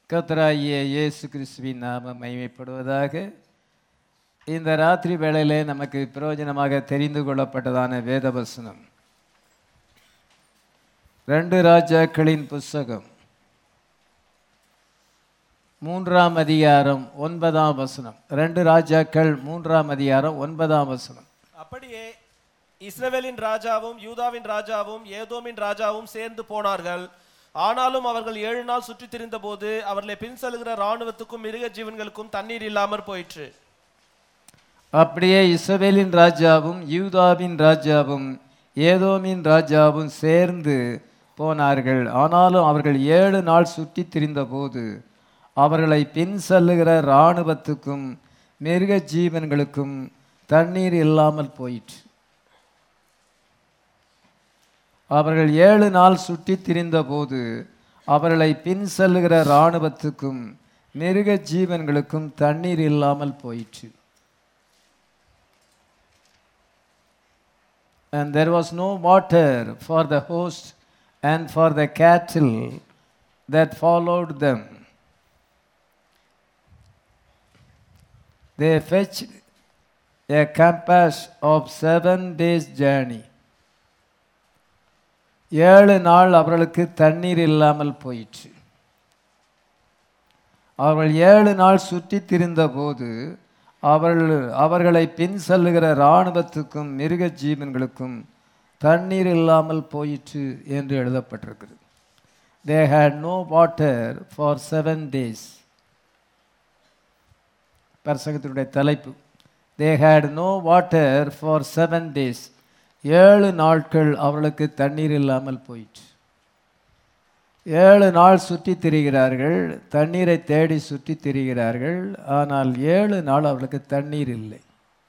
கர்த்தராகிய இயேசு கிறிஸ்துவின் நாம மகிமைப்படுவதாக இந்த ராத்திரி வேளையிலே நமக்கு பிரயோஜனமாக தெரிந்து கொள்ளப்பட்டதான வேதவசனம் ரெண்டு ராஜாக்களின் புஸ்தகம் மூன்றாம் அதிகாரம் ஒன்பதாம் வசனம் ரெண்டு ராஜாக்கள் மூன்றாம் அதிகாரம் ஒன்பதாம் வசனம் அப்படியே இஸ்ரவேலின் ராஜாவும் யூதாவின் ராஜாவும் ஏதோமின் ராஜாவும் சேர்ந்து போனார்கள் ஆனாலும் அவர்கள் ஏழு நாள் சுற்றித் திரிந்த போது அவர்களை பின் செல்கிற இராணுவத்துக்கும் மிருக ஜீவன்களுக்கும் தண்ணீர் இல்லாமற் போயிற்று அப்படியே இஸ்ரவேலின் ராஜாவும் யூதாவின் ராஜாவும் ஏதோமின் ராஜாவும் சேர்ந்து போனார்கள் ஆனாலும் அவர்கள் ஏழு நாள் சுற்றித் திரிந்தபோது அவர்களை பின் செல்லுகிற இராணுவத்துக்கும் மிருக ஜீவன்களுக்கும் தண்ணீர் இல்லாமல் போயிற்று அவர்கள் ஏழு நாள் சுற்றித் திரிந்தபோது அவர்களை பின் செல்லுகிற இராணுவத்துக்கும் மிருக ஜீவன்களுக்கும் தண்ணீர் இல்லாமல் போயிற்று and there was no water for the host and for the cattle that followed them. They fetched a compass of seven days' journey. ஏழு நாள் அவர்களுக்கு தண்ணீர் இல்லாமல் போயிற்று அவர்கள் ஏழு நாள் சுற்றித் திரிந்தபோது அவர்கள் அவர்களை பின் செல்லுகிற இராணுவத்துக்கும் மிருக ஜீவன்களுக்கும் தண்ணீர் இல்லாமல் போயிற்று என்று எழுதப்பட்டிருக்கிறது they had no water for seven days பரசங்கத்தினுடைய தலைப்பு they had no water for seven days ஏழு நாட்கள் அவர்களுக்கு தண்ணீர் இல்லாமல் போயிற்று ஏழு நாள் சுற்றி திரிகிறார்கள் தண்ணீரை தேடி சுற்றி திரிகிறார்கள் ஆனால் ஏழு நாள் அவர்களுக்கு தண்ணீர் இல்லை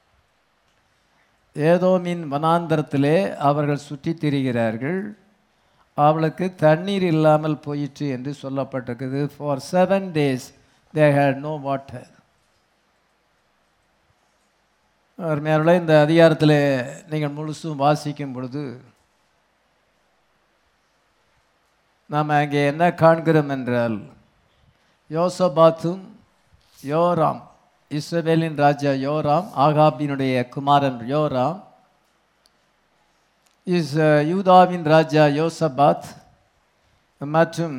ஏதோ மீன் வனாந்தரத்திலே அவர்கள் சுற்றி திரிகிறார்கள் அவளுக்கு தண்ணீர் இல்லாமல் போயிற்று என்று சொல்லப்பட்டிருக்குது for seven days they had no water அருமையானவர்களே இந்த அதிகாரத்தில் நீங்கள் முழுசும் வாசிக்கும் பொழுது நாம் அங்கே என்ன காண்கிறோம் என்றால் யோசபாத்தும் யோராம் இஸ்ரவேலின் ராஜா யோராம் ஆகாபினுடைய குமாரன் யோராம் இஸ் யூதாவின் ராஜா யோசபாத் மற்றும்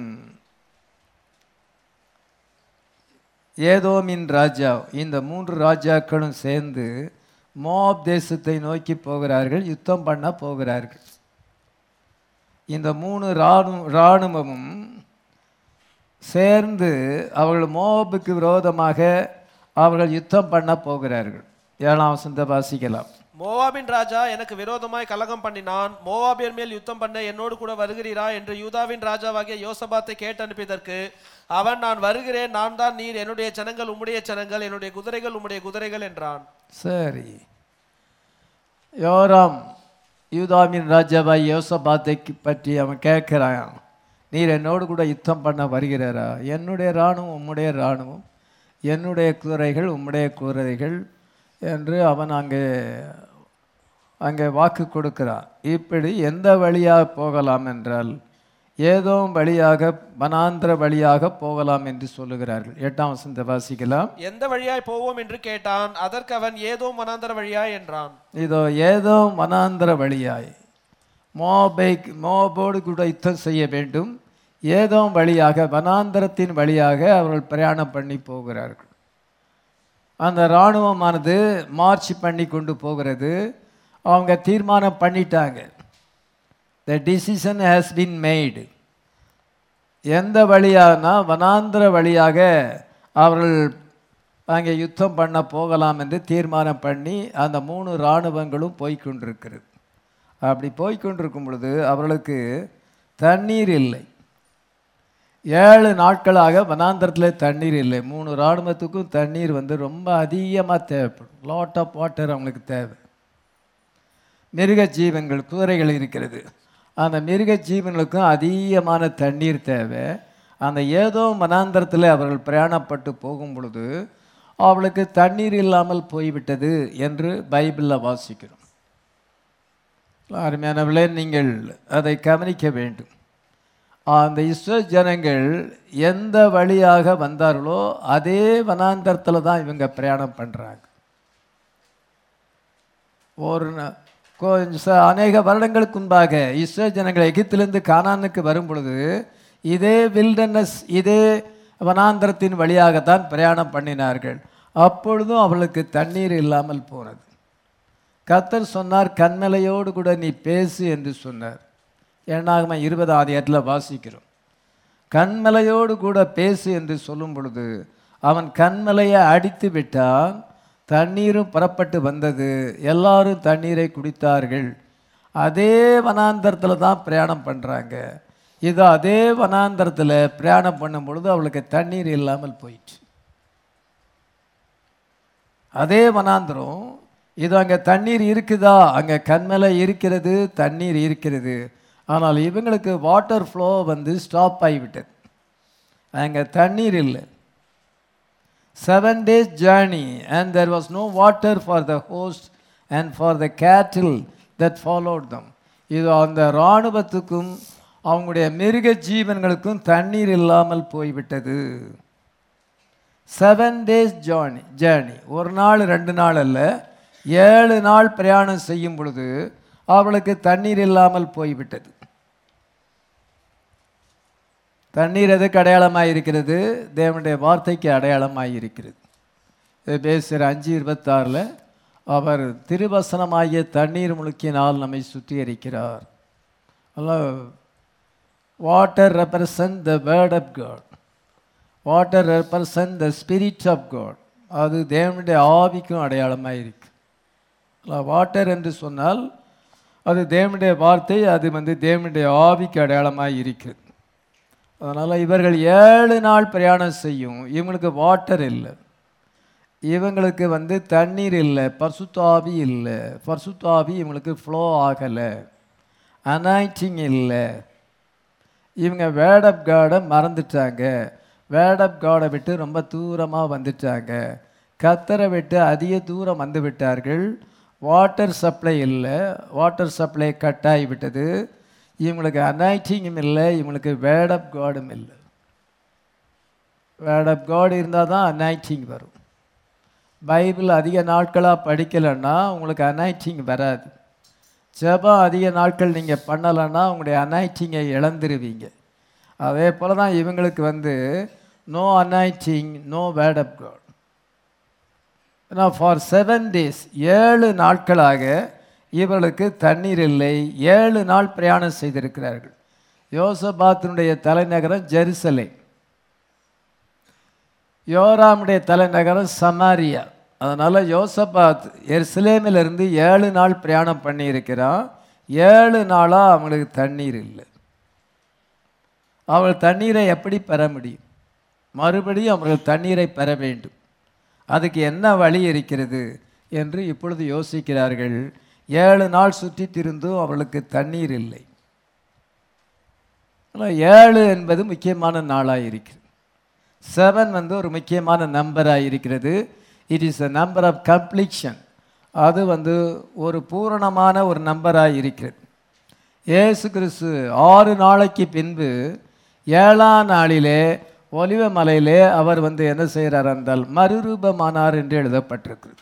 ஏதோமின் ராஜா இந்த மூன்று ராஜாக்களும் சேர்ந்து மோப் தேசத்தை நோக்கி போகிறார்கள் யுத்தம் பண்ண போகிறார்கள் இந்த மூணு இராணு இராணுவமும் சேர்ந்து அவர்கள் மோபுக்கு விரோதமாக அவர்கள் யுத்தம் பண்ண போகிறார்கள் ஏழாம் வசந்த வாசிக்கலாம் மோவாபின் ராஜா எனக்கு விரோதமாய் கலகம் பண்ணினான் மோவாபியர் மேல் யுத்தம் பண்ண என்னோடு கூட வருகிறீரா என்று யூதாவின் ராஜாவாகிய யோசபாத்தை கேட்டு அனுப்பியதற்கு அவன் நான் வருகிறேன் நான் தான் நீர் என்னுடைய ஜனங்கள் உம்முடைய ஜனங்கள் என்னுடைய குதிரைகள் உம்முடைய குதிரைகள் என்றான் சரி யோராம் யூதாமின் ராஜாவாய் யோசபாத்தை பற்றி அவன் கேட்குறான் நீர் என்னோடு கூட யுத்தம் பண்ண வருகிறாரா என்னுடைய இராணுவம் உம்முடைய இராணுவம் என்னுடைய குதிரைகள் உம்முடைய குதிரைகள் என்று அவன் அங்கே அங்கே வாக்கு கொடுக்கிறான் இப்படி எந்த வழியாக போகலாம் என்றால் ஏதோ வழியாக வனாந்திர வழியாக போகலாம் என்று சொல்லுகிறார்கள் எட்டாம் வசந்த வாசிக்கலாம் எந்த வழியாய் போவோம் என்று கேட்டான் அதற்கு அவன் ஏதோ மனாந்தர வழியாய் என்றான் இதோ ஏதோ மனாந்திர வழியாய் மோபை மோபோடு கூட யுத்தம் செய்ய வேண்டும் ஏதோ வழியாக வனாந்தரத்தின் வழியாக அவர்கள் பிரயாணம் பண்ணி போகிறார்கள் அந்த இராணுவமானது மார்ச் பண்ணி கொண்டு போகிறது அவங்க தீர்மானம் பண்ணிட்டாங்க the decision has been made எந்த வழியானா வனாந்திர வழியாக அவர்கள் அங்கே யுத்தம் பண்ண போகலாம் என்று தீர்மானம் பண்ணி அந்த மூணு இராணுவங்களும் போய்க்கொண்டிருக்கிறது அப்படி போய்க்கொண்டிருக்கும் பொழுது அவர்களுக்கு தண்ணீர் இல்லை ஏழு நாட்களாக வனாந்தரத்தில் தண்ணீர் இல்லை மூணு இராணுவத்துக்கும் தண்ணீர் வந்து ரொம்ப அதிகமாக தேவைப்படும் லாட் ஆஃப் வாட்டர் அவங்களுக்கு தேவை மிருக ஜீவன்கள் குதிரைகள் இருக்கிறது அந்த மிருக ஜீவன்களுக்கும் அதிகமான தண்ணீர் தேவை அந்த ஏதோ மனாந்தரத்தில் அவர்கள் பிரயாணப்பட்டு போகும் பொழுது அவளுக்கு தண்ணீர் இல்லாமல் போய்விட்டது என்று பைபிளில் வாசிக்கிறோம் அருமையானவர்களே நீங்கள் அதை கவனிக்க வேண்டும் அந்த இஸ்ரோ ஜனங்கள் எந்த வழியாக வந்தார்களோ அதே வனாந்தரத்தில் தான் இவங்க பிரயாணம் பண்ணுறாங்க ஒரு ந- கொஞ்சம் ச- அநேக வருடங்களுக்கு முன்பாக இஸ்ரோ ஜனங்கள் எகிப்திலிருந்து கானானுக்கு வரும் பொழுது இதே வில்டர்னஸ் இதே வனாந்தரத்தின் வழியாகத்தான் பிரயாணம் பண்ணினார்கள் அப்பொழுதும் அவளுக்கு தண்ணீர் இல்லாமல் போனது கர்த்தர் சொன்னார் கண்மலையோடு கூட நீ பேசு என்று சொன்னார் ஏனாகம இருபது ஆதியத்தில் வாசிக்கிறோம் கண்மலையோடு கூட பேசு என்று சொல்லும் பொழுது அவன் கண்மலையை அடித்து விட்டான் தண்ணீரும் புறப்பட்டு வந்தது எல்லாரும் தண்ணீரை குடித்தார்கள் அதே வனாந்தரத்தில் தான் பிரயாணம் பண்ணுறாங்க இது அதே வனாந்தரத்தில் பிரயாணம் பண்ணும் பொழுது அவளுக்கு தண்ணீர் இல்லாமல் போயிடுச்சு அதே வனாந்திரம் இது அங்கே தண்ணீர் இருக்குதா அங்கே கண்மலை இருக்கிறது தண்ணீர் இருக்கிறது ஆனால் இவங்களுக்கு வாட்டர் ஃப்ளோ வந்து ஸ்டாப் ஆகிவிட்டது அங்கே தண்ணீர் இல்லை seven days journey and there was no water for the host and for the cattle that followed தம் இது அந்த இராணுவத்துக்கும் அவங்களுடைய மிருக ஜீவன்களுக்கும் தண்ணீர் இல்லாமல் போய்விட்டது செவன் டேஸ் ஜேர்னி ஜேர்னி ஒரு நாள் ரெண்டு நாள் அல்ல ஏழு நாள் பிரயாணம் செய்யும் பொழுது அவளுக்கு தண்ணீர் இல்லாமல் போய்விட்டது தண்ணீர் எதுக்கு அடையாளமாக இருக்கிறது தேவனுடைய வார்த்தைக்கு அடையாளமாக இருக்கிறது பேசுகிற அஞ்சு இருபத்தாறில் அவர் திருவசனமாகிய தண்ணீர் முழுக்கினால் நம்மை சுத்திகரிக்கிறார் water represent the word of God water represent the spirit of God அது தேவனுடைய ஆவிக்கும் அடையாளமாக இருக்கு வாட்டர் என்று சொன்னால் அது தேவனுடைய வார்த்தை அது வந்து தேவனுடைய ஆவிக்கு அடையாளமாக இருக்குது அதனால் இவர்கள் ஏழு நாள் பிரயாணம் செய்யும் இவங்களுக்கு வாட்டர் இல்லை இவங்களுக்கு வந்து தண்ணீர் இல்லை பர்சுத்தாவி இல்லை பர்சுத்தாவி இவங்களுக்கு ஃப்ளோ ஆகலை அனாய்டிங் இல்லை இவங்க வேர்ட் ஆஃப் காடை மறந்துட்டாங்க வேர்ட் ஆஃப் காடை விட்டு ரொம்ப தூரமாக வந்துட்டாங்க கத்தரை விட்டு அதிக தூரம் வந்து விட்டார்கள் வாட்டர் சப்ளை இல்லை வாட்டர் சப்ளை கட் ஆகிவிட்டது இவங்களுக்கு அனாய்டிங்கும் இல்லை இவங்களுக்கு வேர்ட் ஆஃப் காடும் இல்லை வேர்ட் ஆஃப் காட் இருந்தால் தான் அனாய்டிங் வரும் பைபிள் அதிக நாட்களாக படிக்கலைன்னா உங்களுக்கு அனாய்டிங் வராது ஜெபம் அதிக நாட்கள் நீங்கள் பண்ணலைன்னா உங்களுடைய அனாய்டிங்கை இழந்துருவீங்க அதே போல் தான் இவங்களுக்கு வந்து no anointing no word of God ஏன்னா ஃபார் செவன் டேஸ் ஏழு நாட்களாக இவர்களுக்கு தண்ணீர் இல்லை ஏழு நாள் பிரயாணம் செய்திருக்கிறார்கள் யோசபாத்தினுடைய தலைநகரம் ஜெருசலே யோராமுடைய தலைநகரம் சமாரியா அதனால் யோசபாத் எருசலேமிலிருந்து ஏழு நாள் பிரயாணம் பண்ணியிருக்கிறான் ஏழு நாளாக அவங்களுக்கு தண்ணீர் இல்லை அவள் தண்ணீரை எப்படி பெற முடியும் மறுபடியும் அவர்கள் தண்ணீரை பெற வேண்டும் அதுக்கு என்ன வழி இருக்கிறது என்று இப்பொழுது யோசிக்கிறார்கள் ஏழு நாள் சுற்றி திருந்தும் அவளுக்கு தண்ணீர் இல்லை ஆனால் ஏழு என்பது முக்கியமான நாளாக இருக்கிறது செவன் வந்து ஒரு முக்கியமான நம்பராக இருக்கிறது it is a number of completion அது வந்து ஒரு பூரணமான ஒரு நம்பராக இருக்கிறது இயேசு கிறிஸ்து ஆறு நாளைக்கு பின்பு ஏழாம் நாளிலே ஒலிவ மலையிலே அவர் வந்து என்ன செய்கிறார் என்றால் மறுரூபமானார் என்று எழுதப்பட்டிருக்கிறது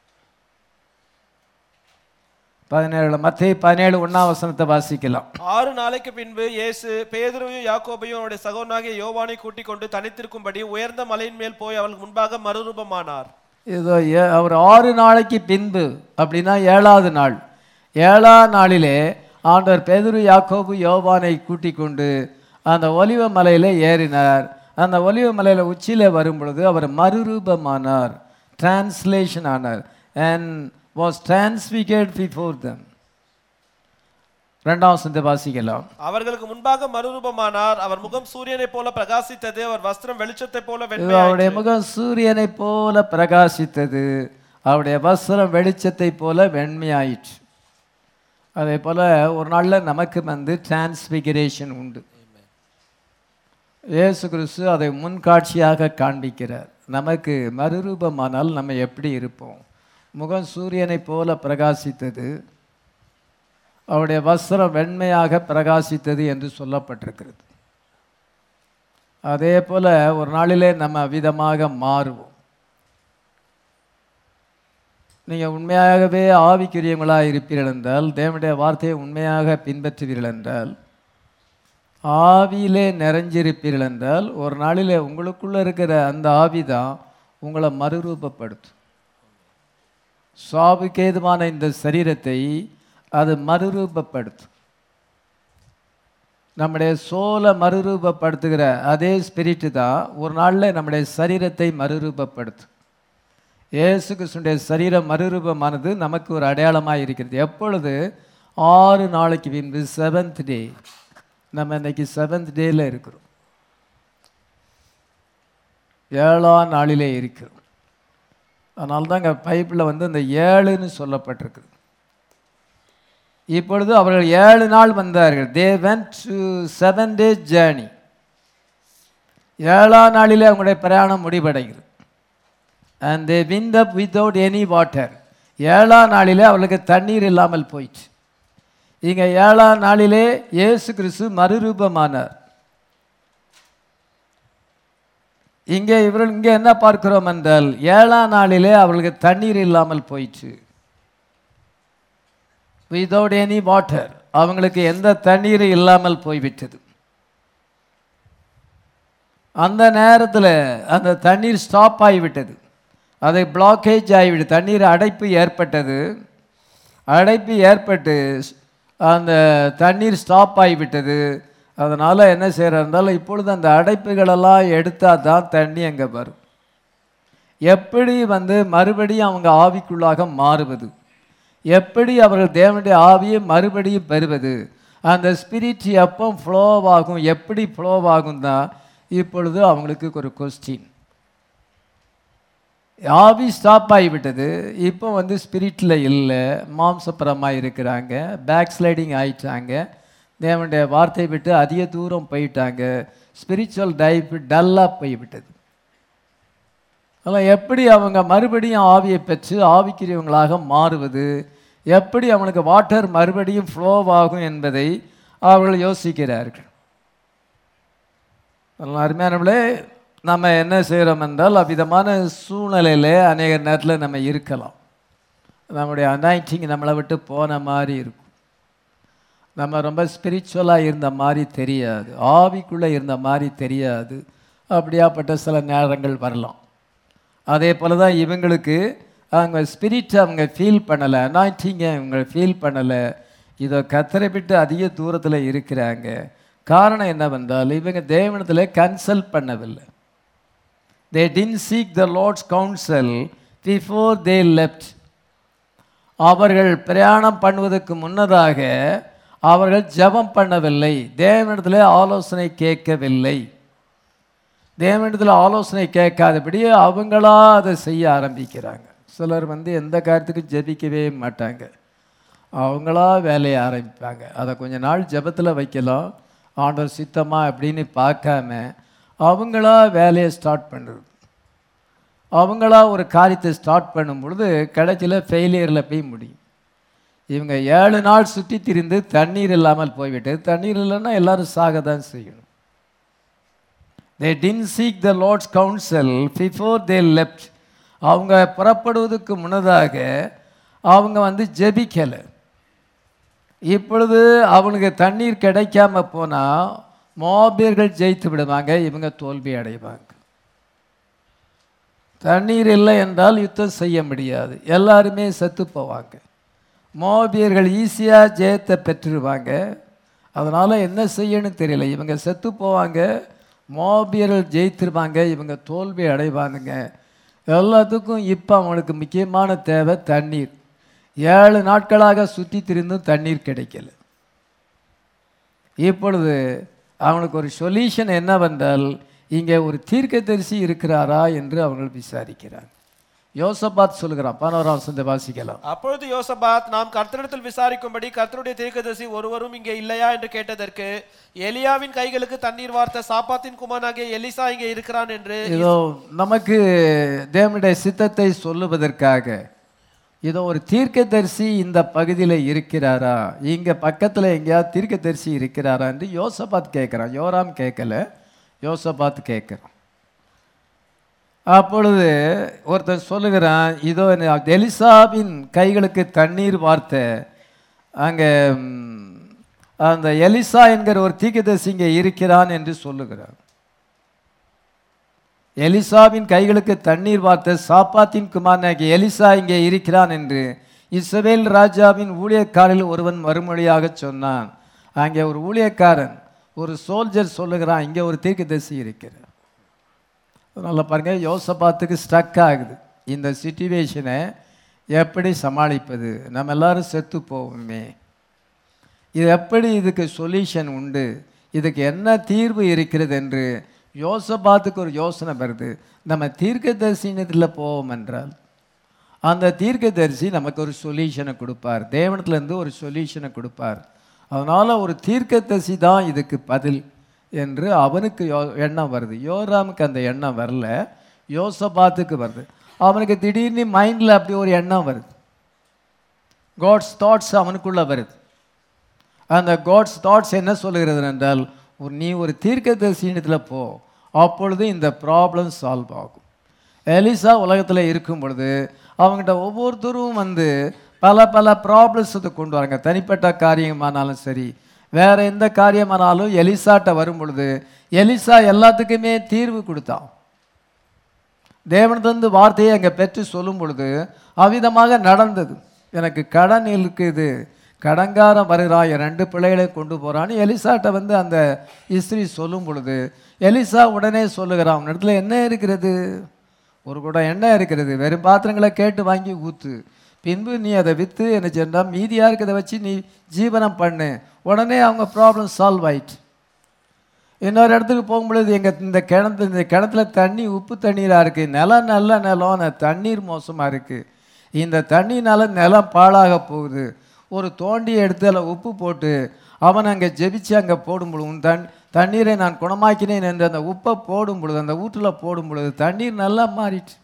பதினேழு மத்திய பதினேழு ஒன்றாம் வசனத்தை வாசிக்கலாம் ஆறு நாளைக்கு பின்பு இயேசு பேதுருவையும் யாக்கோபையும் அவருடைய சகோதரனாகிய யோவானை கூட்டிக் கொண்டு தனித்திருக்கும்படி உயர்ந்த மலையின் மேல் போய் அவளுக்கு முன்பாக மறுரூபமானார் இதோ ஏ- அவர் ஆறு நாளைக்கு பின்பு அப்படின்னா ஏழாவது நாள் ஏழாம் நாளிலே ஆண்டவர் பேதுரு யாக்கோபு யோவானை கூட்டிக் கொண்டு அந்த ஒலிவ மலையில ஏறினார் அந்த ஒலிவ மலையில உச்சியில வரும் பொழுது அவர் மறுரூபமானார் டிரான்ஸ்லேஷன் ஆனார் and was transfigured before them ரெண்டாம் வசனத்தை வாசிக்கலாம் அவர்களுக்கு முன்பாக மறுரூபமானார் அவர் முகம் சூரியனைப் போல பிரகாசித்தது அவர் வஸ்திரம் வெளிச்சத்தைப் போல இது வெண்மையாயிற்று அவருடைய முகம் சூரியனைப் போல பிரகாசித்தது அவருடைய வஸ்திரம் வெளிச்சத்தைப் போல வெண்மையாயிற்று அதே போல ஒரு நாளில் நமக்கு வந்து டிரான்ஸ்பிகரேஷன் உண்டு இயேசு கிறிஸ்து அதை முன்காட்சியாக காண்பிக்கிறார் நமக்கு மறுரூபமானால் நம்ம எப்படி இருப்போம் முகம் சூரியனைப் போல பிரகாசித்தது அவருடைய வஸ்திரம் வெண்மையாக பிரகாசித்தது என்று சொல்லப்பட்டிருக்கிறது அதே போல ஒரு நாளிலே நம்ம விதமாக மாறுவோம் நீங்கள் உண்மையாகவே ஆவிக்குரியவங்களாக இருப்பீர்கள் என்றால் தேவனுடைய வார்த்தையை உண்மையாக பின்பற்றுவீர்கள் என்றால் ஆவியிலே நிறைஞ்சிருப்பீர்கள் என்றால் ஒரு நாளிலே உங்களுக்குள்ள இருக்கிற அந்த ஆவி தான் உங்களை மறுரூபப்படுத்தும் சாவுக்கேதுமான இந்த சரீரத்தை அது மறுரூபப்படுத்தும் நம்முடைய சோலை மறுரூபப்படுத்துகிற அதே ஸ்பிரிட்டு தான் ஒரு நாளில் நம்முடைய சரீரத்தை மறுரூபப்படுத்தும் இயேசு கிறிஸ்துடைய சரீரம் மறுரூபமானது நமக்கு ஒரு அடையாளமாக இருக்கிறது எப்பொழுது ஆறு நாளைக்கு பின்பு செவன்த் டே நம்ம இன்னைக்கு செவன்த் டேல இருக்கிறோம் ஏழாம் நாளிலே இருக்கிறோம் அதனால தான் இங்கே பைப்பில் வந்து இந்த ஏழுன்னு சொல்லப்பட்டிருக்குது இப்பொழுது அவர்கள் ஏழு நாள் வந்தார்கள் they went to seven day journey ஏழாம் நாளிலே அவங்களுடைய பிரயாணம் முடிவடைகிறது and they wind up without any water ஏழாம் நாளிலே அவளுக்கு தண்ணீர் இல்லாமல் போயிடுச்சு இங்கே ஏழாம் நாளிலே இயேசு கிறிஸ்து மறுரூபமானார் இங்கே இவர்கள் இங்கே என்ன பார்க்கிறோம் என்றால் ஏழாம் நாளிலே அவர்களுக்கு தண்ணீர் இல்லாமல் போயிற்று விதவுட் எனி வாட்டர் அவங்களுக்கு எந்த தண்ணீரும் இல்லாமல் போய்விட்டது அந்த நேரத்தில் அந்த தண்ணீர் ஸ்டாப் ஆகிவிட்டது அது பிளாக்கேஜ் ஆகிவிட்டது தண்ணீர் அடைப்பு ஏற்பட்டது அடைப்பு ஏற்பட்டு அந்த தண்ணீர் ஸ்டாப் ஆகிவிட்டது அதனால் என்ன செய்கிறாருந்தாலும் இப்பொழுது அந்த அடைப்புகளெல்லாம் எடுத்தால் தான் தண்ணி அங்கே வரும் எப்படி வந்து மறுபடியும் அவங்க ஆவிக்குள்ளாக மாறுவது எப்படி அவர்கள் தேவனுடைய ஆவியை மறுபடியும் பெறுவது அந்த ஸ்பிரிட் எப்போ ஃப்ளோ ஆகும் எப்படி ஃப்ளோ ஆகும் தான் இப்பொழுது அவங்களுக்கு ஒரு கொஸ்டின் ஆவி ஸ்டாப் ஆகிவிட்டது இப்போ வந்து ஸ்பிரிட்டில் இல்லை மாம்சப்பரமாக இருக்கிறாங்க பேக் ஸ்லைடிங் ஆயிட்டாங்க தேவனுடைய வார்த்தை விட்டு அதிக தூரம் போயிட்டாங்க ஸ்பிரிச்சுவல் டைப் டல்லாக போய்விட்டது அதெல்லாம் எப்படி அவங்க மறுபடியும் ஆவியை பெற்று ஆவிக்குரியவங்களாக மாறுவது எப்படி அவனுக்கு வாட்டர் மறுபடியும் ஃப்ளோ ஆகும் என்பதை அவர்கள் யோசிக்கிறார்கள் அதெல்லாம் அருமையானவர்களே நம்ம என்ன செய்கிறோம் என்றால் அவ்விதமான சூழ்நிலையில் அநேக நேரத்தில் நம்ம இருக்கலாம் நம்முடைய அனாயிட்டிங் நம்மளை விட்டு போன மாதிரி இருக்கும் நம்ம ரொம்ப ஸ்பிரிச்சுவலாக இருந்த மாதிரி தெரியாது ஆவிக்குள்ளே இருந்த மாதிரி தெரியாது அப்படியாப்பட்ட சில நேரங்கள் வரலாம் அதே போல் தான் இவங்களுக்கு அவங்க ஸ்பிரிட் அவங்க ஃபீல் பண்ணலை அனாயிட்டிங்க இவங்க ஃபீல் பண்ணலை இதை கத்தரை விட்டு அதிக தூரத்தில் இருக்கிறாங்க காரணம் என்னவென்றால் இவங்க தேவனத்தில் கன்சல்ட் பண்ணவில்லை they didn't seek the Lord's counsel before they left அவர்கள் பிரயாணம் பண்ணுவதற்கு முன்னதாக அவர்கள் ஜெபம் பண்ணவில்லை தேவனிடத்தில் ஆலோசனை கேட்கவில்லை தேவனிடத்தில் ஆலோசனை கேட்காதபடி அவங்களா அதை செய்ய ஆரம்பிக்கிறாங்க சிலர் வந்து எந்த காரியத்துக்கும் ஜெபிக்கவே மாட்டாங்க அவங்களா வேலையை ஆரம்பிப்பாங்க அதை கொஞ்ச நாள் ஜெபத்தில் வைக்கலாம் ஆண்டவர் சித்தமா அப்படின்னு பார்க்காம அவங்களா வேலையை ஸ்டார்ட் பண்ணுறது அவங்களா ஒரு காரியத்தை ஸ்டார்ட் பண்ணும் பொழுது கடைசியில் ஃபெயிலியரில் போய் முடியும் இவங்க ஏழு நாள் சுற்றி திரிந்து தண்ணீர் இல்லாமல் போய்விட்டது தண்ணீர் இல்லைன்னா எல்லாரும் சாக தான் செய்யணும் they didn't seek the Lord's counsel before they left அவங்க புறப்படுவதற்கு முன்னதாக அவங்க வந்து ஜெபிக்கலை இப்பொழுது அவனுக்கு தண்ணீர் கிடைக்காம போனால் மோபியர்கள் ஜெயித்து விடுவாங்க இவங்க தோல்வி அடைவாங்க தண்ணீர் இல்லை என்றால் யுத்தம் செய்ய முடியாது எல்லாருமே செத்து போவாங்க மோபியர்கள் ஈஸியாக ஜெயத்தை பெற்றுருவாங்க அதனால் என்ன செய்யணும் தெரியல இவங்க செத்து போவாங்க மோபியர்கள் ஜெயித்திருவாங்க இவங்க தோல்வி அடைவானுங்க எல்லாத்துக்கும் இப்போ அவங்களுக்கு முக்கியமான தேவை தண்ணீர் ஏழு நாட்களாக சுற்றி திரிந்தும் தண்ணீர் கிடைக்கல இப்பொழுது அவனுக்கு ஒரு சொல்யூஷன் என்னவென்றால் இங்கே ஒரு தீர்க்கதரிசி இருக்கிறாரா என்று அவர்கள் விசாரிக்கிறார் யோசபாத் சொல்கிறான் பதினோராம் வசனத்தை வாசிக்கலாம் அப்பொழுது யோசபாத் நாம் கர்த்தரிடத்தில் விசாரிக்கும்படி கர்த்தருடைய தீர்க்கதரிசி ஒருவரும் இங்கே இல்லையா என்று கேட்டதற்கு எலியாவின் கைகளுக்கு தண்ணீர் வார்த்த சாப்பாத்தின் குமாரனாகிய எலிசா இங்கே இருக்கிறான் என்று இதோ நமக்கு தேவனுடைய சித்தத்தை சொல்லுவதற்காக இதோ ஒரு தீர்க்கதரிசி இந்த பகுதியில் இருக்கிறாரா இங்கே பக்கத்தில் எங்கேயாவது தீர்க்கதரிசி இருக்கிறாரா என்று யோசபாத் கேட்குறான் யோராம் கேட்கல யோசபாத் கேட்குறான் அப்பொழுது ஒருத்தன் சொல்லுகிறான் இதோ என்ன- எலிசாவின் கைகளுக்கு தண்ணீர் வார்த்த அங்கே ம், அந்த எலிசா என்கிற ஒரு தீர்க்கதரிசி இங்கே இருக்கிறான் என்று சொல்லுகிறார் எலிசாவின் கைகளுக்கு தண்ணீர் வார்த்த சாப்பாத்தின் குமாரனாகிய எலிசா இங்கே இருக்கிறான் என்று இஸ்ரவேல் ராஜாவின் ஊழியக்காரில் ஒருவன் மறுமொழியாக சொன்னான் அங்கே ஒரு ஊழியக்காரன் ஒரு சோல்ஜர் சொல்லுகிறான் இங்கே ஒரு தீர்க்கதரிசி இருக்கிறார் நல்லா பாருங்க யோசபாத்துக்கு ஸ்டக் ஆகுது இந்த சுச்சுவேஷனை எப்படி சமாளிப்பது நம்ம எல்லாரும் செத்து போவோமே இது எப்படி இதுக்கு சொல்யூஷன் உண்டு இதுக்கு என்ன தீர்வு இருக்கிறது என்று யோசபாத்துக்கு ஒரு யோசனை வருது நம்ம தீர்க்கதரிசனத்தில் போவோம் என்றால் அந்த தீர்க்கதரிசி நமக்கு ஒரு சொல்யூஷனை கொடுப்பார் தேவனத்திலேருந்து ஒரு சொல்யூஷனை கொடுப்பார் அதனால் ஒரு தீர்க்கதரிசி தான் இதுக்கு பதில் என்று அவனுக்கு யோ எண்ணம் வருது யோராமுக்கு அந்த எண்ணம் வரல யோசபாத்துக்கு வருது அவனுக்கு திடீர்னு மைண்டில் அப்படி ஒரு எண்ணம் வருது காட்ஸ் தாட்ஸ் அவனுக்குள்ளே வருது அந்த காட்ஸ் தாட்ஸ் என்ன சொல்லுகிறது என்றால் ஒரு நீ ஒரு தீர்க்கதரிசனத்தில் போ அப்பொழுது இந்த ப்ராப்ளம் சால்வ் ஆகும் எலிசா உலகத்தில் இருக்கும் பொழுது அவங்ககிட்ட ஒவ்வொருத்தரும் வந்து பல பல ப்ராப்ளம்ஸ் அதை கொண்டு வராங்க தனிப்பட்ட காரியமானாலும் சரி வேற எந்த காரியமானாலும் எலிசாட்ட வரும் பொழுது எலிசா எல்லாத்துக்குமே தீர்வு கொடுத்தான் தேவனத்திலிருந்து வார்த்தையை அங்கே பெற்று சொல்லும் பொழுது அவ்விதமாக நடந்தது எனக்கு கடன் இருக்குது கடங்காரன் வருகிறான் என் ரெண்டு பிள்ளைகளை கொண்டு போகிறான்னு எலிசாட்ட வந்து அந்த இஸ்திரி சொல்லும் பொழுது எலிசா உடனே சொல்லுகிறான் உன் இடத்துல என்ன இருக்கிறது ஒரு குடம் எண்ணெய் இருக்கிறது வெறும் பாத்திரங்களை கேட்டு வாங்கி ஊற்று பின்பு நீ அதை விற்று என்ன சென்றால் மீதியாக இருக்கிறத வச்சு நீ ஜீவனம் பண்ணு உடனே அவங்க ப்ராப்ளம் சால்வ் ஆயிட்டு இன்னொரு இடத்துக்கு போகும்பொழுது எங்கள் இந்த கிணத்து இந்த கிணத்துல தண்ணி உப்பு தண்ணீராக இருக்குது நிலம் நல்ல நிலம் அந்த தண்ணீர் மோசமாக இருக்குது இந்த தண்ணினால நிலம் பாழாக போகுது ஒரு தோண்டி எடுத்து அதில் உப்பு போட்டு அவன் அங்கே ஜெபிச்சு அங்கே போடும் பொழுது உன் தண் தண்ணீரை நான் குணமாக்கினேன் என்று அந்த உப்பை போடும் பொழுது அந்த ஊற்றில் போடும் பொழுது தண்ணீர் நல்லா மாறிட்டு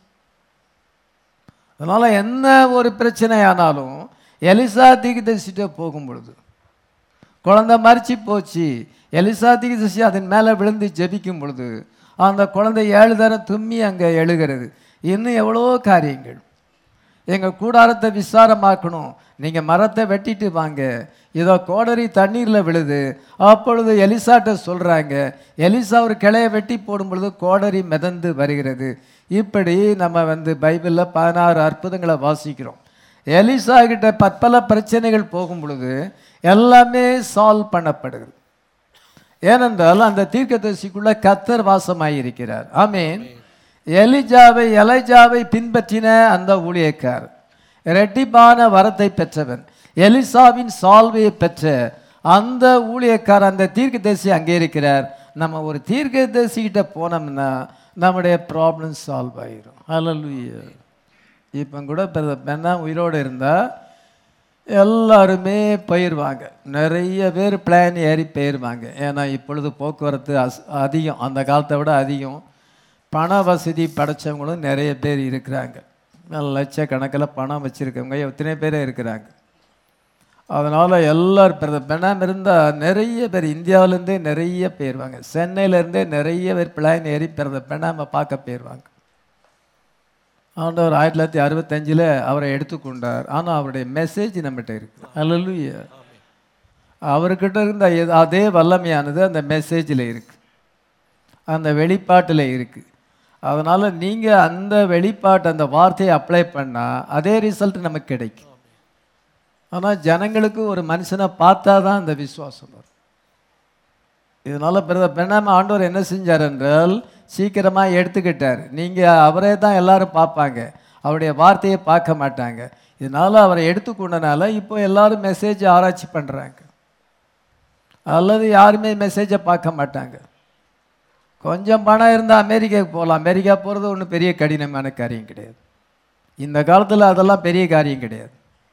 அதனால் என்ன ஒரு பிரச்சனை ஆனாலும் எலிசா தீர்க்கதரிசிட்ட போகும் பொழுது குழந்தை மறிச்சு போச்சு எலிசா தீர்க்கதரிசி அதன் மேலே விழுந்து ஜெபிக்கும் பொழுது அந்த குழந்தை ஏழு தரம் தும்மி அங்கே எழுகிறது இன்னும் எவ்வளவோ காரியங்கள் எங்கள் கூடாரத்தை விசாரமாக்கணும் நீங்கள் மரத்தை வெட்டிட்டு வாங்க இதோ கோடரி தண்ணீரில் விழுது அப்பொழுது எலிசாட்ட சொல்கிறாங்க எலிசா ஒரு கிளையை வெட்டி போடும் பொழுது கோடரி மிதந்து வருகிறது இப்படி நம்ம வந்து பைபிளில் பதினாறு அற்புதங்களை வாசிக்கிறோம் எலிசா கிட்ட பற்பல பிரச்சனைகள் போகும் பொழுது எல்லாமே சால்வ் பண்ணப்படுகிறது ஏனென்றால் அந்த தீர்க்கதரிசிக்குள்ள கத்தர் வாசமாயிருக்கிறார் ஆமீன் எலிஜாவை எலைஜாவை பின்பற்றின அந்த ஊழியக்கார் ரெட்டிப்பான வரத்தை பெற்றவன் எலிசாவின் சால்வையை பெற்ற அந்த ஊழியக்கார் அந்த தீர்க்கதரிசி அங்கே இருக்கிறார் நம்ம ஒரு தீர்க்கதரிசி கிட்ட போனோம்னா நம்முடைய ப்ராப்ளம் சால்வ் ஆயிரும் ஹalleluya இப்போ கூட பெண்ணா உயிரோடு இருந்தால் எல்லாருமே போயிடுவாங்க நிறைய பேர் பிளான் ஏறி போயிடுவாங்க ஏன்னா இப்பொழுது போக்குவரத்து அஸ் அதிகம் அந்த காலத்தை விட அதிகம் பண வசதி படைச்சவங்களும் நிறைய பேர் இருக்கிறாங்க லட்சக்கணக்கில் பணம் வச்சுருக்கவங்க எத்தனை பேரே இருக்கிறாங்க அதனால் எல்லாரும் பிற பெணாம் இருந்தால் நிறைய பேர் இந்தியாவிலேருந்தே நிறைய போயிடுவாங்க சென்னையிலேருந்தே நிறைய பேர் பிளான் ஏறி பிறந்த பெண்ணாமை பார்க்க போயிடுவாங்க ஆண்டவர் ஆயிரத்தி தொள்ளாயிரத்தி அறுபத்தஞ்சில் அவரை எடுத்துக்கொண்டார் ஆனால் அவருடைய மெசேஜ் நம்மகிட்ட இருக்கு அல்லலுயா அவர்கிட்ட இருந்த எது- அதே வல்லமையானது அந்த மெசேஜில் இருக்கு அந்த வெளிப்பாட்டில் இருக்கு அதனால் நீங்கள் அந்த வெளிப்பாட்டு அந்த வார்த்தையை அப்ளை பண்ணால் அதே ரிசல்ட் நமக்கு கிடைக்கும் ஆனால் ஜனங்களுக்கு ஒரு மனுஷனை பார்த்தா தான் அந்த விசுவாசம் வரும் இதனால் பிரதர் பெண்ணாம ஆண்டவர் என்ன செஞ்சார் என்றால் சீக்கிரமாக எடுத்துக்கிட்டார் நீங்கள் அவரே தான் எல்லாரும் பார்ப்பாங்க அவருடைய வார்த்தையை பார்க்க மாட்டாங்க இதனால் அவரை எடுத்துக்கொண்டனால இப்போ எல்லாரும் மெசேஜ் ஆராய்ச்சி பண்ணுறாங்க அல்லது யாருமே மெசேஜை பார்க்க மாட்டாங்க கொஞ்சம் பணம் இருந்தால் அமெரிக்காவுக்கு போகலாம் அமெரிக்கா போகிறது ஒன்றும் பெரிய கடினமான காரியம் கிடையாது இந்த காலத்தில் அதெல்லாம் பெரிய காரியம் கிடையாது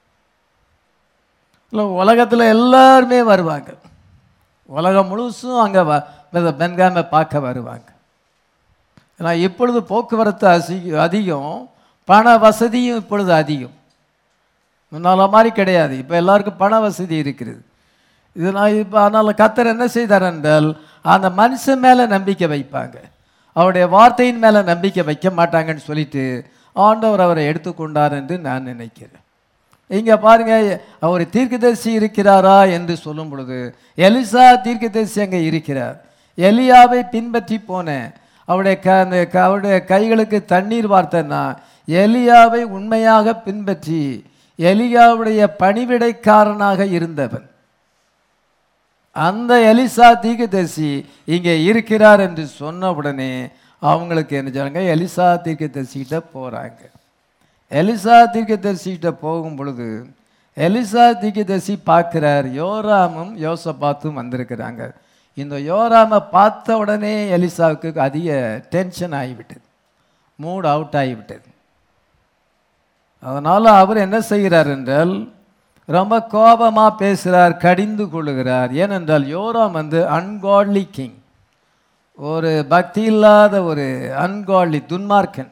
இல்லை உலகத்தில் எல்லாருமே வருவாங்க உலகம் முழுசும் அங்கே வ பென்காமை பார்க்க வருவாங்க ஏன்னா இப்பொழுது போக்குவரத்து அசி அதிகம் பண வசதியும் இப்பொழுது அதிகம் முன்னால் மாதிரி கிடையாது இப்போ எல்லாருக்கும் பண வசதி இருக்கிறது இது நான் இப்போ அதனால் கத்தர் என்ன செய்தார் என்றால் அந்த மனுஷன் மேலே நம்பிக்கை வைப்பாங்க அவருடைய வார்த்தையின் மேலே நம்பிக்கை வைக்க மாட்டாங்கன்னு சொல்லிட்டு ஆண்டவர் அவரை எடுத்துக்கொண்டார் என்று நான் நினைக்கிறேன் இங்க பாருங்க அவர் தீர்க்கதரிசி இருக்கிறாரா என்று சொல்லும் பொழுது எலிசா தீர்க்கதரிசி அங்கே இருக்கிறார் எலியாவை பின்பற்றி போனேன் அவருடைய க அந்த க- அவருடைய கைகளுக்கு தண்ணீர் வார்த்தைன்னா எலியாவை உண்மையாக பின்பற்றி எலியாவுடைய பணிவிடைக்காரனாக இருந்தவன் அந்த எலிசா தீர்க்கதரிசி இங்கே இருக்கிறார் என்று சொன்ன உடனே அவங்களுக்கு என்ன செய்றாங்க எலிசா தீர்க்கதரிசிகிட்ட போகிறாங்க எலிசா தீர்க்கதரிசிகிட்ட போகும் பொழுது எலிசா தீர்க்கதரிசி பார்க்கிறார் யோராமும் யோசபாத்தும் வந்திருக்கிறாங்க இந்த யோராமை பார்த்த உடனே எலிசாவுக்கு அதிக டென்ஷன் ஆகிவிட்டது மூட் அவுட் ஆகிவிட்டது அதனால் அவர் என்ன செய்கிறார் என்றால் ரொம்ப கோபமாக பேசுகிறார் கடிந்து கொள்ளுகிறார் ஏனென்றால் யோராம் வந்து அன்காட்லி கிங் ஒரு பக்தி இல்லாத ஒரு அன்காட்லி துன்மார்க்கன்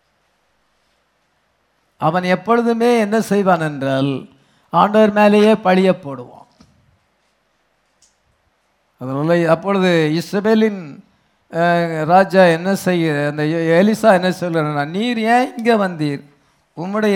அவன் எப்பொழுதுமே என்ன செய்வான் என்றால் ஆண்டவர் மேலேயே பழிய போடுவான் அதனால அப்பொழுது இஸ்ரவேலின் அஹ், ராஜா என்ன செய்ய அந்த எ- எலிசா என்ன சொல்கிறார் நீர் ஏன் இங்கே வந்தீர் உம்முடைய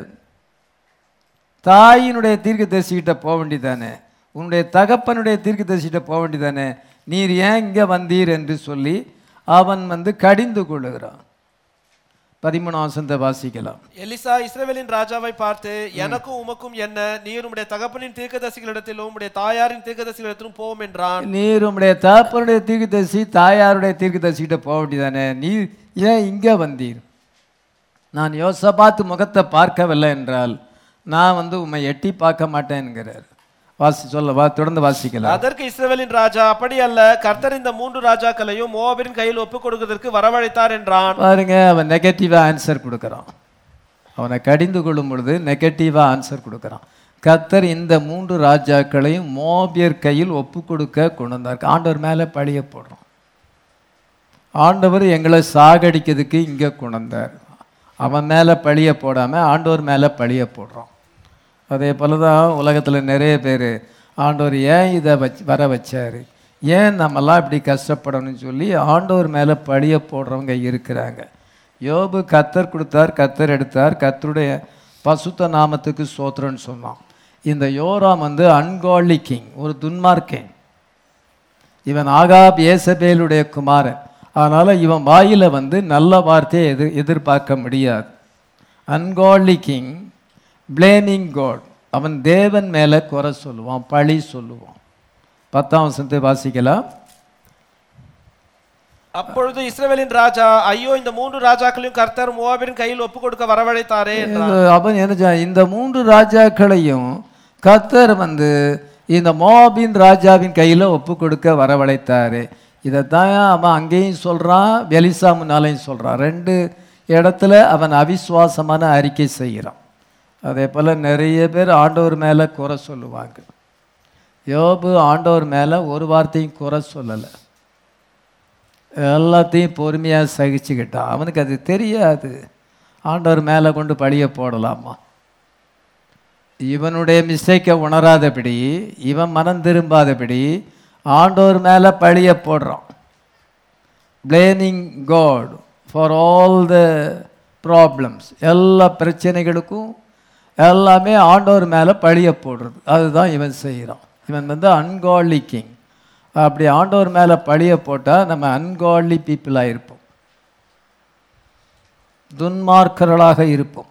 தாயினுடைய தீர்க்கதரிசிகிட்ட போக வேண்டியதானே உன்னுடைய தகப்பனுடைய தீர்க்கதரிசிகிட்ட போக வேண்டியதானே நீர் ஏன் இங்கே வந்தீர் என்று சொல்லி அவன் வந்து கடிந்து கொள்ளுகிறான் பதிமூணாம் வசந்த வாசிக்கலாம் எலிசா இஸ்ரவேலின் ராஜாவை பார்த்து எனக்கும் உமக்கும் என்ன நீர் உம்முடைய தகப்பனின் தீர்க்கதரிசிகளிடத்திலும் உம்முடைய தாயாரின் தீர்க்கதரிசிகளிடத்திலும் போவோம் என்றான் நீர் உம்முடைய தகப்பனுடைய தீர்க்கதரிசி தாயாருடைய தீர்க்கதரிசிகிட்ட போக வேண்டியதானே நீர் ஏன் இங்கே வந்தீர் நான் யோசபாத்து முகத்தை பார்க்கவில்லை என்றால் நான் வந்து உம்மை எட்டி பார்க்க மாட்டேன்கிறார் வாசி சொல்ல வா தொடர்ந்து வாசிக்கலாம் அதற்கு இஸ்ரவேலின் ராஜா அப்படி அல்ல கர்த்தர் இந்த மூன்று ராஜாக்களையும் மோவாபின் கையில் ஒப்புக் கொடுக்கிறதற்கு வரவழைத்தார் என்றான் பாருங்க அவன் நெகட்டிவாக ஆன்சர் கொடுக்குறான் அவனை கடிந்து கொள்ளும் பொழுது நெகட்டிவாக ஆன்சர் கொடுக்குறான் கத்தர் இந்த மூன்று ராஜாக்களையும் மோபியர் கையில் ஒப்பு கொடுக்க கொண்டு வந்தார் ஆண்டவர் மேலே பழிய போடுறோம் ஆண்டவர் எங்களை சாகடிக்கிறதுக்கு இங்கே கொண்டு வந்தார் அவன் மேலே பழிய போடாமல் ஆண்டவர் மேலே பழிய போடுறோம் அதே போல தான் உலகத்தில் நிறைய பேர் ஆண்டவர் ஏன் இதை வச் வர வச்சார் ஏன் நம்மெல்லாம் இப்படி கஷ்டப்படணும்னு சொல்லி ஆண்டவர் மேலே பழிய போடுறவங்க இருக்கிறாங்க யோபு கத்தர் கொடுத்தார் கத்தர் எடுத்தார் கத்தருடைய பசுத்த நாமத்துக்கு சோத்திரன்னு சொன்னான் இந்த யோராம் வந்து அன்காலி கிங் ஒரு துன்மார்க்கன் இவன் ஆகாப் ஏசபேலுடைய குமாரன் அதனால் இவன் வாயில வந்து நல்ல வார்த்தையை எதிர் எதிர்பார்க்க முடியாது அன்காட்லி கிங் பிளேமிங் காட் அவன் தேவன் மேலே குறை சொல்லுவான் பழி சொல்லுவான் பத்தாம் வசனத்தை வாசிக்கலாம் அப்பொழுது இஸ்ரவேலின் ராஜா ஐயோ இந்த மூன்று ராஜாக்களையும் கர்த்தர் மோவாபின் கையில் ஒப்புக் கொடுக்க வரவழைத்தாரே என்றான் இது அவன் என்ன செய்ய- இந்த மூன்று ராஜாக்களையும் கத்தர் வந்து இந்த மோபின் ராஜாவின் கையில் ஒப்பு கொடுக்க வரவழைத்தாரு இதைத்தான் அவன் அங்கேயும் சொல்கிறான் எலிசா முன்னாலையும் சொல்கிறான் ரெண்டு இடத்துல அவன் அவிசுவாசமான அறிக்கை செய்கிறான் அதே போல் நிறைய பேர் ஆண்டவர் மேலே குறை சொல்லுவாங்க யோபு ஆண்டவர் மேலே ஒரு வார்த்தையும் குறை சொல்லலை எல்லாத்தையும் பொறுமையாக சகிச்சுக்கிட்டான் அவனுக்கு அது தெரியாது ஆண்டவர் மேலே கொண்டு பழிய போடலாமா இவனுடைய மிஸ்டேக்கை உணராதபடி இவன் மனம் திரும்பாதபடி ஆண்டவர் மேலே பழிய போடுறான் blaming God for all the problems எல்லா பிரச்சனைகளுக்கும் எல்லாமே ஆண்டவர் மேலே பழிய போடுறது அதுதான் இவன் செய்கிறான் இவன் வந்து அன்காட்லி கிங் அப்படி ஆண்டவர் மேலே பழிய போட்டால் நம்ம அன்காட்லி பீப்புளாக இருப்போம் துன்மார்க்கர்களாக இருப்போம்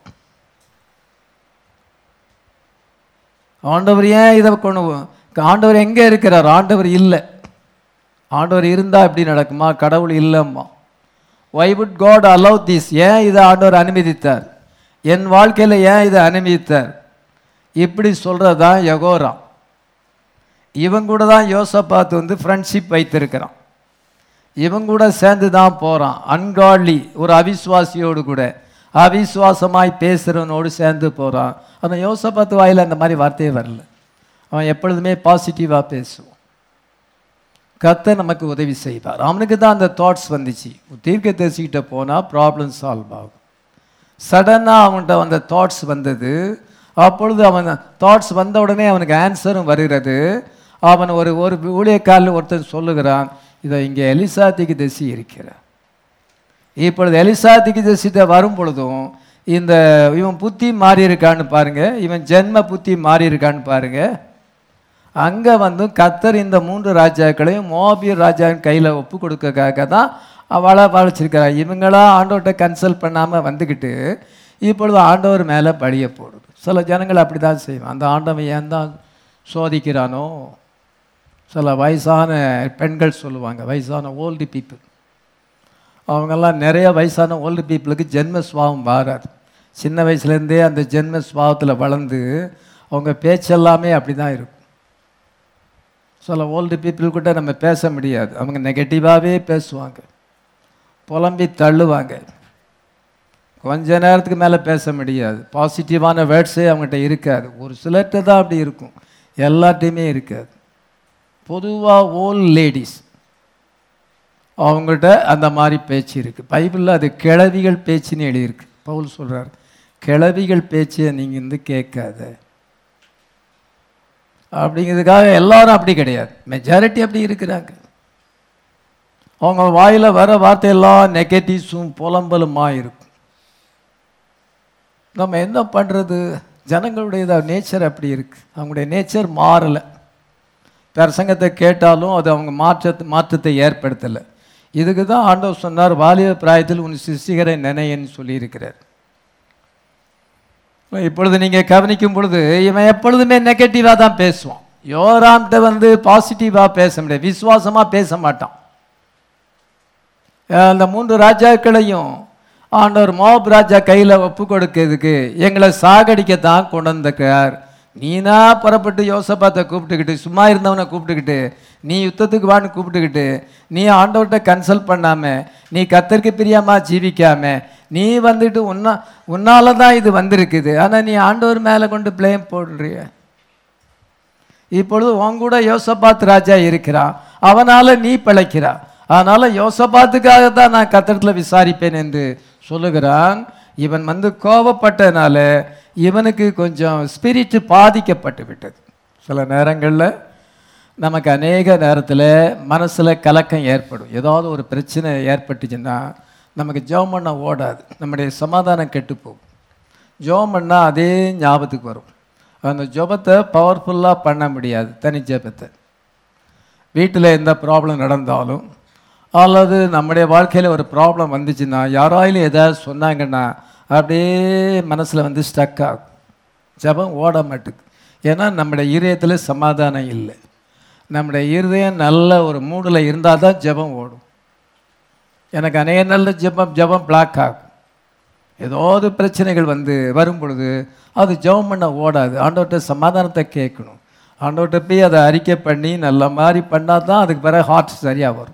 ஆண்டவர் ஏன் இதை கொண்டு போ- ஆண்டவர் எங்கே இருக்கிறார் ஆண்டவர் இல்லை ஆண்டவர் இருந்தால் இப்படி நடக்குமா கடவுள் இல்லைம்மா why would God allow this ஏன் இதை ஆண்டவர் அனுமதித்தார் என் வாழ்க்கையில் ஏன் இதை அனுமதித்தார் இப்படி சொல்கிறது தான் யகோரா இவன் கூட தான் யோசப்பாத்து வந்து ஃப்ரெண்ட்ஷிப் வைத்திருக்கிறான் இவன் கூட சேர்ந்து தான் போகிறான் அன்காட்லி ஒரு அவிசுவாசியோடு கூட அவிசுவாசமாய் பேசுகிறவனோடு சேர்ந்து போகிறான் அந்த யோசப்பாத்து வாயில் அந்த மாதிரி வார்த்தையே வரல அவன் எப்பொழுதுமே பாசிட்டிவாக பேசுவான் கர்த்தர் நமக்கு உதவி செய்வார் அவனுக்கு தான் அந்த தாட்ஸ் வந்துச்சு தீர்க்க தரிசிக்கிட்ட போனால் ப்ராப்ளம் சால்வ் ஆகும் சடனாக அவன்கிட்ட அந்த தாட்ஸ் வந்தது அப்பொழுது அவன் தாட்ஸ் வந்த உடனே அவனுக்கு ஆன்சரும் வருகிறது அவன் ஒரு ஒரு ஊழியக்காரில் ஒருத்தன் சொல்லுகிறான் இதை இங்கே எலிசா திகிதசி இருக்கிறார் இப்பொழுது எலிசா திகிதசிட்ட வரும் பொழுதும் இந்த இவன் புத்தி மாறி இருக்கான்னு பாருங்க இவன் ஜென்ம புத்தி மாறி இருக்கான்னு பாருங்க அங்கே வந்து கத்தர் இந்த மூன்று ராஜாக்களையும் மோபியர் ராஜாவின் கையில் ஒப்பு கொடுக்கறதுக்காக தான் அவளை வளைச்சிருக்கிறார் இவங்களா ஆண்டவர்கிட்ட கன்சல்ட் பண்ணாமல் வந்துக்கிட்டு இப்பொழுது ஆண்டவர் மேலே பழிய போடுது சில ஜனங்கள் அப்படி தான் செய்வான் அந்த ஆண்டவன் ஏன் தான் சோதிக்கிறானோ சில வயசான பெண்கள் சொல்லுவாங்க வயசான ஓல்டு பீப்புள் அவங்கெல்லாம் நிறைய வயசான ஓல்டு பீப்புளுக்கு ஜென்ம சுவாவம் மாறாது சின்ன வயசுலேருந்தே அந்த ஜென்ம சுவாவத்தில் வளர்ந்து அவங்க பேச்செல்லாமே அப்படி தான் இருக்கும் சில ஓல்டு பீப்புள் கூட நம்ம பேச முடியாது அவங்க நெகட்டிவாகவே பேசுவாங்க புலம்பி தள்ளுவாங்க கொஞ்ச நேரத்துக்கு மேலே பேச முடியாது பாசிட்டிவான வேர்ட்ஸே அவங்ககிட்ட இருக்காது ஒரு சிலர்கிட்ட தான் அப்படி இருக்கும் எல்லார்ட்டையுமே இருக்காது பொதுவாக ஓல்ட் லேடிஸ் அவங்கள்ட்ட அந்த மாதிரி பேச்சு இருக்குது பைபிளில் அது கிழவிகள் பேச்சுன்னு எழுதியிருக்கு பவுல் சொல்கிறார் கிழவிகள் பேச்சை நீங்கள் வந்து கேட்காத அப்படிங்கிறதுக்காக எல்லாரும் அப்படி கிடையாது மெஜாரிட்டி அப்படி இருக்கிறாங்க அவங்க வாயில் வர வார்த்தையெல்லாம் நெகட்டிவ்ஸும் புலம்பலுமா இருக்கும் நம்ம என்ன பண்ணுறது ஜனங்களுடைய நேச்சர் அப்படி இருக்குது அவங்களுடைய நேச்சர் மாறலை பிரசங்கத்தை கேட்டாலும் அது அவங்க மாற்றத்தை மாற்றத்தை ஏற்படுத்தலை இதுக்கு தான் ஆண்டவர் சொன்னார் வாலிப பிராயத்தில் உன் சிசிகரை நினைன்னு சொல்லியிருக்கிறார் இப்பொழுது நீங்கள் கவனிக்கும் பொழுது இவன் எப்பொழுதுமே நெகட்டிவாக தான் பேசுவான் யோராம்கிட்ட வந்து பாசிட்டிவாக பேச முடியாது விசுவாசமாக பேச மாட்டான் அந்த மூன்று ராஜாக்களையும் ஆண்டவர் மோப் ராஜா கையில் ஒப்பு கொடுக்கிறதுக்கு எங்களை சாகடிக்கத்தான் கொண்டு வந்திருக்கிறார் நீனா புறப்பட்டு யோசபாத்தை கூப்பிட்டுக்கிட்டு சும்மா இருந்தவனை கூப்பிட்டுக்கிட்டு நீ யுத்தத்துக்கு வான்னு கூப்பிட்டுக்கிட்டு நீ ஆண்டவர்கிட்ட கன்சல்ட் பண்ணாம நீ கத்தருக்கு பிரியாம ஜீவிக்காம நீ வந்துட்டு உன்னா உன்னால தான் இது வந்திருக்குது ஆனால் நீ ஆண்டவர் மேலே கொண்டு பிளேம் போடுறிய இப்பொழுது உன் கூட யோசபாத் ராஜா இருக்கிறான் அவனால நீ பிழைக்கிறா அதனால யோசபாத்துக்காக தான் நான் கத்தரத்தில் விசாரிப்பேன் என்று சொல்லுகிறான் இவன் வந்து கோபப்பட்டனால இவனுக்கு கொஞ்சம் ஸ்பிரிட் பாதிக்கப்பட்டு விட்டது சில நேரங்களில் நமக்கு அநேக நேரத்தில் மனசில் கலக்கம் ஏற்படும் ஏதாவது ஒரு பிரச்சனை ஏற்பட்டுச்சுன்னா நமக்கு ஜெபம் பண்ண ஓடாது நம்முடைய சமாதானம் கெட்டு போகும் ஜெபம் பண்ணால் அதே ஞாபகத்துக்கு வரும் அந்த ஜெபத்தை பவர்ஃபுல்லாக பண்ண முடியாது தனி ஜெபத்தை வீட்டில் எந்த ப்ராப்ளம் நடந்தாலும் அல்லது நம்முடைய வாழ்க்கையில் ஒரு ப்ராப்ளம் வந்துச்சுன்னா யாராயிலும் ஏதாவது சொன்னாங்கன்னா அப்படியே மனசில் வந்து ஸ்டக் ஆகும் ஜபம் ஓட மாட்டுக்கு ஏன்னா நம்முடைய இருதயத்தில் சமாதானம் இல்லை நம்முடைய இருதயம் நல்ல ஒரு மூடில் இருந்தால் தான் ஜபம் ஓடும் எனக்கு அநேக நல்ல ஜபம் ஜபம் பிளாக் ஆகும் ஏதாவது பிரச்சனைகள் வந்து வரும் பொழுது அது ஜெபம் பண்ண ஓடாது ஆண்டவர்கிட்ட சமாதானத்தை கேட்கணும் ஆண்டவர்கிட்ட போய் அதை அறிக்கை பண்ணி நல்ல மாதிரி பண்ணால் தான் அதுக்கு பிறகு ஹார்ட் சரியாக வரும்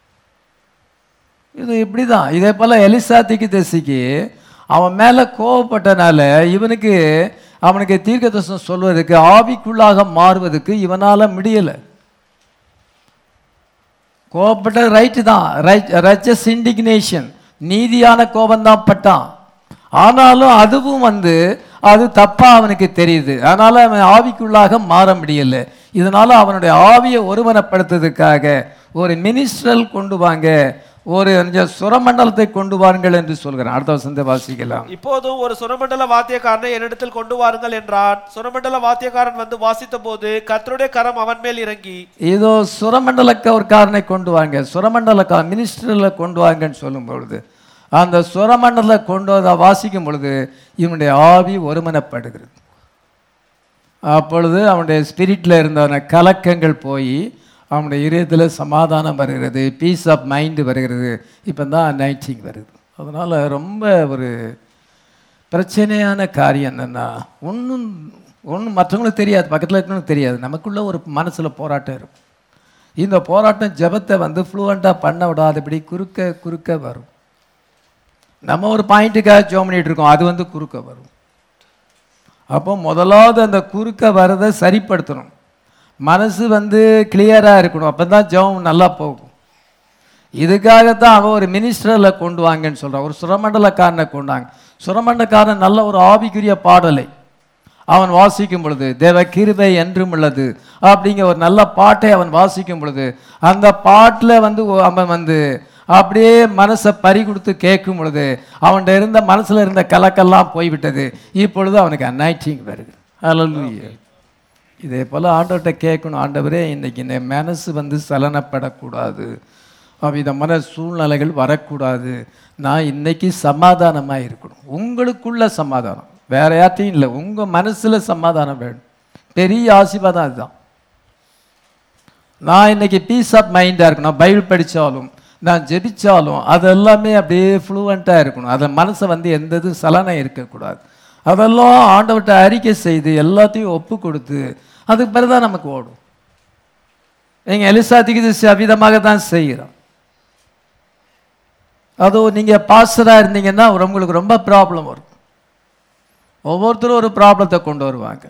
இது இப்படி தான் இதே போல் எலிசாத்திக்கு தசிக்கு அவன் மேலே கோவப்பட்டனால இவனுக்கு அவனுக்கு தீர்க்கதர்சனம் சொல்வதற்கு ஆவிக்குள்ளாக மாறுவதற்கு இவனால் முடியலை கோபப்பட்ட ரைட்டு தான் ரைட் ரச்சஸ் இண்டிக்னேஷன் நீதியான கோபம்தான் பட்டான் ஆனாலும் அதுவும் வந்து அது தப்பா அவனுக்கு தெரியுது அதனால அவன் ஆவிக்குள்ளாக மாற முடியல இதனால அவனுடைய ஆவியை ஒருமனப்படுத்துறதுக்காக ஒரு மினிஸ்ட்ரல் கொண்டு வாங்க ஒரு கொஞ்சம் சுரமண்டலத்தை கொண்டு வாருங்கள் என்று சொல்கிறான் அடுத்த வசந்த வாசிக்கலாம் இப்போதும் ஒரு சுரமண்டல வாத்தியக்காரனை என்னிடத்தில் கொண்டு வாருங்கள் என்றான் சுரமண்டல வாத்தியக்காரன் வந்து வாசித்த போது கர்த்தருடைய கரம் அவன் மேல் இறங்கி இதோ சுரமண்டலக்காரனை கொண்டு வாங்க சுரமண்டலக்கா மினிஸ்டரில் கொண்டு வாங்கன்னு சொல்லும் பொழுது அந்த சுரமண்டல கொண்டு வந்த வாசிக்கும் பொழுது இவனுடைய ஆவி ஒருமனப்படுகிறது அப்பொழுது அவனுடைய ஸ்பிரிட்டில் இருந்தவன கலக்கங்கள் போய் அவனுடைய இதயத்தில் சமாதானம் வருகிறது பீஸ் ஆஃப் மைண்டு வருகிறது இப்போ தான் நைட்டிங் வருது அதனால் ரொம்ப ஒரு பிரச்சனையான காரியம் என்னென்னா ஒன்றும் ஒன்றும் மற்றவங்களுக்கு தெரியாது பக்கத்தில் இருக்கணும் தெரியாது நமக்குள்ள ஒரு மனசில் போராட்டம் இருக்கும் இந்த போராட்டம் ஜெபத்தை வந்து ஃப்ளூவெண்ட்டாக பண்ண விடாதபடி குறுக்க குறுக்க வரும் நம்ம ஒரு பாயிண்ட்டுக்காக ஜோம் பண்ணிட்டு இருக்கோம் அது வந்து குறுக்க வரும் அப்போ முதலாவது அந்த குறுக்க வரதை சரிப்படுத்தணும் மனசு வந்து கிளியராக இருக்கணும் அப்போ தான் ஜெபம் நல்லா போகும் இதுக்காகத்தான் அவன் ஒரு மினிஸ்டரில் கொண்டு வாங்கன்னு சொல்கிறான் ஒரு சுரமண்டலக்காரனை கொண்டாங்க சுரமண்டலக்காரன் நல்ல ஒரு ஆவிக்குரிய பாடலை அவன் வாசிக்கும் பொழுது தேவ கிருபை என்றும் உள்ளது அப்படிங்கிற ஒரு நல்ல பாட்டை அவன் வாசிக்கும் பொழுது அந்த பாட்டில் வந்து ஒ- அவன் வந்து அப்படியே மனசை பறி கொடுத்து கேட்கும் பொழுது அவன்கிட்ட இருந்த மனசுல இருந்த கலக்கெல்லாம் போய்விட்டது இப்பொழுது அவனுக்கு அன்னாய்டிங் வருது ஹalleluya இதே போல் ஆண்டவர்கிட்ட கேட்கணும் ஆண்டவரே இன்னைக்கு இந்த மனசு வந்து சலனப்படக்கூடாது அவ்விதமான சூழ்நிலைகள் வரக்கூடாது நான் இன்னைக்கு சமாதானமாக இருக்கணும் உங்களுக்குள்ள சமாதானம் வேற யார்ட்டையும் இல்லை உங்கள் மனசில் சமாதானம் வேணும் பெரிய ஆசீர்வாதம் அதுதான் நான் இன்னைக்கு பீஸ் ஆஃப் மைண்டாக இருக்கணும் நான் பைபிள் படித்தாலும் நான் ஜெபிச்சாலும் அது எல்லாமே அப்படியே ஃப்ளூவெண்ட்டாக இருக்கணும் அதை மனசை வந்து எந்த இதுவும் சலனம் இருக்கக்கூடாது அதெல்லாம் ஆண்டவர்கிட்ட அறிக்கை செய்து எல்லாத்தையும் ஒப்பு கொடுத்து அதுக்கு பிறகு தான் நமக்கு ஓடும் நீங்கள் எலிசாத்திக்கு இது அவிதமாக தான் செய்கிறோம் அதுவும் நீங்கள் பாஸ்டராக இருந்தீங்கன்னா உங்களுக்கு ரொம்ப ப்ராப்ளம் வரும் ஒவ்வொருத்தரும் ஒரு ப்ராப்ளத்தை கொண்டு வருவாங்க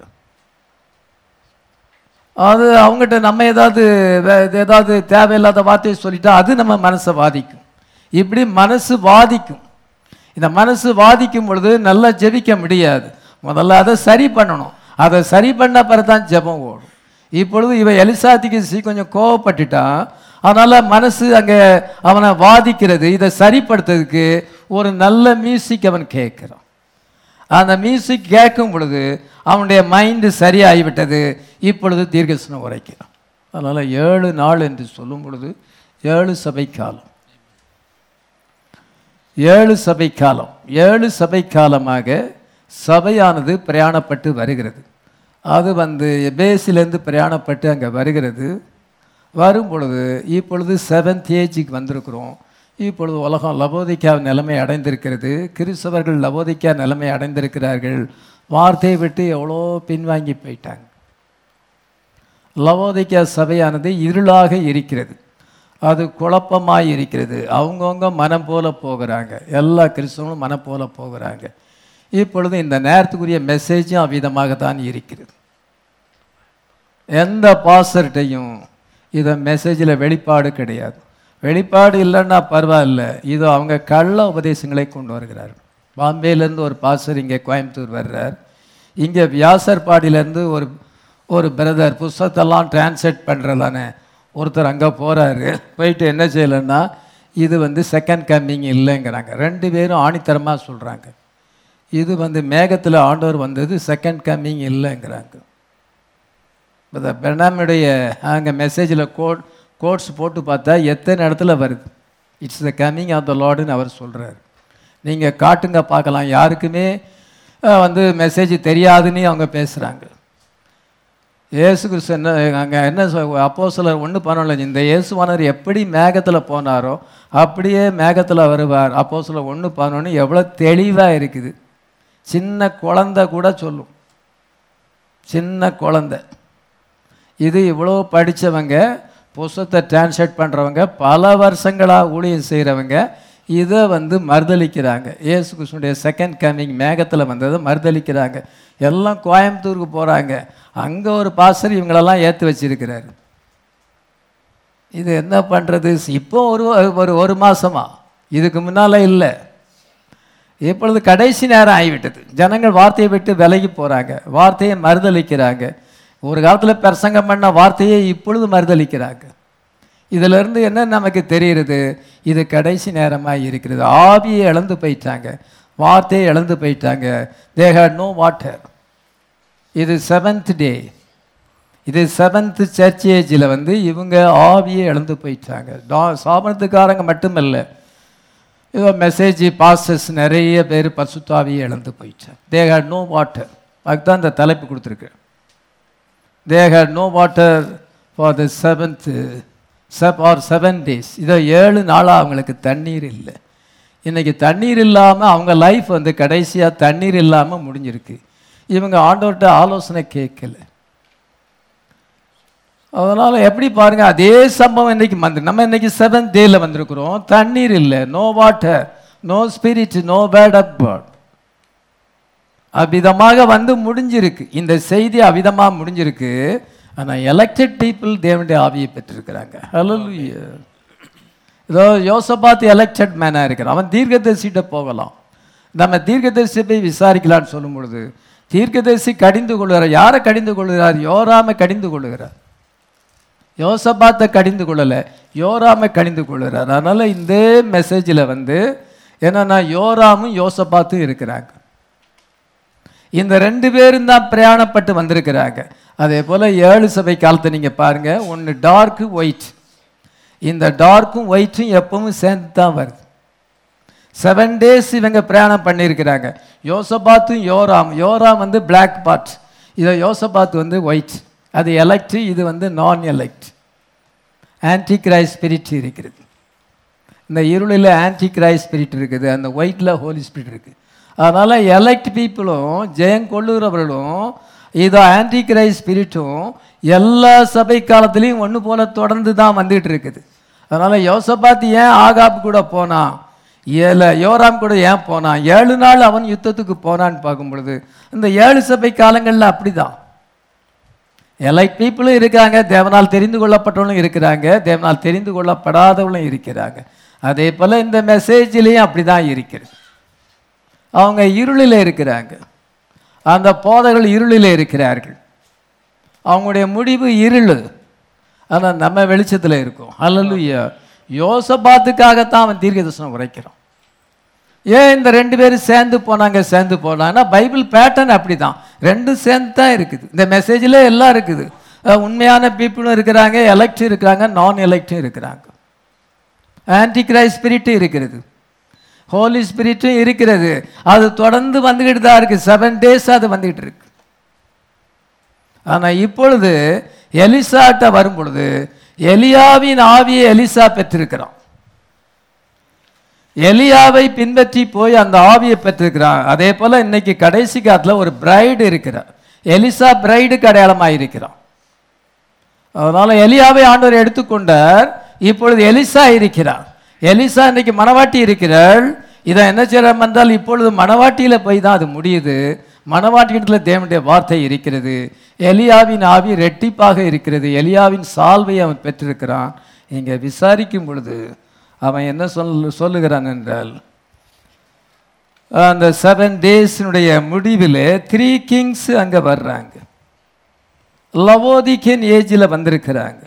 அது அவங்ககிட்ட நம்ம ஏதாவது வே- இது ஏதாவது தேவையில்லாத வார்த்தையை சொல்லிட்டா அது நம்ம மனசை பாதிக்கும் இப்படி மனசு வாதிக்கும் இந்த மனசு வாதிக்கும் பொழுது நல்லா ஜெபிக்க முடியாது முதல்ல அதை சரி பண்ணணும் அதை சரி பண்ண பிறகு தான் ஜெபம் ஓடும் இப்பொழுது இவ எலிசாத்திக்கு சி கொஞ்சம் கோவப்பட்டுட்டான் அதனால மனசு அங்கே அவனை வாதிக்கிறது இதை சரிப்படுத்துறதுக்கு ஒரு நல்ல மியூசிக் அவன் கேட்குறான் அந்த மியூசிக் கேட்கும் பொழுது அவனுடைய மைண்டு சரியாகிவிட்டது இப்பொழுது தீர்க்கசனம் உரைக்கிறான் அதனால் ஏழு நாள் என்று சொல்லும் பொழுது ஏழு சபை காலம் ஏழு சபை காலம் ஏழு சபை காலமாக சபையானது பிரயாணப்பட்டு வருகிறது அது வந்து எபேசிலேருந்து பிரயாணப்பட்டு அங்கே வருகிறது வரும் பொழுது இப்பொழுது செவன்த் ஏஜுக்கு வந்திருக்கிறோம் இப்பொழுது உலகம் லவோதிக்கா நிலைமை அடைந்திருக்கிறது கிறிஸ்தவர்கள் லவோதிக்கா நிலைமை அடைந்திருக்கிறார்கள் வார்த்தையை விட்டு எவ்வளோ பின்வாங்கி போயிட்டாங்க லவோதிக்கா சபையானது இருளாக இருக்கிறது அது குழப்பமாய் இருக்கிறது அவங்கவுங்க மனம் போல போகிறாங்க எல்லா கிறிஸ்தவங்களும் மனம் போல போகிறாங்க இப்பொழுது இந்த நேரத்துக்குரிய மெசேஜும் அவ்விதமாக தான் இருக்கிறது எந்த பாசர்கிட்டையும் இதை மெசேஜில் வெளிப்பாடு கிடையாது வெளிப்பாடு இல்லைன்னா பரவாயில்ல இது அவங்க கள்ள உபதேசங்களை கொண்டு வருகிறார்கள் பாம்பேலேருந்து ஒரு பாஸ்டர் இங்கே கோயம்புத்தூர் வர்றார் இங்கே வியாசர்பாடியிலேருந்து ஒரு ஒரு பிரதர் புஸ்தகத்தெல்லாம் டிரான்ஸ்லேட் பண்ணுறதானே ஒருத்தர் அங்கே போகிறாரு போயிட்டு என்ன செய்யலைன்னா இது வந்து செகண்ட் கம்மிங் இல்லைங்கிறாங்க ரெண்டு பேரும் ஆணித்தரமாக சொல்கிறாங்க இது வந்து மேகத்தில் ஆண்டவர் வந்தது செகண்ட் கம்மிங் இல்லைங்கிறாங்க இந்த பெர்னாமுடைய அங்கே மெசேஜில் கோட் கோட்ஸ் போட்டு பார்த்தா எத்தனை இடத்துல வருது it's the coming of the லார்டுன்னு அவர் சொல்கிறார் நீங்கள் காட்டுங்க பார்க்கலாம் யாருக்குமே அஹ், வந்து மெசேஜ் தெரியாதுன்னு அவங்க பேசுகிறாங்க இயேசு கிறிஸ்து என்ன அங்கே என்ன அப்போ சிலர் ஒன்று பண்ணல இந்த இயேசுவானவர் எப்படி மேகத்தில் போனாரோ அப்படியே மேகத்தில் வருவார் அப்போ சிலர் ஒன்று பண்ணோன்னு எவ்வளோ தெளிவாக இருக்குது சின்ன குழந்தை கூட சொல்லும் சின்ன குழந்தை இது இவ்வளோ படித்தவங்க புஸ்தத்தை டிரான்ஸ்லேட் பண்ணுறவங்க பல வருஷங்களாக ஊழியம் செய்கிறவங்க இதை வந்து மறுதளிக்கிறாங்க இயேசு கிருஷ்ணனுடைய செகண்ட் கமிங் மேகத்தில் வந்ததை மறுதளிக்கிறாங்க எல்லாம் கோயம்புத்தூருக்கு போகிறாங்க அங்கே ஒரு பாசர் இவங்களெல்லாம் ஏற்றி வச்சிருக்கிறாரு இது என்ன பண்ணுறது இப்போ ஒரு ஒரு ஒரு மாசமா இதுக்கு முன்னால் இல்லை இப்பொழுது கடைசி நேரம் ஆகிவிட்டது ஜனங்கள் வார்த்தையை விட்டு விலகி போகிறாங்க வார்த்தையை மறுதளிக்கிறாங்க ஒரு காலத்தில் பிரசங்கம் பண்ண வார்த்தையை இப்பொழுது மறுதளிக்கிறாங்க இதிலிருந்து என்ன நமக்கு தெரிகிறது இது கடைசி நேரமாக இருக்கிறது ஆவியை இழந்து போயிட்டாங்க வார்த்தையை இழந்து போயிட்டாங்க தே ஹேட் நோ வாட்டர் இது செவன்த் டே இது செவன்த் சர்ச் ஏஜில் வந்து இவங்க ஆவியை இழந்து போயிட்டாங்க டா சாபனத்துக்காரங்க மட்டுமல்ல ஏதோ மெசேஜ் பாஸ்டர்ஸ் நிறைய பேர் பசுத்தாவியை இழந்து போயிட்டாங்க தே ஹேட் நோ வாட்டர் அதுக்கு தான் இந்த தலைப்பு கொடுத்துருக்கு they had no water for the seventh step or seven days இதோ ஏழு நாளாக அவங்களுக்கு தண்ணீர் இல்லை இன்னைக்கு தண்ணீர் இல்லாமல் அவங்க லைஃப் வந்து கடைசியாக தண்ணீர் இல்லாமல் முடிஞ்சிருக்கு இவங்க ஆண்டவர்கிட்ட ஆலோசனை கேட்கல அதனால் எப்படி பாருங்க அதே சம்பவம் இன்னைக்கு வந்து நம்ம இன்னைக்கு செவன்த் டேல வந்திருக்கிறோம் தண்ணீர் இல்லை no water no spirit no bad of God அவ்விதமாக வந்து முடிஞ்சிருக்கு இந்த செய்தி அவ்விதமாக முடிஞ்சிருக்கு ஆனால் எலெக்டட் பீப்புள் தேவனுடைய ஆவியை பெற்றிருக்கிறாங்க ஹalleluya இதோ யோசபாத் எலெக்டட் மேனாக இருக்கிறான் அவன் தீர்க்கதரிசிட்ட போகலாம் நம்ம தீர்க்கதரிசி போய் விசாரிக்கலான்னு சொல்லும் பொழுது தீர்க்கதரிசி கடிந்து கொள்கிறார் யாரை கடிந்து கொள்கிறார் யோராமை கடிந்து கொள்கிறார் யோசபாத்தை கடிந்து கொள்ளலை யோராமை கடிந்து கொள்கிறார் அதனால் இந்த மெசேஜில் வந்து என்னன்னா யோராமும் யோசபாத்தும் இருக்கிறாங்க இந்த ரெண்டு பேரும் தான் பிரயாணப்பட்டு வந்திருக்கிறாங்க அதே போல் ஏழு சபை காலத்தை நீங்கள் பாருங்கள் ஒன்று டார்க்கு ஒயிட் இந்த டார்க்கும் ஒயிட்டும் எப்பவும் சேர்ந்து தான் வருது செவன் டேஸ் இவங்க பிரயாணம் பண்ணியிருக்கிறாங்க யோசபாத்தும் யோராம் யோராம் வந்து Black பார்ட் இதை யோசபாத் வந்து ஒயிட் அது எலக்ட் இது வந்து நான் எலக்ட் ஆன்டி கிரைஸ்ட் ஸ்பிரிட் இருக்கிறது இந்த இருளில் ஆன்டி கிரைஸ்ட் ஸ்பிரிட் இருக்குது அந்த ஒயிட்டில் ஹோலி ஸ்பிரிட் இருக்குது அதனால் எலக்ட் பீப்புளும் ஜெயம் கொள்ளுகிறவர்களும் இதோ ஆன்டி கிரைஸ்ட் ஸ்பிரிட்டும் எல்லா சபை காலத்துலேயும் ஒன்று போல தொடர்ந்து தான் வந்துட்டு இருக்குது அதனால் யோசபாத் ஏன் ஆகாப் கூட போனான் ஏல யோராம் கூட ஏன் போனான் ஏழு நாள் அவன் யுத்தத்துக்கு போனான்னு பார்க்கும் பொழுது இந்த ஏழு சபை காலங்களில் அப்படிதான் எலைட் பீப்புளும் இருக்காங்க தேவனால் தெரிந்து கொள்ளப்பட்டவங்களும் இருக்கிறாங்க தேவனால் தெரிந்து கொள்ளப்படாதவங்களும் இருக்கிறாங்க அதே போல் இந்த மெசேஜ்லேயும் அப்படி தான் இருக்கிறது அவங்க இருளில் இருக்கிறாங்க அந்த போதைகள் இருளில் இருக்கிறார்கள் அவங்களுடைய முடிவு இருள் ஆனால் நம்ம வெளிச்சத்தில் இருக்கோம் அல்லலுயா யோசபாத்துக்காகத்தான் அவன் தீர்க்கதர்சனம் உரைக்கிறான் ஏன் இந்த ரெண்டு பேரும் சேர்ந்து போனாங்க சேர்ந்து போனாங்கன்னா பைபிள் பேட்டர்ன் அப்படி தான் ரெண்டும் சேர்ந்து தான் இருக்குது இந்த மெசேஜில் எல்லாம் இருக்குது அஹ் உண்மையான பீப்புளும் இருக்கிறாங்க எலக்ட் இருக்கிறாங்க நான் எலக்டும் இருக்கிறாங்க ஆன்டி கிரைஸ்ட் ஸ்பிரிட்டும் இருக்கிறது ஹோலி ஸ்பிரிட்டும் இருக்கிறது அது தொடர்ந்து வந்துக்கிட்டு தான் இருக்குது செவன் டேஸ் அது வந்துக்கிட்டு இருக்கு ஆனால் இப்பொழுது எலிசாட்ட வரும் பொழுது எலியாவின் ஆவியை எலிசா பெற்றிருக்கிறான் எலியாவை பின்பற்றி போய் அந்த ஆவியை பெற்றிருக்கிறான் அதே போல இன்னைக்கு கடைசி காலத்தில் ஒரு பிரைடு இருக்கிறார் எலிசா பிரைடுக்கு அடையாளமாக இருக்கிறான் அதனால எலியாவை ஆண்டவர் எடுத்துக்கொண்டார் இப்பொழுது எலிசா இருக்கிறார் எலிசா இன்னைக்கு மணவாட்டி இருக்கிறாள் இதை என்ன செய்யறோம் என்றால் இப்பொழுது மணவாட்டியில போய் தான் அது முடியுது மணவாட்டியிடத்தில் தேவனுடைய வார்த்தை இருக்கிறது எலியாவின் ஆவி ரெட்டிப்பாக இருக்கிறது எலியாவின் சால்வை அவன் பெற்றிருக்கிறான் இங்கே விசாரிக்கும் பொழுது அவன் என்ன சொல் சொல்லுகிறான் என்றால் அந்த செவன் டேஸினுடைய முடிவில் த்ரீ கிங்ஸ் அங்கே வர்றாங்க லவோதிக்கன் ஏஜில் வந்திருக்கிறாங்க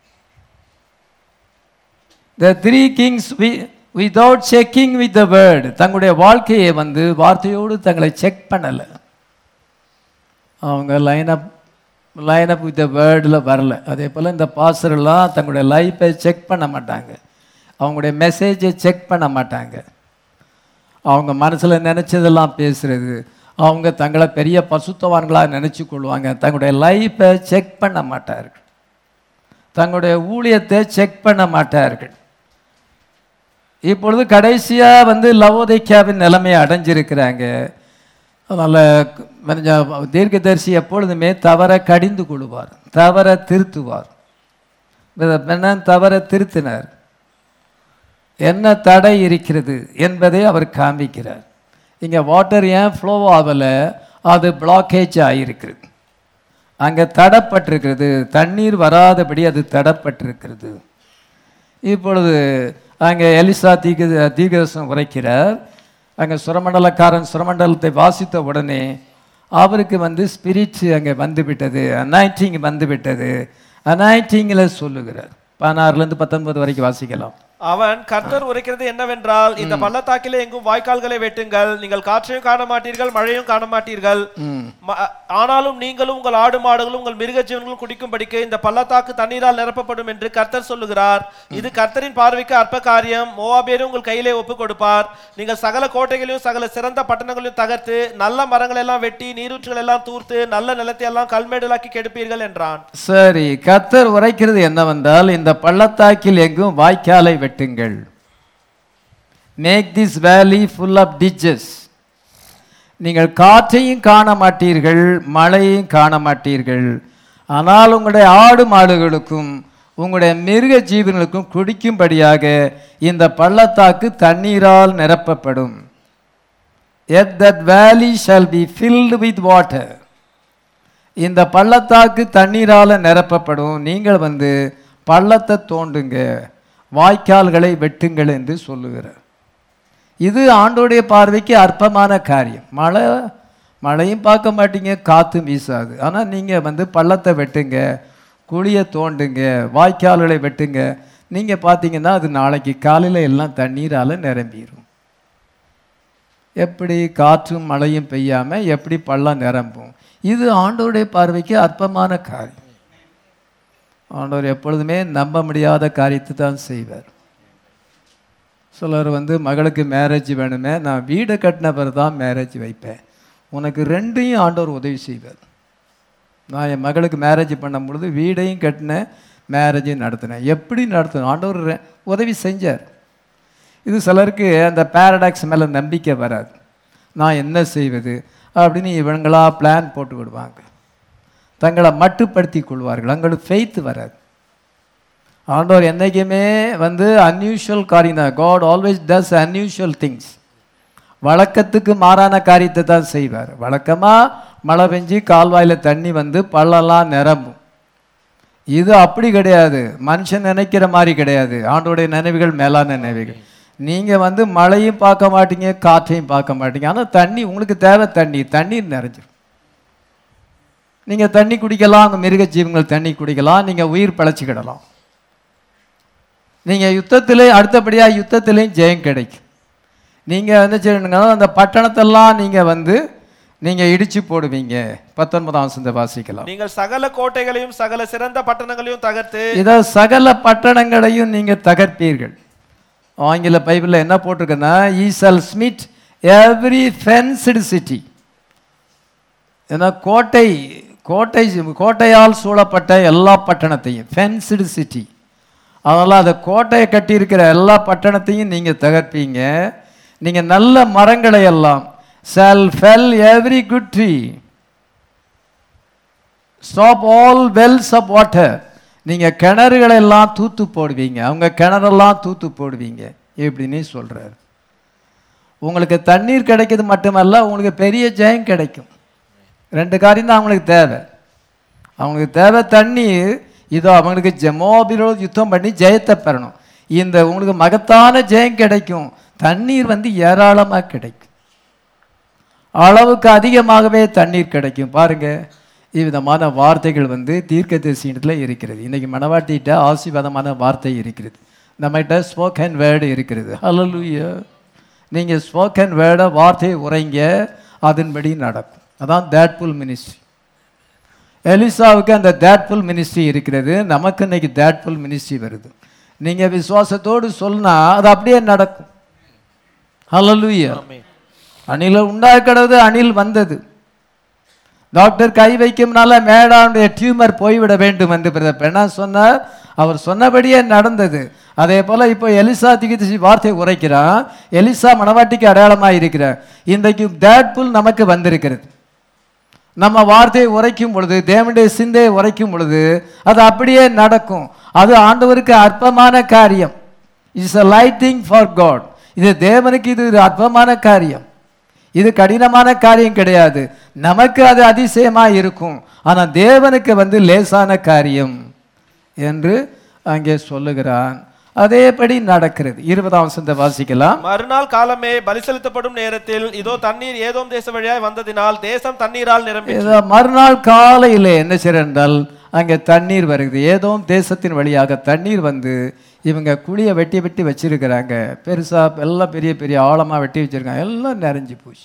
the three kings without checking with the word தங்களுடைய வாழ்க்கையை வந்து வார்த்தையோடு தங்களை செக் பண்ணலை அவங்க லைனப் லைனப் வித் த வேர்டில் வரல அதே போல் இந்த பாசரெல்லாம் தங்களுடைய லைஃப்பை செக் பண்ண மாட்டாங்க அவங்களுடைய மெசேஜை செக் பண்ண மாட்டாங்க அவங்க மனசில் நினச்சதெல்லாம் பேசுறது அவங்க தங்களை பெரிய பசுத்தவான்களாக நினச்சி கொள்வாங்க தங்களுடைய லைஃப்பை செக் பண்ண மாட்டார்கள் தங்களுடைய ஊழியத்தை செக் பண்ண மாட்டார்கள் இப்பொழுது கடைசியாக வந்து லவோதைக்காவின் நிலைமையை அடைஞ்சிருக்கிறாங்க அதனால் தீர்க்கதரிசி எப்பொழுதுமே தவற கடிந்து கொள்வார் தவற திருத்துவார் என்ன தவற திருத்தினார் என்ன தடை இருக்கிறது என்பதை அவர் காண்பிக்கிறார் இங்கே வாட்டர் ஏன் ஃப்ளோ ஆகலை அது பிளாக்கேஜ் ஆகியிருக்கிறது அங்கே தடப்பட்டிருக்கிறது தண்ணீர் வராதபடி அது தடப்பட்டிருக்கிறது இப்பொழுது அங்கே எலிசா தீக தீகரசம் உரைக்கிறார் அங்கே சுரமண்டலக்காரன் சுரமண்டலத்தை வாசித்த உடனே அவருக்கு வந்து ஸ்பிரிட் அங்கே வந்து விட்டது அனாய்டிங் வந்து விட்டது அனாய்டிங்கில் சொல்லுகிறார் பதினாறுலேருந்து பத்தொன்பது வரைக்கும் வாசிக்கலாம் அவன் கர்த்தர் உரைக்கிறது என்னவென்றால் இந்த பள்ளத்தாக்கிலே எங்கும் வாய்க்கால்களை வெட்டுங்கள் நீங்கள் காற்றையும் காண மாட்டீர்கள் மழையும் காண மாட்டீர்கள் ம- ஆனாலும் நீங்களும் உங்கள் ஆடு மாடுகளும் உங்கள் மிருக ஜீவன்களும் குடிக்கும்படிக்கு இந்த பள்ளத்தாக்கு தண்ணீரால் நிரப்பப்படும் என்று கர்த்தர் சொல்லுகிறார் இது கர்த்தரின் பார்வைக்கு அற்ப காரியம் மோவாபேரும் உங்கள் கையிலே ஒப்புக் கொடுப்பார் நீங்கள் சகல கோட்டைகளையும் சகல சிறந்த பட்டணங்களையும் தகர்த்து நல்ல மரங்களை எல்லாம் வெட்டி நீரூற்றுகள் எல்லாம் தூர்த்து நல்ல நிலத்தை எல்லாம் கல்மேடலாக்கி கெடுப்பீர்கள் என்றான் சரி கத்தர் உரைக்கிறது என்னவென்றால் இந்த பள்ளத்தாக்கில் எங்கும் வாய்க்காலை வெட்டுங்கள் make this valley full of ditches நீங்கள் காற்றையும் காண மாட்டீர்கள் மழையும் காண மாட்டீர்கள் ஆனால் உங்களுடைய ஆடு மாடுகளுக்கும் உங்களுடைய மிருக ஜீவன்களுக்கும் குடிக்கும்படியாக இந்த பள்ளத்தாக்கு தண்ணீரால் நிரப்பப்படும் yet that valley shall be filled with water இந்த பள்ளத்தாக்கு தண்ணீரால் நிரப்பப்படும் நீங்கள் வந்து பள்ளத்தை தோண்டுங்க வாய்க்கால்களை வெட்டுங்கள் என்று சொல்லுகிறார் இது ஆண்டோடைய பார்வைக்கு அற்பமான காரியம் மழை மழையும் பார்க்க மாட்டீங்க காற்றும் வீசாது ஆனால் நீங்கள் வந்து பள்ளத்தை வெட்டுங்க குழியை தோண்டுங்க வாய்க்கால்களை வெட்டுங்க நீங்கள் பார்த்தீங்கன்னா அது நாளைக்கு காலையில் எல்லாம் தண்ணீரால் நிரம்பிடும் எப்படி காற்றும் மழையும் பெய்யாமல் எப்படி பள்ளம் நிரம்பும் இது ஆண்டவருடைய பார்வைக்கு அற்பமான காரியம் ஆண்டவர் எப்பொழுதுமே நம்ப முடியாத காரியத்தை தான் செய்வார் சிலர் வந்து மகளுக்கு மேரேஜ் வேணுமே நான் வீடு கட்டின பிறகு தான் மேரேஜ் வைப்பேன் உனக்கு ரெண்டையும் ஆண்டவர் உதவி செய்வார் நான் என் மகளுக்கு மேரேஜ் பண்ணும் பொழுது வீடையும் கட்டினேன் மேரேஜையும் நடத்தினேன் எப்படி நடத்தினேன் ஆண்டவர் ரெ- உதவி செஞ்சார் இது சிலருக்கு அந்த பேரடாக்ஸ் மேலே நம்பிக்கை வராது நான் என்ன செய்வது அப்படின்னு இவங்களா பிளான் போட்டு விடுவாங்க தங்களை மட்டுப்படுத்தி கொள்வார்கள் அவங்களுக்கு ஃபெய்த் வராது ஆண்டவர் என்றைக்குமே வந்து அன்யூஷுவல் காரியம் தான் God always does unusual things வழக்கத்துக்கு மாறான காரியத்தை தான் செய்வார் வழக்கமாக மழை பெஞ்சு கால்வாயில் தண்ணி வந்து பள்ளம்லாம் நிரம்பும் இது அப்படி கிடையாது மனுஷன் நினைக்கிற மாதிரி கிடையாது ஆண்டோடைய நினைவுகள் மேலான நினைவுகள் நீங்கள் வந்து மழையும் பார்க்க மாட்டீங்க காற்றையும் பார்க்க மாட்டீங்க ஆனால் தண்ணி உங்களுக்கு தேவை தண்ணி தண்ணீர் நிறைஞ்சிரும் நீங்கள் தண்ணி குடிக்கலாம் அந்த மிருக ஜீவங்கள் தண்ணி குடிக்கலாம் நீங்கள் உயிர் பிழைச்சிக்கிடலாம் நீங்கள் யுத்தத்திலே அடுத்தபடியாக யுத்தத்திலையும் ஜெயம் கிடைக்கும் நீங்கள் என்ன செய்யணுங்கன்னா அந்த பட்டணத்தெல்லாம் நீங்கள் வந்து நீங்கள் இடிச்சு போடுவீங்க பத்தொன்பதாம் வசந்த வாசிக்கலாம் நீங்கள் சகல கோட்டைகளையும் சகல சிறந்த பட்டணங்களையும் தகர்த்து இதோ சகல பட்டணங்களையும் நீங்கள் தகர்ப்பீர்கள் ஆங்கில பைபிளில் என்ன போட்டிருக்குன்னா ஈ சல் ஸ்மிட் எவ்ரி ஃபென்ஸ்டு சிட்டி ஏன்னா கோட்டை கோட்டை கோட்டையால் சூழப்பட்ட எல்லா பட்டணத்தையும் ஃபென்ஸ்டு சிட்டி அதனால் அந்த கோட்டையை கட்டியிருக்கிற எல்லா பட்டணத்தையும் நீங்கள் தகர்ப்பீங்க நீங்கள் நல்ல மரங்களை எல்லாம் shall fell every good tree stop all wells of water நீங்கள் கிணறுகளை எல்லாம் தூத்து போடுவீங்க அவங்க கிணறெல்லாம் தூத்து போடுவீங்க இப்படின்னு சொல்கிறார் உங்களுக்கு தண்ணீர் கிடைக்கிறது மட்டுமல்ல உங்களுக்கு பெரிய ஜெயம் கிடைக்கும் ரெண்டு காரியம் தான் அவங்களுக்கு தேவை அவங்களுக்கு தேவை தண்ணீர் இதோ அவங்களுக்கு ஜெமோபிலோடு யுத்தம் பண்ணி ஜெயத்தை பெறணும் இந்த உங்களுக்கு மகத்தான ஜெயம் கிடைக்கும் தண்ணீர் வந்து ஏராளமாக கிடைக்கும் அளவுக்கு அதிகமாகவே தண்ணீர் கிடைக்கும் பாருங்க இவ்விதமான வார்த்தைகள் வந்து தீர்க்க தரிசனத்தில் இருக்கிறது இன்னைக்கு மனவாட்டிகிட்ட ஆசீர்வாதமான வார்த்தை இருக்கிறது நம்மகிட்ட ஸ்போக்கன் வேர்டு இருக்கிறது ஹalleluya நீங்கள் ஸ்போக்கன் வேர்டை வார்த்தையை உரைங்க அதன்படி நடக்கும் அதான் தேட்ஃபுல் மினிஸ்ட்ரி எலிசாவுக்கு அந்த தேட்ஃபுல் மினிஸ்ட்ரி இருக்கிறது நமக்கு இன்னைக்கு தேட்ஃபுல் மினிஸ்ட்ரி வருது நீங்கள் விசுவாசத்தோடு சொன்னா அது அப்படியே நடக்கும் ஹalleluya ஆமென். அணில உண்டாக்கிறது அணில் வந்தது டாக்டர் கை வைக்கும்னால மேடாவுடைய டியூமர் போய்விட வேண்டும் என்று பிரதர் என்ன சொன்னார் அவர் சொன்னபடியே நடந்தது அதே போல இப்போ எலிசா திகிதிசி வார்த்தை உரைக்கிறான் எலிசா மணவாட்டிக்கு அடையாளமாக இருக்கிறார் இன்றைக்கு தேட்புல் நமக்கு வந்திருக்கிறது நம்ம வார்த்தையை உரைக்கும் பொழுது தேவனுடைய சிந்தையை உரைக்கும் பொழுது அது அப்படியே நடக்கும் அது ஆண்டவருக்கு அற்பமான காரியம் it's a light thing for God இது தேவனுக்கு இது ஒரு அற்பமான காரியம் இது கடினமான காரியம் கிடையாது நமக்கு அது அதிசயமா இருக்கும் ஆனா தேவனுக்கு வந்து லேசான காரியம் என்று அங்கே சொல்லுகிறான் அதேபடி நடக்கிறது இருபதாம் வசந்த வாசிக்கலாம் மறுநாள் காலமே பலி செலுத்தப்படும் நேரத்தில் இதோ தண்ணீர் ஏதோம் தேச வழியாய் வந்ததினால் தேசம் தண்ணீரால் நிரம்பி ஏதோ மறுநாள் காலையில் என்ன செய்யறால் அங்கே தண்ணீர் வருகிறது ஏதோ தேசத்தின் வழியாக தண்ணீர் வந்து இவங்க குழியை வெட்டி வெட்டி வச்சிருக்கிறாங்க பெருசா எல்லாம் பெரிய பெரிய ஆழமாக வெட்டி வச்சிருக்காங்க எல்லாம் நிறைஞ்சு போச்சு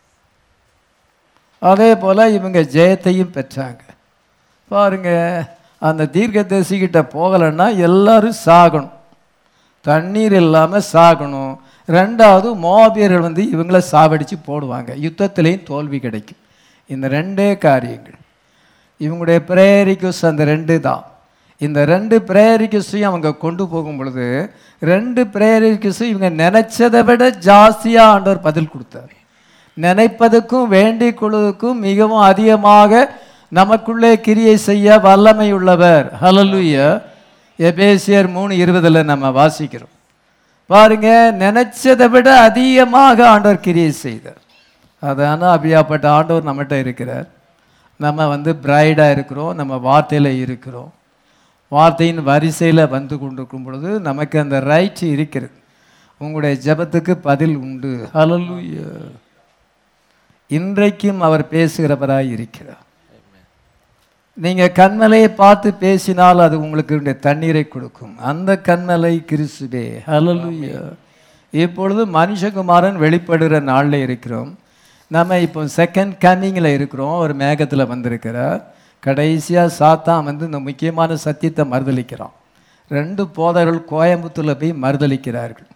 அதே போல இவங்க ஜெயத்தையும் பெற்றாங்க பாருங்க அந்த தீர்க்கதரிசிகிட்ட போகலைன்னா எல்லாரும் சாகணும் தண்ணீர் இல்லாமல் சாகணும் ரெண்டாவது மோபியர்கள் வந்து இவங்கள சாவடிச்சு போடுவாங்க யுத்தத்திலையும் தோல்வி கிடைக்கும் இந்த ரெண்டே காரியங்கள் இவங்களுடைய பிரேரிக்கஸ் அந்த ரெண்டு தான் இந்த ரெண்டு பிரேரிக்கஸையும் அவங்க கொண்டு போகும் பொழுது ரெண்டு பிரேரிக்கஸும் இவங்க நினைச்சதை விட ஜாஸ்தியாக ஆண்டவர் பதில் கொடுத்தார் நினைப்பதற்கும் வேண்டிக் கொள்வதற்கும் மிகவும் அதிகமாக நமக்குள்ளே கிரியை செய்ய வல்லமை உள்ளவர் ஹalleluya எபேசியர் மூணு இருபதுல நம்ம வாசிக்கிறோம் பாருங்க நினைச்சதை விட அதிகமாக ஆண்டவர் கிரியை செய்தார் அதான அப்படியாப்பட்ட ஆண்டவர் நம்மகிட்ட இருக்கிறார் நம்ம வந்து பிரைடாக இருக்கிறோம் நம்ம வார்த்தையில் இருக்கிறோம் வார்த்தையின் வரிசையில் வந்து கொண்டிருக்கும் பொழுது நமக்கு அந்த ரைட் இருக்கிறது உங்களுடைய ஜெபத்துக்கு பதில் உண்டு ஹalleluya இன்றைக்கும் அவர் பேசுகிறவராய் இருக்கிறார் நீங்க கண்மலையை பார்த்து பேசினால் அது உங்களுக்கு இந்த தண்ணீரை கொடுக்கும் அந்த கண்மலை கிறிஸ்துவே ஹalleluya இப்பொழுது மனுஷகுமாரன் வெளிப்படுகிற நாளில் இருக்கிறோம் நம்ம இப்போ செகண்ட் கன்னிங்கில் இருக்கிறோம் ஒரு மேகத்தில் வந்திருக்கிறார் கடைசியாக சாத்தான் வந்து இந்த முக்கியமான சத்தியத்தை மறுதளிக்கிறான் ரெண்டு போதர்கள் கோயம்புத்தூரில் போய் மறுதளிக்கிறார்கள்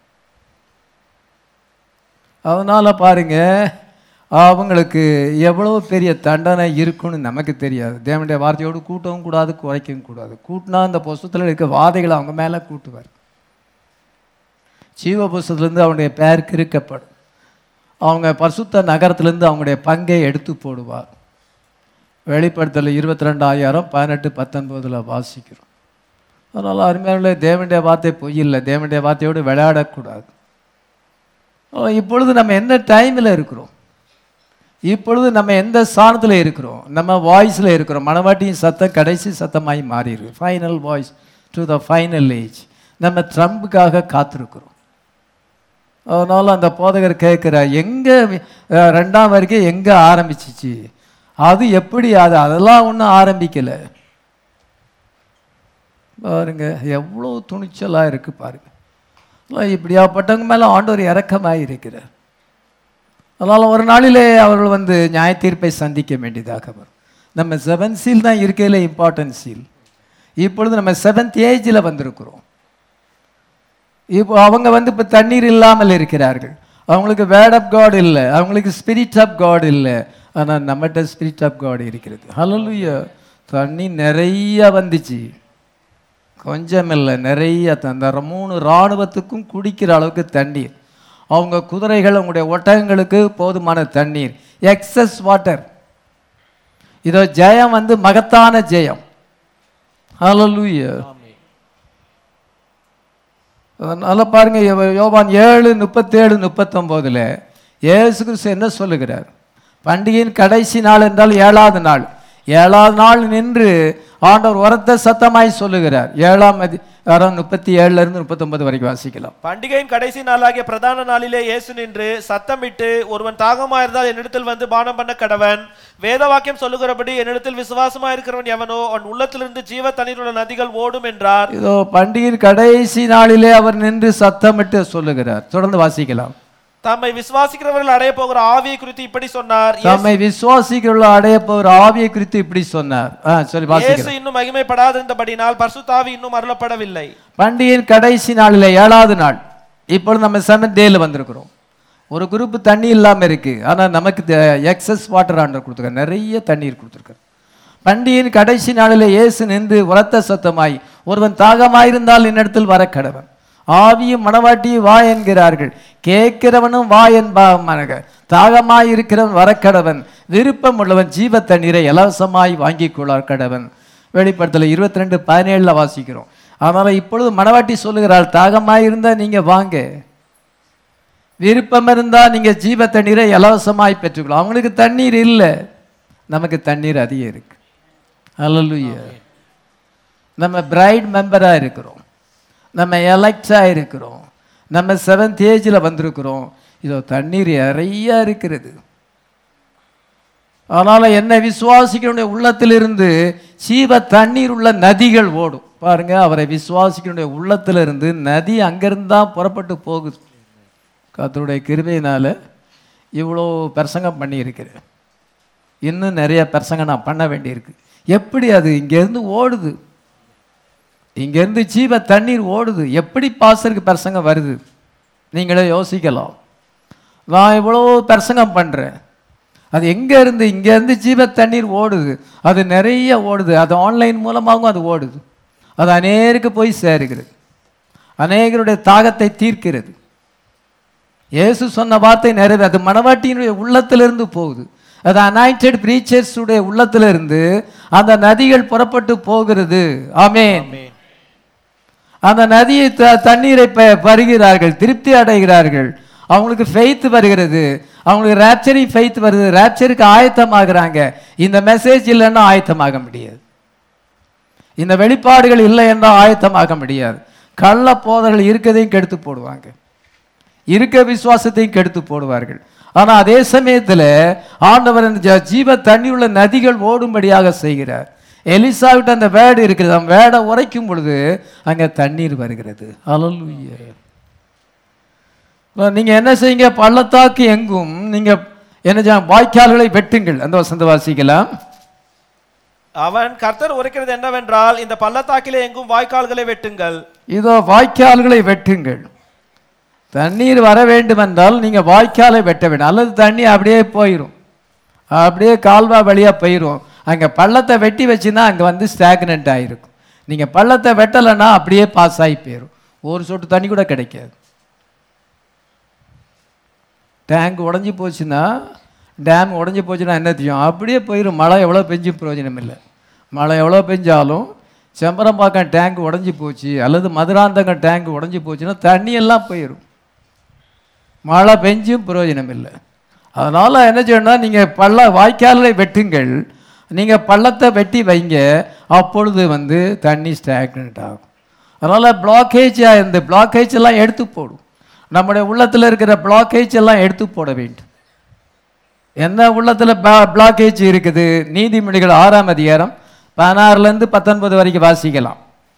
அதனால பாருங்க அவங்களுக்கு எவ்வளோ பெரிய தண்டனை இருக்குன்னு நமக்கு தெரியாது தேவனுடைய வார்த்தையோடு கூட்டவும் கூடாது குறைக்கவும் கூடாது கூட்டினா அந்த புஸ்தத்தில் இருக்க வாதைகளை அவங்க மேலே கூட்டுவார் ஜீவ புஸ்தத்துலேருந்து அவனுடைய பெயர் கிறுக்கப்படும் அவங்க பரிசுத்த நகரத்திலேருந்து அவங்களுடைய பங்கை எடுத்து போடுவார் வெளிப்படுத்தல் இருபத்தி ரெண்டாயிரம் பதினெட்டு பத்தொன்பதில் வாசிக்கிறோம் அதனால் அருமையான தேவனுடைய வார்த்தை பொய் இல்லை தேவனுடைய வார்த்தையோடு விளையாடக்கூடாது ஆனா, இப்பொழுது நம்ம எந்த டைமில் இருக்கிறோம் இப்பொழுது நம்ம எந்த ஸ்தானத்தில் இருக்கிறோம் நம்ம வாய்ஸில் இருக்கிறோம் மணவாட்டியின் சத்தம் கடைசி சத்தமாய் மாறிடுது final voice to the final age நம்ம ட்ரம்புக்காக காத்திருக்கிறோம் அதனால் அந்த போதகர் கேட்குறார் எங்கே ரெண்டாம் வரைக்கும் எங்கே ஆரம்பிச்சிச்சு அது எப்படி அது அதெல்லாம் ஒன்றும் ஆரம்பிக்கலை பாருங்க எவ்வளோ துணிச்சலாக இருக்கு பாருங்க அதான் இப்படியாப்பட்டவங்க மேலே ஆண்டவர் இறக்கமாக இருக்கிறார் அதனால் ஒரு நாளிலே அவர்கள் வந்து நியாய தீர்ப்பை சந்திக்க வேண்டியதாக வரும் நம்ம செவன் சீல் தான் இருக்கையில் இம்பார்ட்டன்ட் சீல் இப்பொழுது நம்ம செவன்த் ஏஜில் வந்திருக்கிறோம் இப்போ அவங்க வந்து இப்போ தண்ணீர் இல்லாமல் இருக்கிறார்கள் அவங்களுக்கு வேர்ட் ஆஃப் காட் இல்லை அவங்களுக்கு ஸ்பிரிட் ஆஃப் காட் இல்லை ஆனால் நம்மகிட்ட ஸ்பிரிட் ஆஃப் காட் இருக்கிறது ஹalleluya தண்ணி நிறைய வந்துச்சு கொஞ்சம் இல்லை நிறைய த- அந்த மூணு இராணுவத்துக்கும் குடிக்கிற அளவுக்கு தண்ணீர் அவங்க குதிரைகள் அவங்களுடைய ஒட்டகங்களுக்கு போதுமான தண்ணீர் எக்ஸஸ் வாட்டர் இதோ ஜெயம் வந்து மகத்தான ஜெயம் ஹalleluya அதனால பாருங்க யோ- யோவான் ஏழு முப்பத்தேழு முப்பத்தொம்போதுல இயேசு கிறிஸ்து என்ன சொல்லுகிறார் பண்டிகையின் கடைசி நாள் என்றால் ஏழாவது நாள் ஏழாவது நாள் நின்று ஆண்டவர் உரத்த சத்தமாய் சொல்லுகிறார் ஏழாம் அதி அறம் முப்பத்தி ஏழுல இருந்து முப்பத்தொன்பது வரைக்கும் வாசிக்கலாம் பண்டிகையின் கடைசி நாளாகிய பிரதான நாளிலே இயேசு நின்று சத்தமிட்டு ஒருவன் தாகமாயிருந்தால் என்னிடத்தில் வந்து பானம் பண்ண கடவன் வேத வாக்கியம் சொல்லுகிறபடி என்னிடத்தில் விசுவாசமா இருக்கிறவன் எவனோ அவன் உள்ளத்திலிருந்து ஜீவ தண்ணீருள்ள நதிகள் ஓடும் என்றார் இதோ பண்டிகையின் கடைசி நாளிலே அவர் நின்று சத்தமிட்டு சொல்லுகிறார் தொடர்ந்து வாசிக்கலாம் தம்மை விசுவாசிக்கிறவர்கள் அடைய போகிற ஆவியை குறித்து இப்படி சொன்னார் தம்மை விசுவாசிகளுள்ள அடைய போகிற ஆவியை குறித்து இப்படி சொன்னார் ஆ, சொல்லி இயேசு வாசிக்கிறேன் இன்னும் மகிமைப்படாதிருந்தபடினால் பரிசுத்தாவி இன்னும் அருளப்படவில்லை பண்டிகையின் கடைசி நாளில் ஏழாவது நாள் இப்பொழுது நம்ம செவன் டேல வந்திருக்கிறோம் ஒரு குரூப் தண்ணி இல்லாமல் இருக்கு ஆனால் நமக்கு எக்ஸஸ் வாட்டர் ஆண்டர் கொடுத்துருக்காரு நிறைய தண்ணீர் கொடுத்துருக்காரு பண்டிகையின் கடைசி நாளில் இயேசு நின்று உரத்த சத்தமாய் ஒருவன் தாகமாயிருந்தால் என்னிடத்தில் வர கடவன் ஆவியும் மணவாட்டியும் வா என்கிறார்கள் கேட்கிறவனும் வா என்பாக தாகமாய் இருக்கிறவன் வரக்கடவன் விருப்பம் உள்ளவன் ஜீவ தண்ணீரை இலவசமாய் வாங்கிக் கொள்ளார் கடவன் வெளிப்படுத்தல இருபத்தி ரெண்டு பதினேழில் வாசிக்கிறோம் அதனால இப்பொழுது மணவாட்டி சொல்லுகிறாள் தாகமாய் இருந்தா நீங்க வாங்க விருப்பம் இருந்தா நீங்க ஜீவ தண்ணீரை இலவசமாய் பெற்றுக்கலாம் அவங்களுக்கு தண்ணீர் இல்லை நமக்கு தண்ணீர் அதிகம் இருக்கு அல்லலுயா நம்ம பிரைட் மெம்பரா இருக்கிறோம் நம்ம எலெக்டா இருக்கிறோம் நம்ம செவன்த் ஏஜில் வந்திருக்கிறோம் இதோ தண்ணீர் நிறைய இருக்கிறது அதனால என்ன விசுவாசிக்கனுடைய உள்ளத்திலிருந்து சீவ தண்ணீர் உள்ள நதிகள் ஓடும் பாருங்க அவரை விசுவாசிக்கனுடைய உள்ளத்திலிருந்து நதி அங்கிருந்து தான் புறப்பட்டு போகுது கர்த்தருடைய கிருபையினால இவ்வளோ பிரசங்கம் பண்ணியிருக்கிறேன் இன்னும் நிறைய பிரசங்கம் நான் பண்ண வேண்டியிருக்கு எப்படி அது இங்கேருந்து ஓடுது இங்கேருந்து ஜீவ தண்ணீர் ஓடுது எப்படி பாசருக்கு பிரசங்கம் வருது நீங்களே யோசிக்கலாம் நான் இவ்வளோ பிரசங்கம் பண்ணுறேன் அது எங்கே இருந்து இங்கேருந்து ஜீவ தண்ணீர் ஓடுது அது நிறைய ஓடுது அது ஆன்லைன் மூலமாகவும் அது ஓடுது அது அநேருக்கு போய் சேருகிறது அநேகருடைய தாகத்தை தீர்க்கிறது இயேசு சொன்ன வார்த்தை நிறைவே அது மணவாட்டியினுடைய உள்ளத்திலிருந்து போகுது அது அனாயிண்டட் பிரீச்சர்ஸுடைய உள்ளத்திலிருந்து அந்த நதிகள் புறப்பட்டு போகிறது ஆமென் அந்த நதியை த- தண்ணீரை ப- பருகிறார்கள் திருப்தி அடைகிறார்கள் அவங்களுக்கு ஃபெய்த் வருகிறது அவங்களுக்கு ரேப்சரி ஃபெய்த் வருது ரேப்சருக்கு ஆயத்தமாகறாங்க இந்த மெசேஜ் இல்லைன்னா ஆயத்தமாக முடியாது இந்த வெளிப்பாடுகள் இல்லை என்றால் ஆயத்தமாக முடியாது கள்ள போதர்கள் இருக்கதையும் கெடுத்து போடுவாங்க இருக்க விசுவாசத்தையும் கெடுத்து போடுவார்கள் ஆனா அதே சமயத்துல ஆண்டவர் அந்த ஜ- ஜீவ தண்ணீருள்ள நதிகள் ஓடும்படியாக செய்கிறார் எலிசாவிட்ட அந்த வேர்டு இருக்கிறது அந்த வேடை உரைக்கும் பொழுது அங்க தண்ணீர் வருகிறது அல்லேலூயா இப்ப நீங்க என்ன செய்யுங்க பள்ளத்தாக்கு எங்கும் நீங்க என்ன செய்ய- வாய்க்கால்களை வெட்டுங்கள் அந்த வசந்த வாசிக்கலாம் அவன் கர்த்தர் உரைக்கிறது என்னவென்றால் இந்த பள்ளத்தாக்கிலே எங்கும் வாய்க்கால்களை வெட்டுங்கள் இதோ வாய்க்கால்களை வெட்டுங்கள் தண்ணீர் வர வேண்டும் என்றால் நீங்க வாய்க்காலை வெட்ட வேண்டும் அல்லது தண்ணி அப்படியே போயிடும் அப்படியே கால்வா வழியா போயிடும் அங்க பள்ளத்தை வெட்டி வச்சுன்னா அங்க வந்து ஸ்டாக்னண்ட் ஆயிருக்கும் நீங்க பள்ளத்தை வெட்டலைன்னா அப்படியே பாஸ் ஆகி போயிடும் ஒரு சொட்டு தண்ணி கூட கிடைக்காது டேங்க் உடஞ்சி போச்சுன்னா டேம் உடஞ்சி போச்சுன்னா என்ன செய்யும் அப்படியே போயிடும் மழை எவ்வளோ பெஞ்சும் பிரயோஜனம் இல்லை மழை எவ்வளோ பெஞ்சாலும் செம்பரம்பாக்கம் டேங்க் உடஞ்சி போச்சு அல்லது மதுராந்தகம் டேங்க் உடஞ்சி போச்சுன்னா தண்ணி எல்லாம் போயிடும் மழை பெஞ்சும் பிரயோஜனம் இல்லை அதனால் என்ன செய்யணும்னா நீங்கள் பள்ள வாய்க்கால்களை வெட்டுங்கள் நீங்கள் பள்ளத்தை வெட்டி வைங்க அப்பொழுது வந்து தண்ணி ஸ்டாக்னட் ஆகும் அதனால் பிளாக்கேஜ் இந்த பிளாக்கேஜ் எல்லாம் எடுத்து போடும் நம்முடைய உள்ளத்தில் இருக்கிற பிளாக்கேஜ் எல்லாம் எடுத்து போட வேண்டும் என்ன உள்ளத்தில் பிளாக்கேஜ் இருக்குது நீதிமொழிகள் ஆறாம் அதிகாரம் பதினாறுலேருந்து பத்தொன்பது வரைக்கும் வாசிக்கலாம்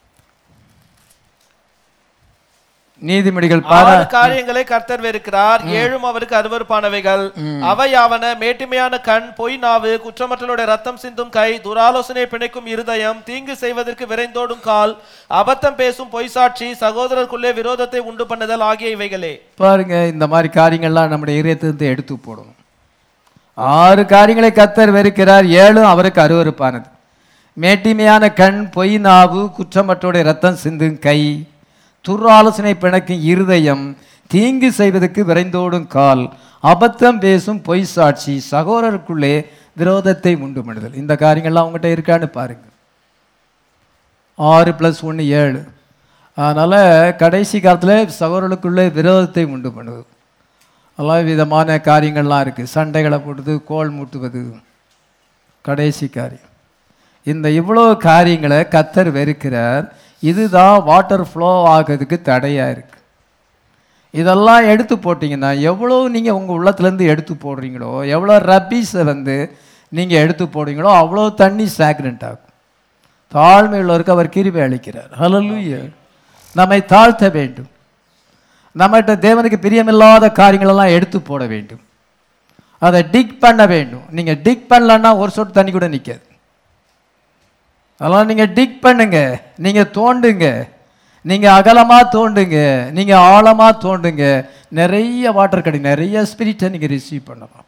நீதிமொழிகள் ஆறு பதினாறு காரியங்களை கர்த்தர் வெறுக்கிறார் ஏழும் அவருக்கு அருவருப்பானவைகள் அவையாவன மேட்டுமையான கண் பொய் நாவு குற்றமற்றலுடைய ரத்தம் சிந்தும் கை துராலோசனை பிணைக்கும் இருதயம் தீங்கு செய்வதற்கு விரைந்தோடும் கால் அபத்தம் பேசும் பொய் சாட்சி சகோதரருக்குள்ளே விரோதத்தை உண்டு பண்ணுதல் ஆகிய இவைகளே பாருங்க இந்த மாதிரி காரியங்கள்லாம் நம்முடைய இதயத்திலிருந்து எடுத்து போடணும் ஆறு காரியங்களை கத்தர் வெறுக்கிறார் ஏழும் அவருக்கு அருவருப்பானது மேட்டிமையான கண் பொய் நாவு குற்றமற்றோடைய ரத்தம் சிந்தும் கை துர்ஆலோசனை பிணக்கும் இருதயம் தீங்கு செய்வதற்கு விரைந்தோடும் கால் அபத்தம் பேசும் பொய் சாட்சி சகோதரருக்குள்ளே விரோதத்தை உண்டு பண்ணுதல் இந்த காரியங்கள்லாம் அவங்ககிட்ட இருக்கான்னு பாருங்க ஆறு ப்ளஸ் ஒன்று ஏழு அதனால் கடைசி காலத்தில் சகோதரர்களுக்குள்ளே விரோதத்தை உண்டு பண்ணுது பல விதமான காரியங்கள்லாம் இருக்குது சண்டைகளை போடுறது கோல் மூட்டுவது கடைசி காரியம் இந்த இவ்வளோ காரியங்களை கத்தர் வெறுக்கிறார் இதுதான் வாட்டர் ஃப்ளோ ஆகிறதுக்கு தடையாக இருக்கு இதெல்லாம் எடுத்து போட்டிங்கன்னா எவ்வளோ நீங்கள் உங்கள் உள்ளத்துலேருந்து எடுத்து போடுறீங்களோ எவ்வளோ ரப்பீஸை வந்து நீங்கள் எடுத்து போடுறீங்களோ அவ்வளோ தண்ணி ஸ்டாக்னண்ட் ஆகும் தாழ்மை உள்ளவருக்கு அவர் கிருபை அளிக்கிறார் ஹalleluya நம்மை தாழ்த்த வேண்டும் நம்மகிட்ட தேவனுக்கு பிரியமில்லாத காரியங்களெல்லாம் எடுத்து போட வேண்டும் அதை டிக் பண்ண வேண்டும் நீங்கள் டிக் பண்ணலன்னா ஒரு சொட்டு தண்ணி கூட நிற்காது அதெல்லாம் நீங்கள் டிக் பண்ணுங்க நீங்கள் தோண்டுங்க நீங்கள் அகலமாக தோண்டுங்க நீங்கள் ஆழமாக தோண்டுங்க நிறைய வாட்டர் கிடைக்கும் நிறைய ஸ்பிரிட்டை நீங்கள் ரிசீவ் பண்ணலாம்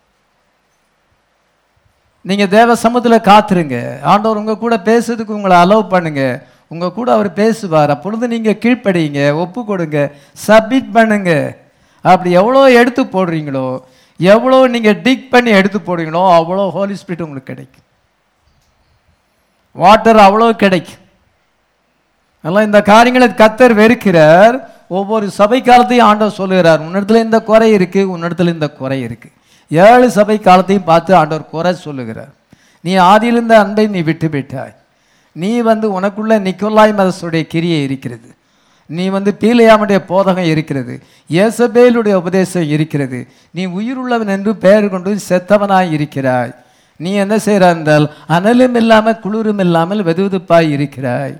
நீங்கள் தேவ சமூகத்தில் காத்துருங்க ஆண்டவர் உங்கள் கூட பேசுறதுக்கு உங்களை அலோவ் பண்ணுங்க உங்கள் கூட அவர் பேசுவார் அப்பொழுது நீங்கள் கீழ்ப்படியுங்க ஒப்பு கொடுங்க சப்மிட் பண்ணுங்க அப்படி எவ்வளோ எடுத்து போடுறீங்களோ எவ்வளோ நீங்கள் டிக் பண்ணி எடுத்து போடுறீங்களோ அவ்வளோ ஹோலி ஸ்பிரிட் உங்களுக்கு கிடைக்கும் வாட்டர் அவ்வளோ கிடைக்கும் அதெல்லாம் இந்த காரியங்களை கத்தர் வெறுக்கிறார் ஒவ்வொரு சபை காலத்தையும் ஆண்டவர் சொல்லுகிறார் உன்னிடத்துல இந்த குறை இருக்கு உன்னிடத்துல இந்த குறை இருக்கு ஏழு சபை காலத்தையும் பார்த்து ஆண்டவர் குறை சொல்லுகிறார் நீ ஆதியிலிருந்த அன்பை நீ விட்டு விட்டாய் நீ வந்து உனக்குள்ள நிக்கோலாய் மதசுடைய கிரியை இருக்கிறது நீ வந்து பீலையாமுடைய போதகம் இருக்கிறது இயேசபேலுடைய உபதேசம் இருக்கிறது நீ உயிருள்ளவன் என்று பெயர் கொண்டு செத்தவனாய் இருக்கிறாய் நீ என்ன செய்கிறாய் என்றால் அனலும் இல்லாமல் குளிரும் இல்லாமல் வெதுவெதுப்பாய் இருக்கிறாய்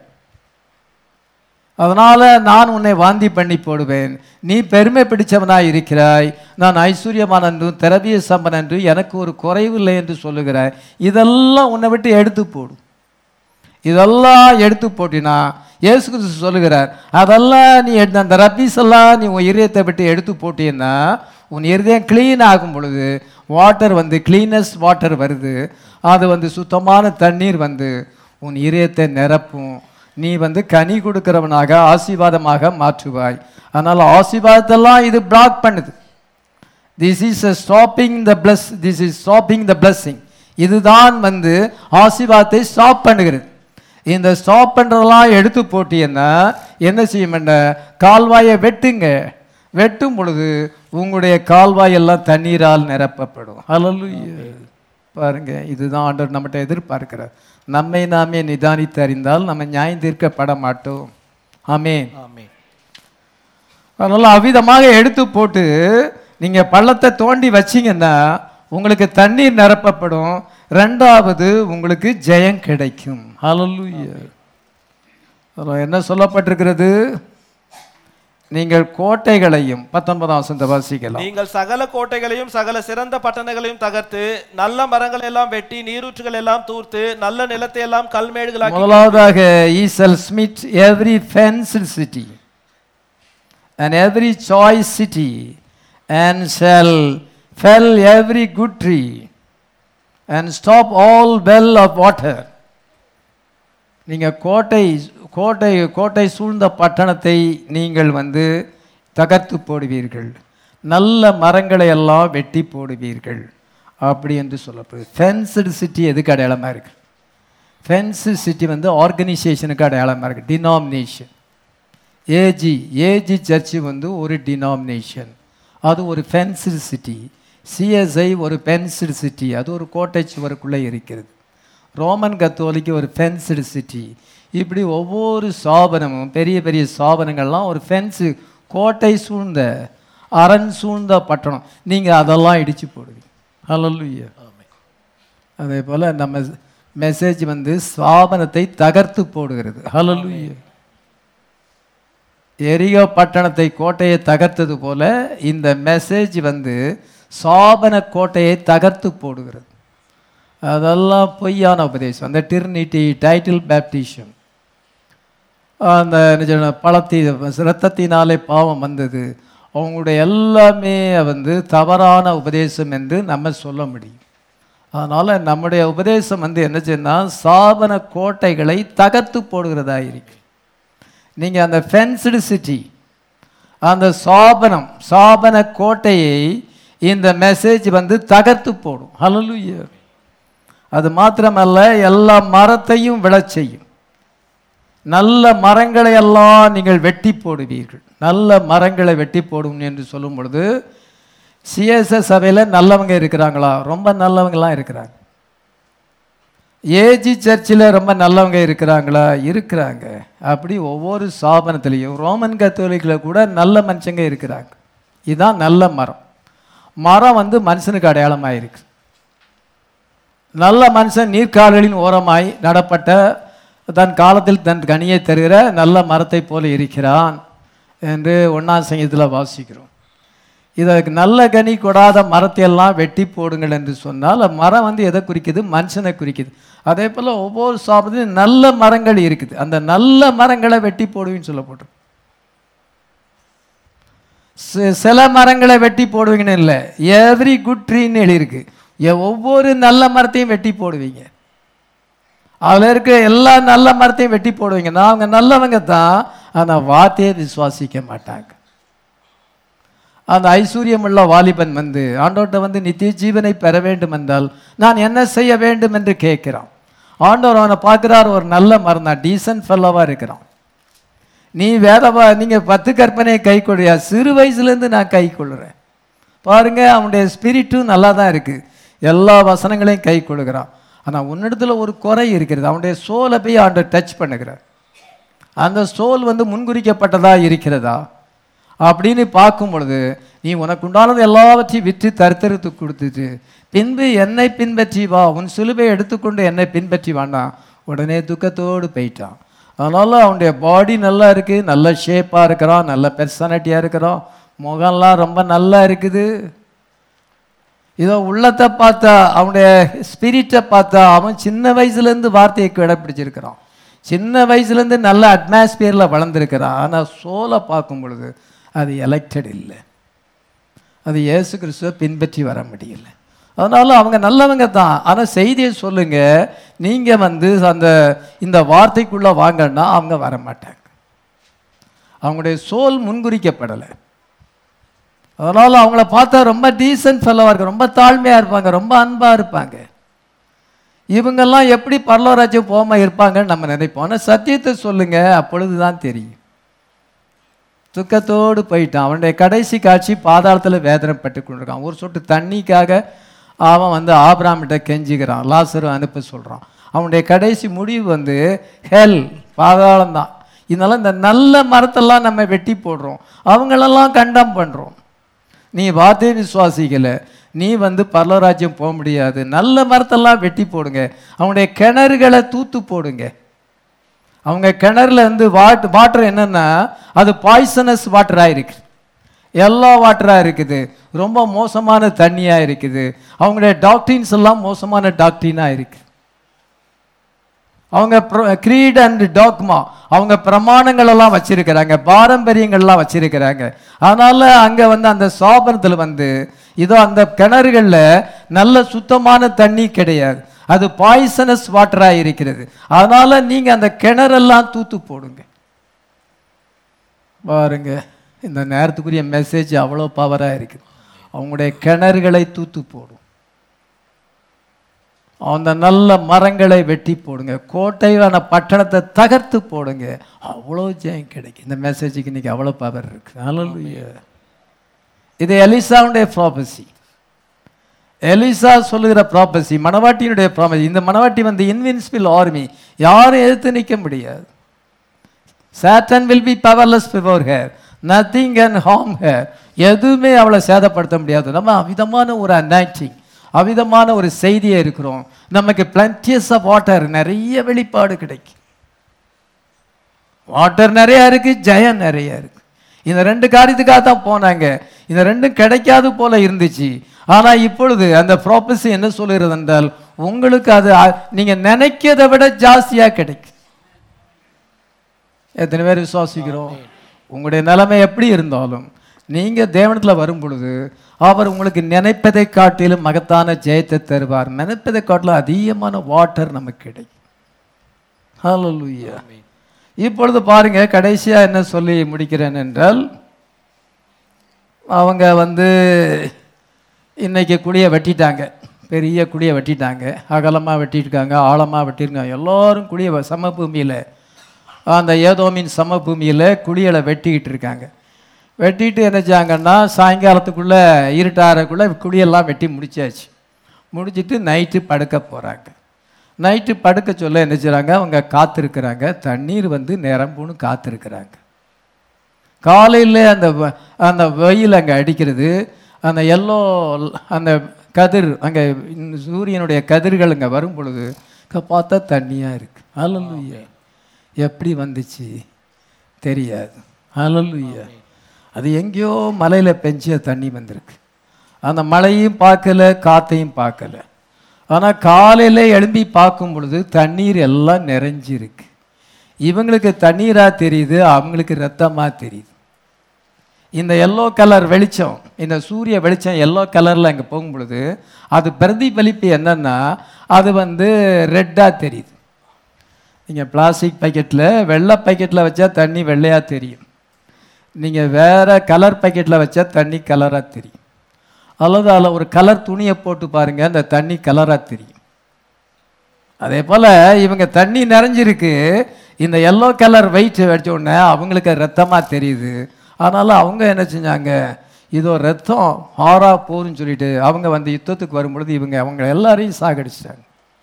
அதனால நான் உன்னை வாந்தி பண்ணி போடுவேன் நீ பெருமை பிடிச்சவனாய் இருக்கிறாய் நான் ஐஸ்வர்யமான் என்றும் திரவிய சம்பன் என்று எனக்கு ஒரு குறைவில்லை என்று சொல்லுகிறாய் இதெல்லாம் உன்னை விட்டு எடுத்து போடும் இதெல்லாம் எடுத்து போட்டினா இயேசு கிறிஸ்து சொல்லுகிறார் அதெல்லாம் நீ எடுத்து அந்த ரப்பீஸ் எல்லாம் நீ உன் இதயத்தை விட்டு எடுத்து போட்டீன்னா உன் இருதயம் க்ளீன் ஆகும் பொழுது வாட்டர் வந்து க்ளீனஸ்ட் வாட்டர் வருது அது வந்து சுத்தமான தண்ணீர் வந்து உன் இதயத்தை நிரப்பும் நீ வந்து கனி கொடுக்கிறவனாக ஆசீர்வாதமாக மாற்றுவாய் அதனால் ஆசீர்வாதத்தெல்லாம் இது பிளாக் பண்ணுது this is stopping the bless this is stopping the blessing இதுதான் வந்து ஆசீர்வாதத்தை ஸ்டாப் பண்ணுகிறது இந்த ஸ்டாப் பண்ணுறதெல்லாம் எடுத்து போட்டீங்கன்னா என்ன செய்யும் கால்வாயை வெட்டுங்க வெட்டும் பொழுது உங்களுடைய கால்வாய் எல்லாம் தண்ணீரால் நிரப்பப்படும் ஹalleluya பாருங்க இதுதான் ஆண்டவர் நம்மகிட்ட எதிர்பார்க்கிறார் நம்மை நாமே நிதானித்து அறிந்தால் நம்ம நியாயம் தீர்க்கப்பட மாட்டோம் ஆமென் ஆமென் அதனால அவ்விதமாக எடுத்து போட்டு நீங்கள் பள்ளத்தை தோண்டி வச்சீங்கன்னா உங்களுக்கு தண்ணீர் நிரப்பப்படும் ரெண்டாவது உங்களுக்கு ஜெயம் கிடைக்கும் ஹalleluya அதில் என்ன சொல்லப்பட்டிருக்கிறது நீங்கள் கோட்டைகளையும் பத்தொன்பதாம் வசந்த வாசிக்கலாம் நீங்கள் சகல கோட்டைகளையும் சகல சிறந்த பட்டணங்களையும் தகர்த்து நல்ல மரங்கள் எல்லாம் வெட்டி நீரூற்றுகள் எல்லாம் தூர்த்து நல்ல நிலத்தை எல்லாம் கல்மேடுகளாக்கி முதலாவதாக ye shall smite every fenced city and every choice city and shall fell every good tree and stop all well of water நீங்கள் கோட்டை கோட்டை கோட்டை சூழ்ந்த பட்டணத்தை நீங்கள் வந்து தகர்த்து போடுவீர்கள் நல்ல மரங்களை எல்லாம் வெட்டி போடுவீர்கள் அப்படி என்று சொல்லப்படுது ஃபென்ஸ்டு சிட்டி எதுக்கு அடையாளமாக இருக்கு ஃபென்ஸு சிட்டி வந்து ஆர்கனைசேஷனுக்கு அடையாளமாக இருக்குது டினாமினேஷன் ஏஜி ஏஜி சர்ச்சு வந்து ஒரு டினாமினேஷன் அது ஒரு ஃபென்ஸ்டு சிட்டி சிஎஸ்ஐ ஒரு ஃபென்ஸ்டு சிட்டி அது ஒரு கோட்டை சுவருக்குள்ளே இருக்கிறது ரோமன் கத்தோலிக்கு ஒரு ஃபென்ஸ்டு சிட்டி இப்படி ஒவ்வொரு ஸ்தாபனமும் பெரிய பெரிய ஸ்தாபனங்கள்லாம் ஒரு ஃபென்ஸு கோட்டை சூழ்ந்த அரண் சூழ்ந்த பட்டணம் நீங்கள் அதெல்லாம் இடித்து போடுவீங்க ஹalleluya அதே போல் நம்ம மெசேஜ் வந்து ஸ்தாபனத்தை தகர்த்து போடுகிறது ஹalleluya எரியோ பட்டணத்தை கோட்டையை தகர்த்தது போல இந்த மெசேஜ் வந்து சாபன கோட்டையை தகர்த்து போடுகிறது அதெல்லாம் பொய்யான உபதேசம் அந்த டிர்னிட்டி டைட்டில் பேப்டிஷம் அந்த என்ன சொல்ல, பழத்தி இரத்தத்தினாலே பாவம் வந்தது அவங்களுடைய எல்லாமே வந்து தவறான உபதேசம் என்று நம்ம சொல்ல முடியும் அதனால் நம்முடைய உபதேசம் வந்து என்ன செய்யணும் சாபன கோட்டைகளை தகர்த்து போடுகிறதா இருக்கு நீங்கள் அந்த ஃபென்ஸ்டு சிட்டி அந்த சாபனம் சாபன கோட்டையை இந்த மெசேஜ் வந்து தகர்த்து போடும் ஹalleluya அது மாத்திரமல்ல எல்லா மரத்தையும் விழச் செய்யும் நல்ல மரங்களை எல்லாம் நீங்கள் வெட்டி போடுவீர்கள் நல்ல மரங்களை வெட்டி போடும் என்று சொல்லும் பொழுது சிஎஸ்எஸ் சபையில் நல்லவங்க இருக்கிறாங்களா ரொம்ப நல்லவங்களாம் இருக்கிறாங்க ஏஜி சர்ச்சில் ரொம்ப நல்லவங்க இருக்கிறாங்களா இருக்கிறாங்க அப்படி ஒவ்வொரு ஸ்தாபனத்திலையும் ரோமன் கத்தோலிக்கில் கூட நல்ல மனுஷங்க இருக்கிறாங்க இதுதான் நல்ல மரம் மரம் வந்து மனுஷனுக்கு அடையாளமாக இருக்கு நல்ல மனுஷன் நீர்க்கால்களின் ஓரமாய் நடப்பட்ட தன் காலத்தில் தன் கனியை தருகிற நல்ல மரத்தை போல இருக்கிறான் என்று ஒன்றாம் சங்கீதத்தில் வாசிக்கிறோம் இதற்கு நல்ல கனி கொடாத மரத்தை எல்லாம் வெட்டி போடுங்கள் என்று சொன்னால் மரம் வந்து எதை குறிக்குது மனுஷனை குறிக்குது அதே போல் ஒவ்வொரு சாப்பிட்றது நல்ல மரங்கள் இருக்குது அந்த நல்ல மரங்களை வெட்டி போடுவின்னு சொல்லப்பட்டு சி- சில மரங்களை வெட்டி போடுவீங்கன்னு இல்லை எவ்ரி குட் ட்ரீன்னு எழுதியிருக்கு எ- ஒவ்வொரு நல்ல மரத்தையும் வெட்டி போடுவீங்க அதில் இருக்க எல்லா நல்ல மரத்தையும் வெட்டி போடுவீங்கன்னா அவங்க நல்லவங்க தான் ஆனால் வார்த்தையை விசுவாசிக்க மாட்டாங்க அந்த ஐஸ்வர்யமுள்ள வாலிபன் வந்து ஆண்டவர்கிட்ட வந்து நித்திய ஜீவனை பெற வேண்டும் என்றால் நான் என்ன செய்ய வேண்டும் என்று கேட்கிறான் ஆண்டவர் அவனை பார்க்குறார் ஒரு நல்ல மரம் தான் டீசன்ட் ஃபெல்லோவாக இருக்கிறான் நீ வேதவா நீங்கள் பத்து கற்பனையை கை கொள்றியா சிறு வயசுலேருந்து நான் கை கொள்ளுறேன் பாருங்க அவனுடைய ஸ்பிரிட்டும் நல்லா தான் இருக்குது எல்லா வசனங்களையும் கை கொள்ளுகிறான் ஆனால் உன்னிடத்துல ஒரு குறை இருக்கிறது அவனுடைய சோலை போய் ஆண்டவர் டச் பண்ணுகிறார் அந்த சோல் வந்து முன்குறிக்கப்பட்டதா இருக்கிறதா அப்படின்னு பார்க்கும் பொழுது நீ உனக்கு உண்டானது எல்லாவற்றையும் விற்று தருத்தருத்து கொடுத்துட்டு பின்பு என்னை பின்பற்றி வா உன் சிலுவை எடுத்துக்கொண்டு என்னை பின்பற்றி வாண்டான் உடனே துக்கத்தோடு போயிட்டான் அதனால் அவனுடைய பாடி நல்லா இருக்குது நல்ல ஷேப்பாக இருக்கிறான் நல்ல பெர்சனாலிட்டியாக இருக்கிறான் முகம்லாம் ரொம்ப நல்லா இருக்குது இதோ உள்ளத்தை பார்த்தா அவனுடைய ஸ்பிரிட்டை பார்த்தா அவன் சின்ன வயசுலேருந்து வார்த்தையை கடைப்பிடிச்சிருக்கிறான் சின்ன வயசுலேருந்து நல்ல அட்மாஸ்பியரில் வளர்ந்துருக்கிறான் ஆனால் சோலை பார்க்கும் பொழுது அது எலெக்டட் இல்லை அது இயேசு கிறிஸ்துவை பின்பற்றி வர முடியல அதனால அவங்க நல்லவங்க தான் ஆனால் செய்தியை சொல்லுங்க நீங்கள் வந்து அந்த இந்த வார்த்தைக்குள்ளே வாங்கன்னா அவங்க வர மாட்டாங்க அவங்களுடைய சோல் முன்குறிக்கப்படலை அதனால் அவங்கள பார்த்தா ரொம்ப டீசன்ட் ஃபெல்லோவாக இருக்கு ரொம்ப தாழ்மையாக இருப்பாங்க ரொம்ப அன்பாக இருப்பாங்க இவங்கெல்லாம் எப்படி பரலோராஜ்யம் போகாமல் இருப்பாங்கன்னு நம்ம நினைப்போம் ஆனால் சத்தியத்தை சொல்லுங்க அப்பொழுது தான் தெரியும் துக்கத்தோடு போயிட்டான் அவனுடைய கடைசி காட்சி பாதாளத்தில் வேதனைப்பட்டு கொண்டிருக்கான் ஒரு சொட்டு தண்ணிக்காக அவன் வந்து ஆபிராமிட்ட கெஞ்சிக்கிறான் லாசரு அனுப்ப சொல்கிறான் அவனுடைய கடைசி முடிவு வந்து ஹெல் பாதாளம் தான் இதனால இந்த நல்ல மரத்தெல்லாம் நம்ம வெட்டி போடுறோம் அவங்களெல்லாம் கண்டம் பண்ணுறோம் நீ வார்த்தையை விசுவாசிக்கல நீ வந்து பரலராஜ்யம் போக முடியாது நல்ல மரத்தெல்லாம் வெட்டி போடுங்க அவனுடைய கிணறுகளை தூத்து போடுங்க அவங்க கிணறுல இருந்து வாட் வாட்டர் என்னன்னா அது பாய்சனஸ் வாட்டராக இருக்கு எல்லா வாட்டராக இருக்குது ரொம்ப மோசமான தண்ணியாக இருக்குது அவங்களுடைய டாக்டரின்ஸ் எல்லாம் மோசமான டாக்டரினாக இருக்கு அவங்க கிரீட் அண்ட் டாக்மா அவங்க பிரமாணங்கள் எல்லாம் வச்சிருக்கிறாங்க பாரம்பரியங்கள்லாம் வச்சிருக்கிறாங்க அதனால அங்க வந்து அந்த சாபனத்தில் வந்து இதோ அந்த கிணறுகள்ல நல்ல சுத்தமான தண்ணி கிடையாது அது பாய்சனஸ் வாட்டரா இருக்கிறது அதனால நீங்க அந்த கிணறெல்லாம் தூத்து போடுங்க பாருங்க இந்த நேரத்துக்குரிய மெசேஜ் அவ்வளோ பவரா இருக்குது அவங்களுடைய கிணறுகளை தூத்து போடும் அந்த நல்ல மரங்களை வெட்டி போடுங்க கோட்டையான பட்டணத்தை தகர்த்து போடுங்க அவ்வளோ ஜெயம் கிடைக்கும் இந்த மெசேஜுக்கு இன்னைக்கு அவ்வளோ பவர் இருக்கு ஹalleluya இது எலிசாவுடைய ப்ராபசி எலிசா சொல்லுகிற ப்ராபசி மணவாட்டியினுடைய ப்ராபசி இந்த மணவாட்டி வந்து இன்வின்சிபிள் ஆர்மி யாரும் எதிர்த்து நிற்க முடியாது Satan will be powerless before her nothing can harm her எதுவுமே அவளை சேதப்படுத்த முடியாது நம்ம அவிதமான ஒரு அனாய்டிங் அவிதமான ஒரு செய்தியை இருக்கிறோம் நமக்கு பிளண்டியஸ் ஆஃப் வாட்டர் நிறைய வெளிப்பாடு கிடைக்கும் வாட்டர் நிறைய இருக்கு ஜெயம் நிறைய இருக்கு இந்த ரெண்டு காரியத்துக்காக தான் போனாங்க இந்த ரெண்டும் கிடைக்காது போல இருந்துச்சு ஆனா இப்பொழுது அந்த ப்ராப்பர்சி என்ன சொல்லுகிறது என்றால் உங்களுக்கு அது அ- நீங்க நினைக்கிறதை விட ஜாஸ்தியா கிடைக்கும் எத்தனை பேர் விசுவாசிக்கிறோம் உங்களுடைய நிலைமை எப்படி இருந்தாலும் நீங்க தேவனத்துல வரும் பொழுது அவர் உங்களுக்கு நினைப்பதை காட்டிலும் மகத்தான ஜெயத்தை தருவார் நினைப்பதை காட்டிலும் அதிகமான வாட்டர் நமக்கு கிடைக்கும் ஹalleluya இப்பொழுது பாருங்க கடைசியா என்ன சொல்லி முடிக்கிறேன் என்றால் அவங்க வந்து இன்னைக்கு குழியை வெட்டிட்டாங்க பெரிய குழியை வெட்டிட்டாங்க அகலமாக வெட்டியிருக்காங்க ஆழமாக வெட்டியிருக்காங்க எல்லாரும் குழியை வ- சமபூமியில் அந்த ஏதோமின் சமபூமியில் குழிகளை வெட்டிக்கிட்டு இருக்காங்க வெட்டிட்டு என்ன செய்யாங்கன்னா சாயங்காலத்துக்குள்ளே இருட்டாறக்குள்ளே குழியெல்லாம் வெட்டி முடிச்சாச்சு முடிச்சிட்டு நைட்டு படுக்க போகிறாங்க நைட்டு படுக்க சொல்ல என்ன செய்றாங்க அவங்க காத்திருக்கிறாங்க தண்ணீர் வந்து நிரம்புன்னு காத்திருக்கிறாங்க காலையில் அந்த வ- அந்த வெயில் அங்கே அடிக்கிறது அந்த எல்லோ அந்த கதிர் அங்கே சூரியனுடைய கதிர்கள் அங்கே வரும் பொழுது க- பார்த்தா தண்ணியாக இருக்கு அல்லலுயா எப்படி வந்துச்சு தெரியாது அல்லலுயா அது எங்கேயோ மலையில் பெஞ்ச தண்ணி வந்திருக்கு அந்த மழையும் பார்க்கல காத்தையும் பார்க்கல ஆனால் காலையில் எழும்பி பார்க்கும் பொழுது தண்ணீர் எல்லாம் நிறைஞ்சிருக்கு இவங்களுக்கு தண்ணீராக தெரியுது அவங்களுக்கு ரத்தமாக தெரியுது இந்த எல்லோ கலர் வெளிச்சம் இந்த சூரிய வெளிச்சம் எல்லோ கலரில் அங்கே போகும் பொழுது அது பிரதிபலிப்பு என்னன்னா அது வந்து ரெட்டாக தெரியுது நீங்கள் பிளாஸ்டிக் பாக்கெட்டில் வெள்ளை பாக்கெட்டில் வச்சா தண்ணி வெள்ளையாக தெரியும் நீங்கள் வேற கலர் பாக்கெட்டில் வச்சா தண்ணி கலராக தெரியும் அல்லது அதில் ஒரு கலர் துணியை போட்டு பாருங்க அந்த தண்ணி கலராக தெரியும் அதே போல் இவங்க தண்ணி நிறைஞ்சிருக்கு இந்த எல்லோ கலர் வெயிட் வச்ச உடனே அவங்களுக்கு ரத்தமாக தெரியுது அதனால அவங்க என்ன செஞ்சாங்க இதோ ரத்தம் ஆறா போகுதுன்னு சொல்லிட்டு அவங்க வந்து யுத்தத்துக்கு வரும்பொழுது இவங்க அவங்க எல்லாரையும் சாகடிச்சிட்டாங்க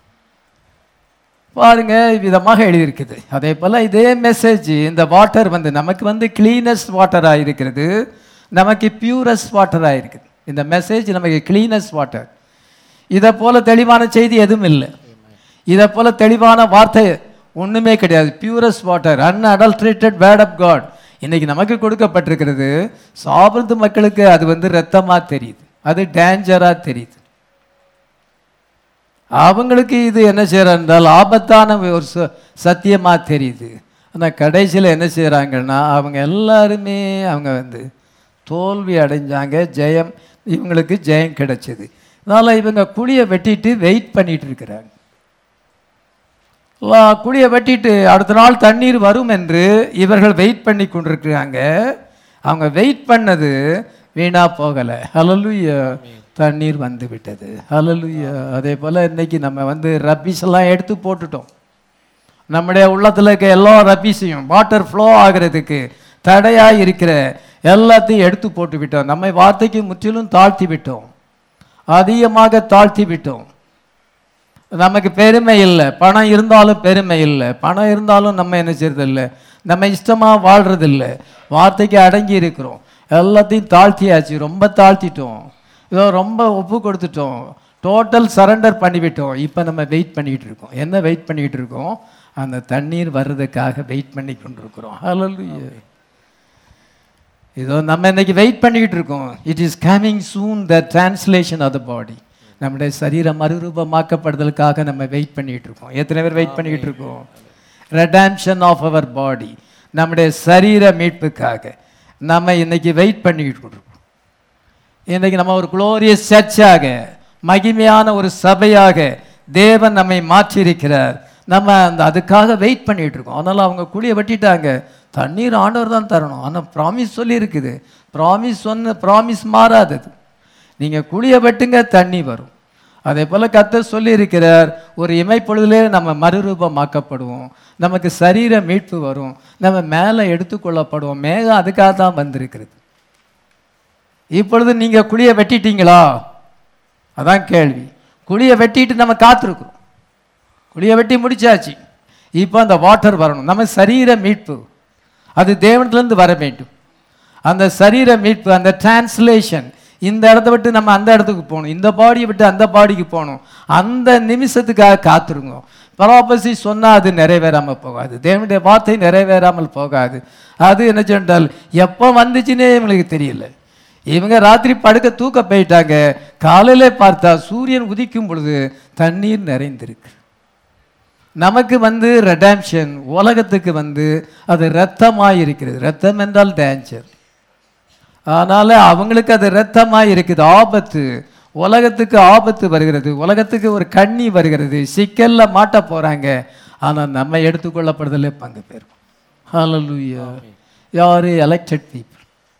பாருங்க விதமாக எழுதியிருக்குது அதே போல் இதே மெசேஜ் இந்த வாட்டர் வந்து நமக்கு வந்து கிளீனஸ்ட் வாட்டராக இருக்கிறது நமக்கு பியூரஸ்ட் வாட்டராக இருக்குது இந்த மெசேஜ் நமக்கு கிளீனஸ்ட் வாட்டர் இதை போல தெளிவான செய்தி எதுவும் இல்லை இதை போல தெளிவான வார்த்தை ஒண்ணுமே கிடையாது purest water unadulterated word of God இன்னைக்கு நமக்கு கொடுக்கப்பட்டிருக்கிறது சாப்பிடுறது மக்களுக்கு அது வந்து ரத்தமா தெரியுது அது டேஞ்சரா தெரியுது அவங்களுக்கு இது என்ன செய்யறாங்க என்றால் ஆபத்தான ஒரு ச- சத்தியமா தெரியுது ஆனால் கடைசியில் என்ன செய்றாங்கன்னா அவங்க எல்லாருமே அவங்க வந்து தோல்வி அடைஞ்சாங்க ஜெயம் இவங்களுக்கு ஜெயம் கிடைச்சது அதனால இவங்க குழியை வெட்டிட்டு வெயிட் பண்ணிட்டு இருக்கிறாங்க லா- குழியை வெட்டிட்டு அடுத்த நாள் தண்ணீர் வரும் என்று இவர்கள் வெயிட் பண்ணி கொண்டிருக்கிறாங்க அவங்க வெயிட் பண்ணது வீணா போகல ஹalleluya தண்ணீர் வந்து விட்டது ஹalleluya அதே போல இன்னைக்கு நம்ம வந்து ரப்பீஸ் எல்லாம் எடுத்து போட்டுட்டோம் நம்முடைய உள்ளத்துல இருக்க எல்லா ரப்பீஸையும் வாட்டர் ஃப்ளோ ஆகிறதுக்கு தடையா இருக்கிற எல்லாத்தையும் எடுத்து போட்டு விட்டோம் நம்மை வார்த்தைக்கு முற்றிலும் தாழ்த்தி விட்டோம் அதிகமாக தாழ்த்தி விட்டோம் நமக்கு பெருமை இல்லை பணம் இருந்தாலும் பெருமை இல்லை பணம் இருந்தாலும் நம்ம என்ன செய்யறது இல்லை நம்ம இஷ்டமா வாழ்றது இல்லை வார்த்தைக்கு அடங்கி இருக்கிறோம் எல்லாத்தையும் தாழ்த்தியாச்சு ரொம்ப தாழ்த்திட்டோம் இதோ ரொம்ப ஒப்பு கொடுத்துட்டோம் டோட்டல் சரண்டர் பண்ணிவிட்டோம் இப்போ நம்ம வெயிட் பண்ணிக்கிட்டு இருக்கோம் என்ன வெயிட் பண்ணிக்கிட்டு இருக்கோம் அந்த தண்ணீர் வர்றதுக்காக வெயிட் பண்ணி கொண்டிருக்கிறோம் ஹalleluya இதோ நம்ம இன்னைக்கு வெயிட் பண்ணிக்கிட்டு இருக்கோம் it is coming soon the translation of the body நம்முடைய சரீரம் மறுரூபமாக்கப்படுதலுக்காக நம்ம வெயிட் பண்ணிக்கிட்டு இருக்கோம் எத்தனை பேர் வெயிட் பண்ணிக்கிட்டு இருக்கோம் ரெடாம்ஷன் ஆஃப் அவர் பாடி நம்முடைய சரீர மீட்புக்காக நம்ம இன்னைக்கு வெயிட் பண்ணிக்கிட்டு இருக்கோம் இன்னைக்கு நம்ம ஒரு குளோரியஸ் சர்ச்சாக மகிமையான ஒரு சபையாக தேவன் நம்மை மாற்றியிருக்கிறார் நம்ம அந்த அதுக்காக வெயிட் பண்ணிட்டு இருக்கோம் அதனால அவங்க குழியை வெட்டிட்டாங்க தண்ணீர் ஆண்டவர் தான் தரணும் ஆனால் ப்ராமிஸ் சொல்லி இருக்குது ப்ராமிஸ் சொன்ன ப்ராமிஸ் மாறாதது நீங்கள் குழியை வெட்டுங்க தண்ணி வரும் அதே போல் கர்த்தர் சொல்லி இருக்கிறார் ஒரு இமைப்பொழுதிலே நம்ம மறுரூபமாக்கப்படுவோம் நமக்கு சரீர மீட்பு வரும் நம்ம மேலே எடுத்துக்கொள்ளப்படுவோம் மேகம் அதுக்காக தான் வந்திருக்கிறது இப்பொழுது நீங்க குழியை வெட்டிட்டீங்களா அதான் கேள்வி குழியை வெட்டிட்டு நம்ம காத்திருக்கிறோம் குழியை வெட்டி முடிச்சாச்சு இப்போ அந்த வாட்டர் வரணும் நம்ம சரீர மீட்பு அது தேவனத்திலிருந்து வர வேண்டும் அந்த சரீர மீட்பு அந்த டிரான்ஸ்லேஷன் இந்த இடத்த விட்டு நம்ம அந்த இடத்துக்கு போகணும் இந்த பாடியை விட்டு அந்த பாடிக்கு போகணும் அந்த நிமிஷத்துக்காக காத்திருங்க பராபசி சொன்னால் அது நிறைவேறாமல் போகாது தேவனுடைய வார்த்தை நிறைவேறாமல் போகாது அது என்ன சொன்னால் எப்போ வந்துச்சுன்னே இவங்களுக்கு தெரியல இவங்க ராத்திரி படுக்க தூக்க போயிட்டாங்க காலையில பார்த்தா சூரியன் உதிக்கும் பொழுது தண்ணீர் நிறைந்திருக்கு நமக்கு வந்து ரெடாம்ஷன் உலகத்துக்கு வந்து அது இரத்தமாய் இருக்கிறது ரத்தம் என்றால் டேஞ்சர் அதனால அவங்களுக்கு அது இரத்தமாய் இருக்குது ஆபத்து உலகத்துக்கு ஆபத்து வருகிறது உலகத்துக்கு ஒரு கண்ணி வருகிறது சிக்கல்ல மாட்ட போறாங்க ஆனா நம்ம எடுத்துக்கொள்ளப்படுதலே பங்கு பெறும் ஹalleluya யாரு எலெக்டட் பீப்புள்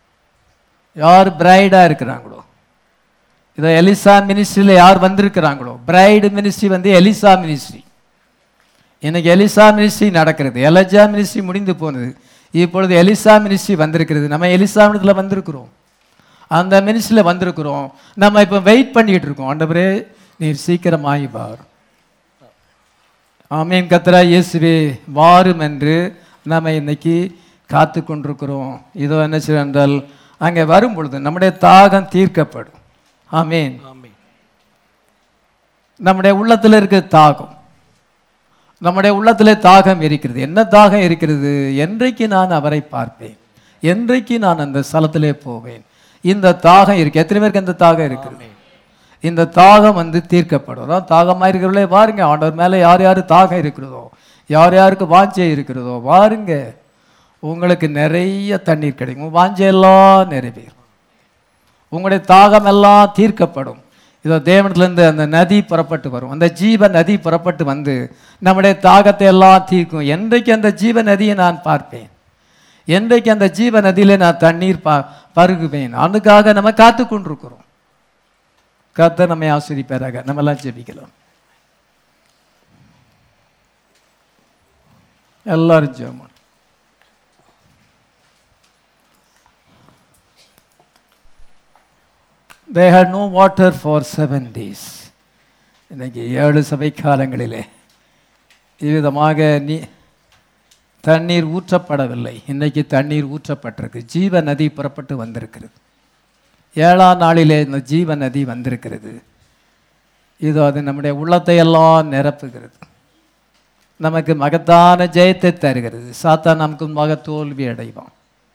யார் பிரைடா இருக்கிறாங்களோ இதோ எலிசா மினிஸ்ட்ரியில் யார் வந்திருக்கிறாங்களோ பிரைடு மினிஸ்ட்ரி வந்து எலிசா மினிஸ்ட்ரி இன்னைக்கு எலிசா மினிஸ்ட்ரி நடக்கிறது எலஜா மினிஸ்ட்ரி முடிந்து போனது இப்பொழுது எலிசா மினிஸ்ட்ரி வந்திருக்கிறது நம்ம எலிசா இடத்துல வந்திருக்கிறோம் அந்த மினிஸ்ட்ரியில் வந்திருக்கிறோம் நம்ம இப்போ வெயிட் பண்ணிட்டு இருக்கோம் ஆண்டவரே நீர் சீக்கிரமாய் வார் ஆமீன் கத்ரா இயேசுவே வாரும் என்று நம்ம இன்னைக்கு காத்து கொண்டிருக்கிறோம் இதோ என்ன செய்ய என்றால் அங்கே வரும் பொழுது நம்முடைய தாகம் தீர்க்கப்படும் ஆமீன் ஆமென் நம்முடைய உள்ளத்தில் இருக்கிற தாகம் நம்முடைய உள்ளத்திலே தாகம் இருக்கிறது என்ன தாகம் இருக்கிறது என்றைக்கு நான் அவரை பார்ப்பேன் என்றைக்கு நான் அந்த ஸ்தலத்திலே போவேன் இந்த தாகம் இருக்கு எத்தனை பேருக்கு அந்த தாகம் இருக்குது இந்த தாகம் வந்து தீர்க்கப்படும் அதான் தாகமாக இருக்கிறவங்களே வாருங்க ஆண்டவர் மேலே யார் யார் தாகம் இருக்கிறதோ யார் யாருக்கு வாஞ்சை இருக்கிறதோ வாருங்க உங்களுக்கு நிறைய தண்ணீர் கிடைக்கும் உங்க வாஞ்சையெல்லாம் நிறைவேறும் உங்களுடைய தாகம் எல்லாம் தீர்க்கப்படும் இதோ தேவனத்திலிருந்து அந்த நதி புறப்பட்டு வரும் அந்த ஜீவ நதி புறப்பட்டு வந்து நம்முடைய தாகத்தை எல்லாம் தீர்க்கும் என்றைக்கு அந்த ஜீவ நதியை நான் பார்ப்பேன் என்றைக்கு அந்த ஜீவ நதியிலே நான் தண்ணீர் பா பருகுவேன் அதுக்காக நம்ம காத்து கொண்டிருக்கிறோம் கர்த்தர் நம்மை ஆஸ்வதிப்பாராக நம்ம எல்லாம் ஜெபிக்கலாம் எல்லாரும் ஜெபம் they had no water for seven days இன்னைக்கு ஏழு சபை காலங்களிலே இவ்விதமாக நீ தண்ணீர் ஊற்றப்படவில்லை இன்னைக்கு தண்ணீர் ஊற்றப்பட்டிருக்கு ஜீவ நதி புறப்பட்டு வந்திருக்கிறது ஏழாம் நாளிலே இந்த ஜீவ நதி வந்திருக்கிறது இது அது நம்முடைய உள்ளத்தை எல்லாம் நிரப்புகிறது நமக்கு மகத்தான ஜெயத்தை தருகிறது சாத்தான் நமக்கு மக தோல்வி அடைவான்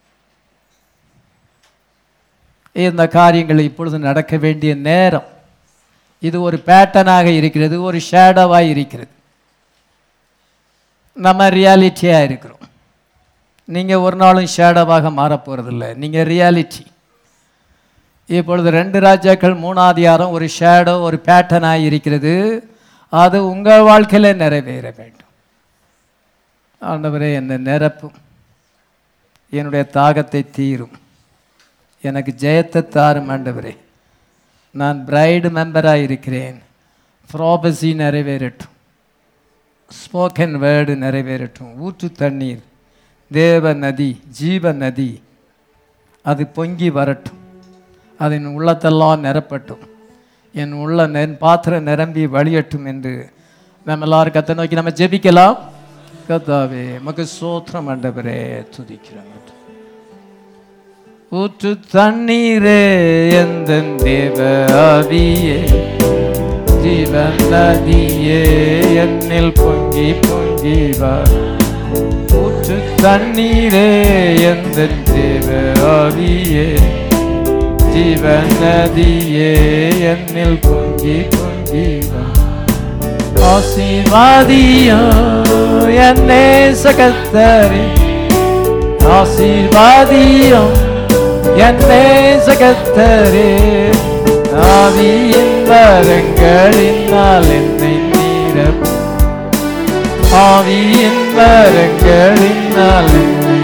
இந்த காரியங்கள் இப்பொழுது நடக்க வேண்டிய நேரம் இது ஒரு பேட்டர்னாக இருக்கிறது ஒரு ஷேடோவாக இருக்கிறது நம்ம ரியாலிட்டியாக இருக்கிறோம் நீங்கள் ஒரு நாளும் ஷேடோவாக மாறப் போகிறதில்ல நீங்கள் ரியாலிட்டி இப்பொழுது ரெண்டு ராஜாக்கள் மூணாதிகாரம் ஒரு ஷேடோ ஒரு பேட்டர்னாக இருக்கிறது அது உங்கள் வாழ்க்கையில் நிறைவேற வேண்டும் ஆண்டவரே என்னை நிரப்பும் என்னுடைய தாகத்தை தீரும் எனக்கு ஜெயத்தை தாரும் ஆண்டவரே நான் பிரைடு மெம்பராக இருக்கிறேன் ப்ராபசி நிறைவேறட்டும் ஸ்போக்கன் வேர்டு நிறைவேறட்டும் ஊற்று தண்ணீர் தேவ நதி ஜீவ நதி அது பொங்கி வரட்டும் அதன் உள்ளத்தெல்லாம் நிரப்பட்டும் என் உள்ள என் பாத்திரம் நிரம்பி வழியட்டும் என்று நம்ம எல்லாரும் கத்தை நோக்கி நம்ம ஜெபிக்கலாம் கத்தாவே மக்கு சோத்திரம் ஆண்டவரே துதிக்கிறோம் ஊற்று தண்ணீரே எந்த தேவ ஆவியே ஜீவன் நதியே என்னில் பொங்கி பொங்கி வா ஊற்று தண்ணீரே எந்த தேவ ஆவியே ஜீவன் நதியே என்னில் பொங்கி பொங்கி வா ஆசீர்வாதியோ என்னே சகத்தரே ஆசீர்வாதியும் என்னே சகத்தரே ஆவியின் வரங்களினால் என்னை நீரப் ஆவியின் வரங்களினால் என்னை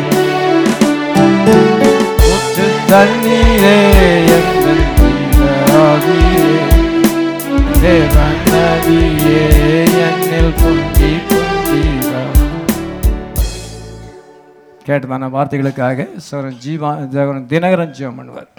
ஊற்று தண்ணீரே என்னை ஆவியே தேவன் நதியே என்னில் பொங்கி பொங்கி வா கேட்டதான வார்த்தைகளுக்காக சோரன் ஜீவா ஜெகன் தினகரன் ஜீவம் பண்ணுவார்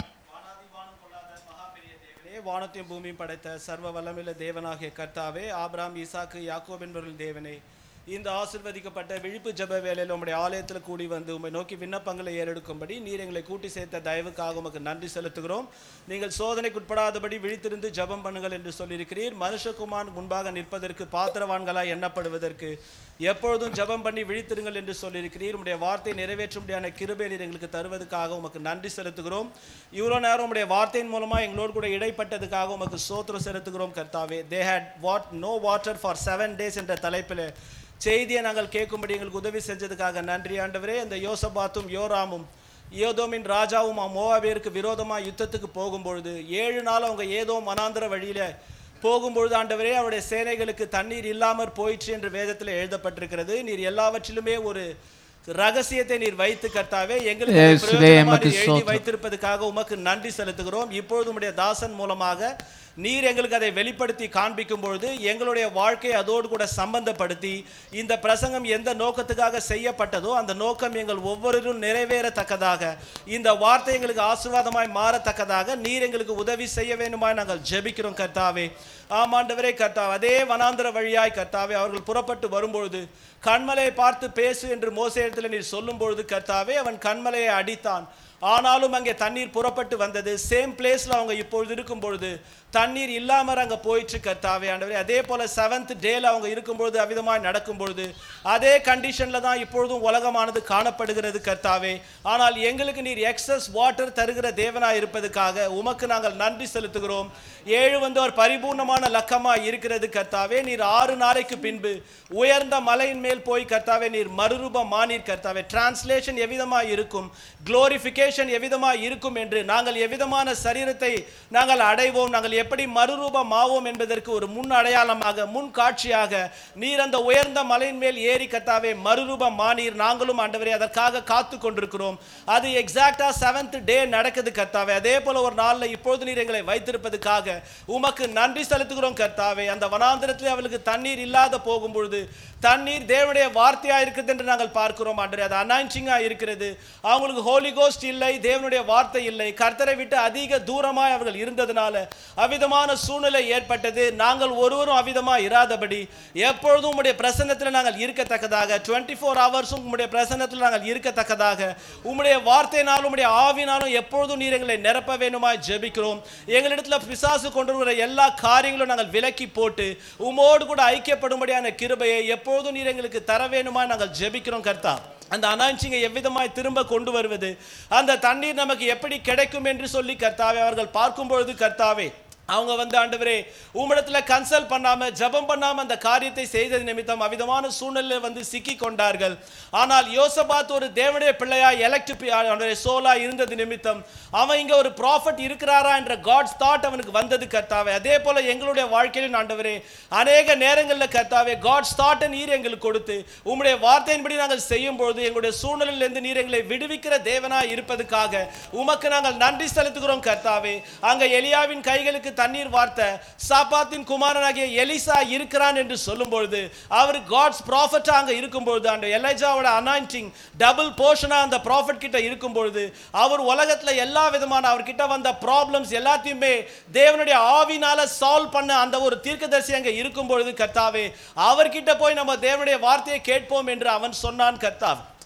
தேவனே, வானத்தையும் பூமியும் படைத்த சர்வ வல்லமையுள்ள தேவனாகிய கர்த்தாவே ஆபிராம் ஈசாக்கு யாக்கோப் என்பவர்கள் தேவனே இந்த ஆசிர்வதிக்கப்பட்ட விழிப்பு ஜெப வேளையில் உம்முடைய ஆலயத்தில் கூடி வந்து உம்மை நோக்கி விண்ணப்பங்களை ஏறெடுக்கும்படி நீர் எங்களை கூட்டி சேர்த்த தயவுக்காக உமக்கு நன்றி செலுத்துகிறோம் நீங்கள் சோதனைக்குட்படாதபடி விழித்திருந்து ஜெபம் பண்ணுங்கள் என்று சொல்லியிருக்கிறீர் மனுஷகுமார் முன்பாக நிற்பதற்கு பாத்திரவான்களாய் எண்ணப்படுவதற்கு எப்பொழுதும் ஜெபம் பண்ணி விழித்திருங்கள் என்று சொல்லியிருக்கிறீர் உம்முடைய வார்த்தை நிறைவேற்றும்படியான கிருபை நீர் எங்களுக்கு தருவதற்காக உமக்கு நன்றி செலுத்துகிறோம் இவ்வளோ நேரம் உம்முடைய வார்த்தையின் மூலமாக எங்களோடு கூட இடைப்பட்டதுக்காக உமக்கு சோத்திரம் செலுத்துகிறோம் கர்த்தாவே they had what no water for seven days என்ற தலைப்பில் செய்தியை நாங்கள் கேட்கும்படி எங்களுக்கு உதவி செஞ்சதுக்காக நன்றி ஆண்டவரே இந்த யோசபாத்தும் யோராமும் ஏதோமின் ராஜாவும் மோவாபியருக்கு விரோதமாக யுத்தத்துக்கு போகும்பொழுது ஏழு நாள் அவங்க ஏதோ மனாந்திர வழியில போகும்பொழுது ஆண்டவரே அவருடைய சேனைகளுக்கு தண்ணீர் இல்லாமற் போயிற்று என்று வேதத்தில் எழுதப்பட்டிருக்கிறது நீர் எல்லாவற்றிலுமே ஒரு ரகசியத்தை நீர் வைத்து கர்த்தாவே எங்களுக்கு அதை இயேசுவே, பிரயோஜனமாக எமக்கு எழுதி ஸ்தோத்திரம். வைத்திருப்பதற்காக உமக்கு நன்றி செலுத்துகிறோம் இப்பொழுது உம்முடைய தாசன் மூலமாக நீர் எங்களுக்கு அதை வெளிப்படுத்தி காண்பிக்கும் பொழுது எங்களுடைய வாழ்க்கையை அதோடு கூட சம்பந்தப்படுத்தி இந்த பிரசங்கம் எந்த நோக்கத்துக்காக செய்யப்பட்டதோ அந்த நோக்கம் எங்கள் ஒவ்வொருவரும் நிறைவேறத்தக்கதாக இந்த வார்த்தை எங்களுக்கு ஆசீர்வாதமாய் மாறத்தக்கதாக நீர் எங்களுக்கு உதவி செய்ய வேண்டுமாய் நாங்கள் ஜெபிக்கிறோம் கர்த்தாவே ஆமாண்டவரே கர்த்தாவே அதே வனாந்திர வழியாய் கர்த்தாவே அவர்கள் புறப்பட்டு வரும்பொழுது கண்மலையை பார்த்து பேசு என்று மோசேஇடத்தில் நீர் சொல்லும் பொழுது கர்த்தாவே அவன் கண்மலையை அடித்தான் ஆனாலும் அங்கே தண்ணீர் புறப்பட்டு வந்தது சேம் பிளேஸ்ல அவங்க இப்பொழுது இருக்கும் பொழுது தண்ணீர் இல்லாம அங்க போயிற்று கர்த்தாவே ஆண்டவரே அதே போல செவன்த் டேல அவங்க இருக்கும்பொழுது அவிதமாய் நடக்கும் பொழுது அதே கண்டிஷன்ல தான் இப்பொழுதும் உலகமானது காணப்படுகிறது கர்த்தாவே ஆனால் எங்களுக்கு நீர் எக்ஸஸ் வாட்டர் தருகிற தேவனாய் இருப்பதற்காக உமக்கு நாங்கள் நன்றி செலுத்துகிறோம் ஏழு வந்து ஒரு பரிபூர்ணமான லக்கமா இருக்கிறது கர்த்தாவே நீர் ஆறு நாளைக்கு பின்பு உயர்ந்த மலையின் மேல் போய் கர்த்தாவே நீர் மறுரூபம் மானீர் கர்த்தாவே டிரான்ஸ்லேஷன் எவ்விதமா இருக்கும் குளோரிஃபிகேஷன் எவ்விதமா இருக்கும் என்று நாங்கள் எவ்விதமான சரீரத்தை நாங்கள் அடைவோம் நாங்கள் எப்படி மறுரூபம் ஆவோம் என்பதற்கு ஒரு முன் அடையாளமாக முன் காட்சியாக நீர் அந்த உயர்ந்த மலையின் மேல் ஏறி கர்த்தாவே மறுரூபம் மானீர் நாங்களும் ஆண்டவரே அதற்காக காத்து கொண்டிருக்கிறோம் அது எக்ஸாக்டா செவன்த் டே நடக்குது கர்த்தாவே அதே போல ஒரு நாள்ல இப்பொழுது நீர் எங்களை வைத்திருப்பதற்காக உமக்கு நன்றி செலுத்துகிறோம் கர்த்தாவே அந்த வனாந்திரத்தில் அவளுக்கு தண்ணீர் இல்லாத போகும் பொழுது தண்ணீர் தேவனுடைய வார்த்தையா இருக்குது என்று நாங்கள் பார்க்கிறோம் ஆண்டரே அது அனாயின்சிங்கா இருக்கிறது அவங்களுக்கு ஹோலி கோஸ்ட் இல்லை தேவனுடைய வார்த்தை இல்லை கர்த்தரை விட்டு அதிக தூரமாய் அவர்கள் இருந்ததுனால அவிதமான சூழ்நிலை ஏற்பட்டது நாங்கள் ஒருவரும் அவிதமா இராதபடி எப்பொழுதும் உம்முடைய பிரசன்னத்தில் நாங்கள் இருக்கத்தக்கதாக டுவெண்ட்டி ஃபோர் ஹவர்ஸும் உம்முடைய பிரசன்னத்தில் நாங்கள் இருக்கத்தக்கதாக உம்முடைய வார்த்தையினாலும் உம்முடைய ஆவினாலும் எப்பொழுதும் நீர் எங்களை நிரப்ப வேண்டுமாய் ஜெபிக்கிறோம் எங்களிடத்துல பிசாசு கொண்டு வருகிற எல்லா காரியங்களும் நாங்கள் விலக்கி போட்டு உமோடு கூட ஐக்கியப்படும்படியான கிருபையை எப்பொழுதும் நீர் எங்களுக்கு தர வேணுமா நாங்கள் ஜெபிக்கிறோம் கர்த்தா அந்த அனாய்ச்சிங்கை எவ்விதமாய் திரும்ப கொண்டு வருவது அந்த தண்ணீர் நமக்கு எப்படி கிடைக்கும் என்று சொல்லி கர்த்தாவே அவர்கள் பார்க்கும் பொழுது கர்த்தாவே அவங்க வந்து ஆண்டவரே உம்மிடத்துல கன்சல்ட் பண்ணாம ஜெபம் பண்ணாம அந்த காரியத்தை செய்தது நிமித்தம் அவிதமான சூழ்நிலையில் வந்து சிக்கி கொண்டார்கள் ஆனால் யோசபாத் ஒரு தேவனுடைய பிள்ளையா எலக்ட் சோலா இருந்தது நிமித்தம் அவன் இங்க ஒரு ப்ராஃபட் இருக்கிறாரா என்ற காட்ஸ் தாட் அவனுக்கு வந்தது கர்த்தாவே அதே போல எங்களுடைய வாழ்க்கையிலும் ஆண்டவரே அநேக நேரங்களில் கர்த்தாவே காட்ஸ் தாட்டை நீர் எங்களுக்கு கொடுத்து உம்முடைய வார்த்தையின்படி நாங்கள் செய்யும் பொழுது எங்களுடைய சூழ்நிலையிலிருந்து நீர் எங்களை விடுவிக்கிற தேவனாய் இருப்பதற்காக உமக்கு நாங்கள் நன்றி செலுத்துகிறோம் கர்த்தாவே அங்க எலியாவின் கைகளுக்கு தண்ணீர் வார்த்த சாப்பாத்தின் குமாரனாகிய எலிசா இருக்கிறான் என்று சொல்லும் பொழுது அவர் காட்ஸ் ப்ராஃபட்டா அங்க இருக்கும் பொழுது அந்த எலைஜாவோட அனாயிண்டிங் டபுள் போர்ஷனா அந்த ப்ராஃபட் கிட்ட இருக்கும் பொழுது அவர் உலகத்துல எல்லா விதமான அவர்கிட்ட வந்த ப்ராப்ளம்ஸ் எல்லாத்தையுமே தேவனுடைய ஆவினால சால்வ் பண்ண அந்த ஒரு தீர்க்கதரிசி அங்க இருக்கும் பொழுது கர்த்தாவே அவர்கிட்ட போய் நம்ம தேவனுடைய வார்த்தையை கேட்போம் என்று அவன் சொன்னான் கர்த்தாவே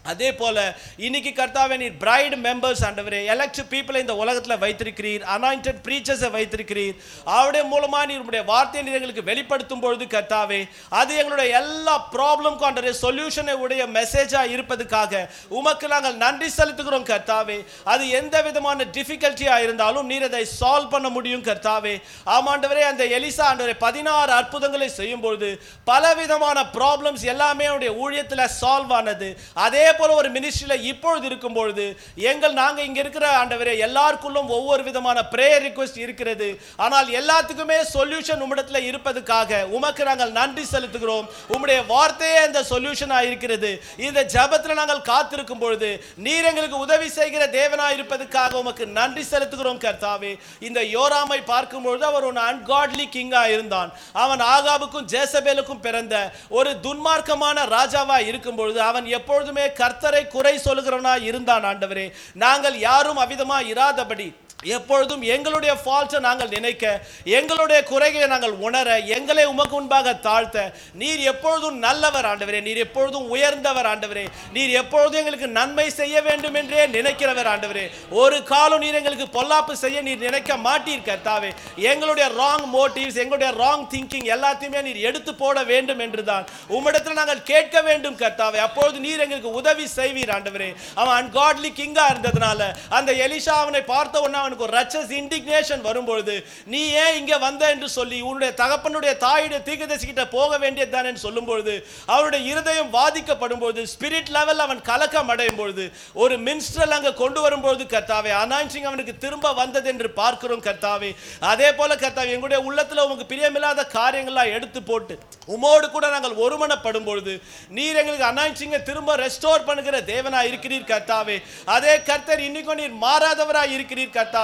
அதே போல இன்னைக்கு கர்த்தாவே நீர் பிரைட் மெம்பர்ஸ் ஆண்டவரே எலக்ட் பீப்புளை இந்த உலகத்தில் வைத்திருக்கிறீர் அனாயிண்டட் ப்ரீச்சர்ஸை வைத்திருக்கிறீர் அவருடைய மூலமா நீர் உடைய வார்த்தையை நீர் எங்களுக்கு வெளிப்படுத்தும் பொழுது கர்த்தாவே அது எங்களுடைய எல்லா ப்ராப்ளம்க்கும் ஆண்டவரே சொல்யூஷனை உடைய மெசேஜாக இருப்பதுக்காக உமக்கு நாங்கள் நன்றி செலுத்துகிறோம் கர்த்தாவே அது எந்த விதமான டிஃபிகல்ட்டியாக இருந்தாலும் நீர் அதை சால்வ் பண்ண முடியும் கர்த்தாவே ஆமாண்டவரே அந்த எலிசா ஆண்டவரே பதினாறு அற்புதங்களை செய்யும் பொழுது பலவிதமான ப்ராப்ளம்ஸ் எல்லாமே அவருடைய ஊழியத்தில் சால்வ் ஆனது அதே போல ஒரு மினிஸ்ட்ரியில் இப்பொழுது இருக்கும் பொழுது எங்கள் நாங்கள் இங்கே இருக்கிற ஆண்டவரே எல்லாருக்குள்ளும் ஒவ்வொரு விதமான ப்ரேயர் ரிக்வெஸ்ட் இருக்கிறது ஆனால் எல்லாத்துக்குமே சொல்யூஷன் உம்மிடத்தில் இருப்பதுக்காக உமக்கு நாங்கள் நன்றி செலுத்துகிறோம் உம்முடைய வார்த்தையே இந்த சொல்யூஷனாக இருக்கிறது இந்த ஜெபத்தில் நாங்கள் காத்திருக்கும் பொழுது நீர் எங்களுக்கு உதவி செய்கிற தேவனாக இருப்பதுக்காக உமக்கு நன்றி செலுத்துகிறோம் கர்த்தாவே இந்த யோராமை பார்க்கும் பொழுது அவர் ஒரு அன்காட்லி கிங்காக இருந்தான் அவன் ஆகாபுக்கும் ஜேசபேலுக்கும் பிறந்த ஒரு துன்மார்க்கமான ராஜாவா இருக்கும் பொழுது அவன் எப்பொழுதுமே கர்த்தரை குறை சொல்லுகிறவனா இருந்தான் ஆண்டவரே நாங்கள் யாரும் அவிதமா இராதபடி எப்பொழுதும் எங்களுடைய ஃபால்ட்டை நாங்கள் நினைக்க எங்களுடைய குறைகளை நாங்கள் உணர எங்களை உமக்கு முன்பாக தாழ்த்த நீர் எப்பொழுதும் நல்லவர் ஆண்டவரே நீர் எப்பொழுதும் உயர்ந்தவர் ஆண்டவரே நீர் எப்பொழுதும் எங்களுக்கு நன்மை செய்ய வேண்டும் என்றே நினைக்கிறவர் ஆண்டவரே ஒரு காலம் நீர் எங்களுக்கு பொல்லாப்பு செய்ய நீர் நினைக்க மாட்டீர் கர்த்தாவே எங்களுடைய ராங் மோட்டிவ்ஸ் எங்களுடைய ராங் திங்கிங் எல்லாத்தையுமே நீர் எடுத்து போட வேண்டும் என்றுதான் உம்மிடத்தில் நாங்கள் கேட்க வேண்டும் கர்த்தாவே அப்பொழுது நீர் எங்களுக்கு உதவி செய்வீர் ஆண்டவரே அவன் அன்காட்லி கிங்கா இருந்ததுனால அந்த எலிஷா அவனை பார்த்த உடனே அவனுக்கு ஒரு ரச்சஸ் இண்டிக்னேஷன் வரும்பொழுது நீ ஏன் இங்க வந்த என்று சொல்லி உன்னுடைய தகப்பனுடைய தாயுடைய தீர்க்கதரிசி கிட்ட போக வேண்டியதுதான் என்று சொல்லும் பொழுது அவனுடைய இருதயம் பாதிக்கப்படும் பொழுது ஸ்பிரிட் லெவல் அவன் கலக்கம் அடையும் பொழுது ஒரு மின்ஸ்ட்ரல் அங்க கொண்டு வரும்பொழுது கர்த்தாவே அனாயின்சிங் அவனுக்கு திரும்ப வந்தது என்று பார்க்கிறோம் கர்த்தாவே அதே போல கர்த்தாவே எங்களுடைய உள்ளத்துல உமக்கு பிரியமில்லாத காரியங்கள்லாம் எடுத்து போட்டு உமோடு கூட நாங்கள் ஒருமனப்படும் பொழுது நீர் எங்களுக்கு அனாயின்சிங்கை திரும்ப ரெஸ்டோர் பண்ணுகிற தேவனா இருக்கிறீர் கர்த்தாவே அதே கர்த்தர் இன்னைக்கும் நீர் மாறாதவரா இருக்கிறீர் கர்த்தாவே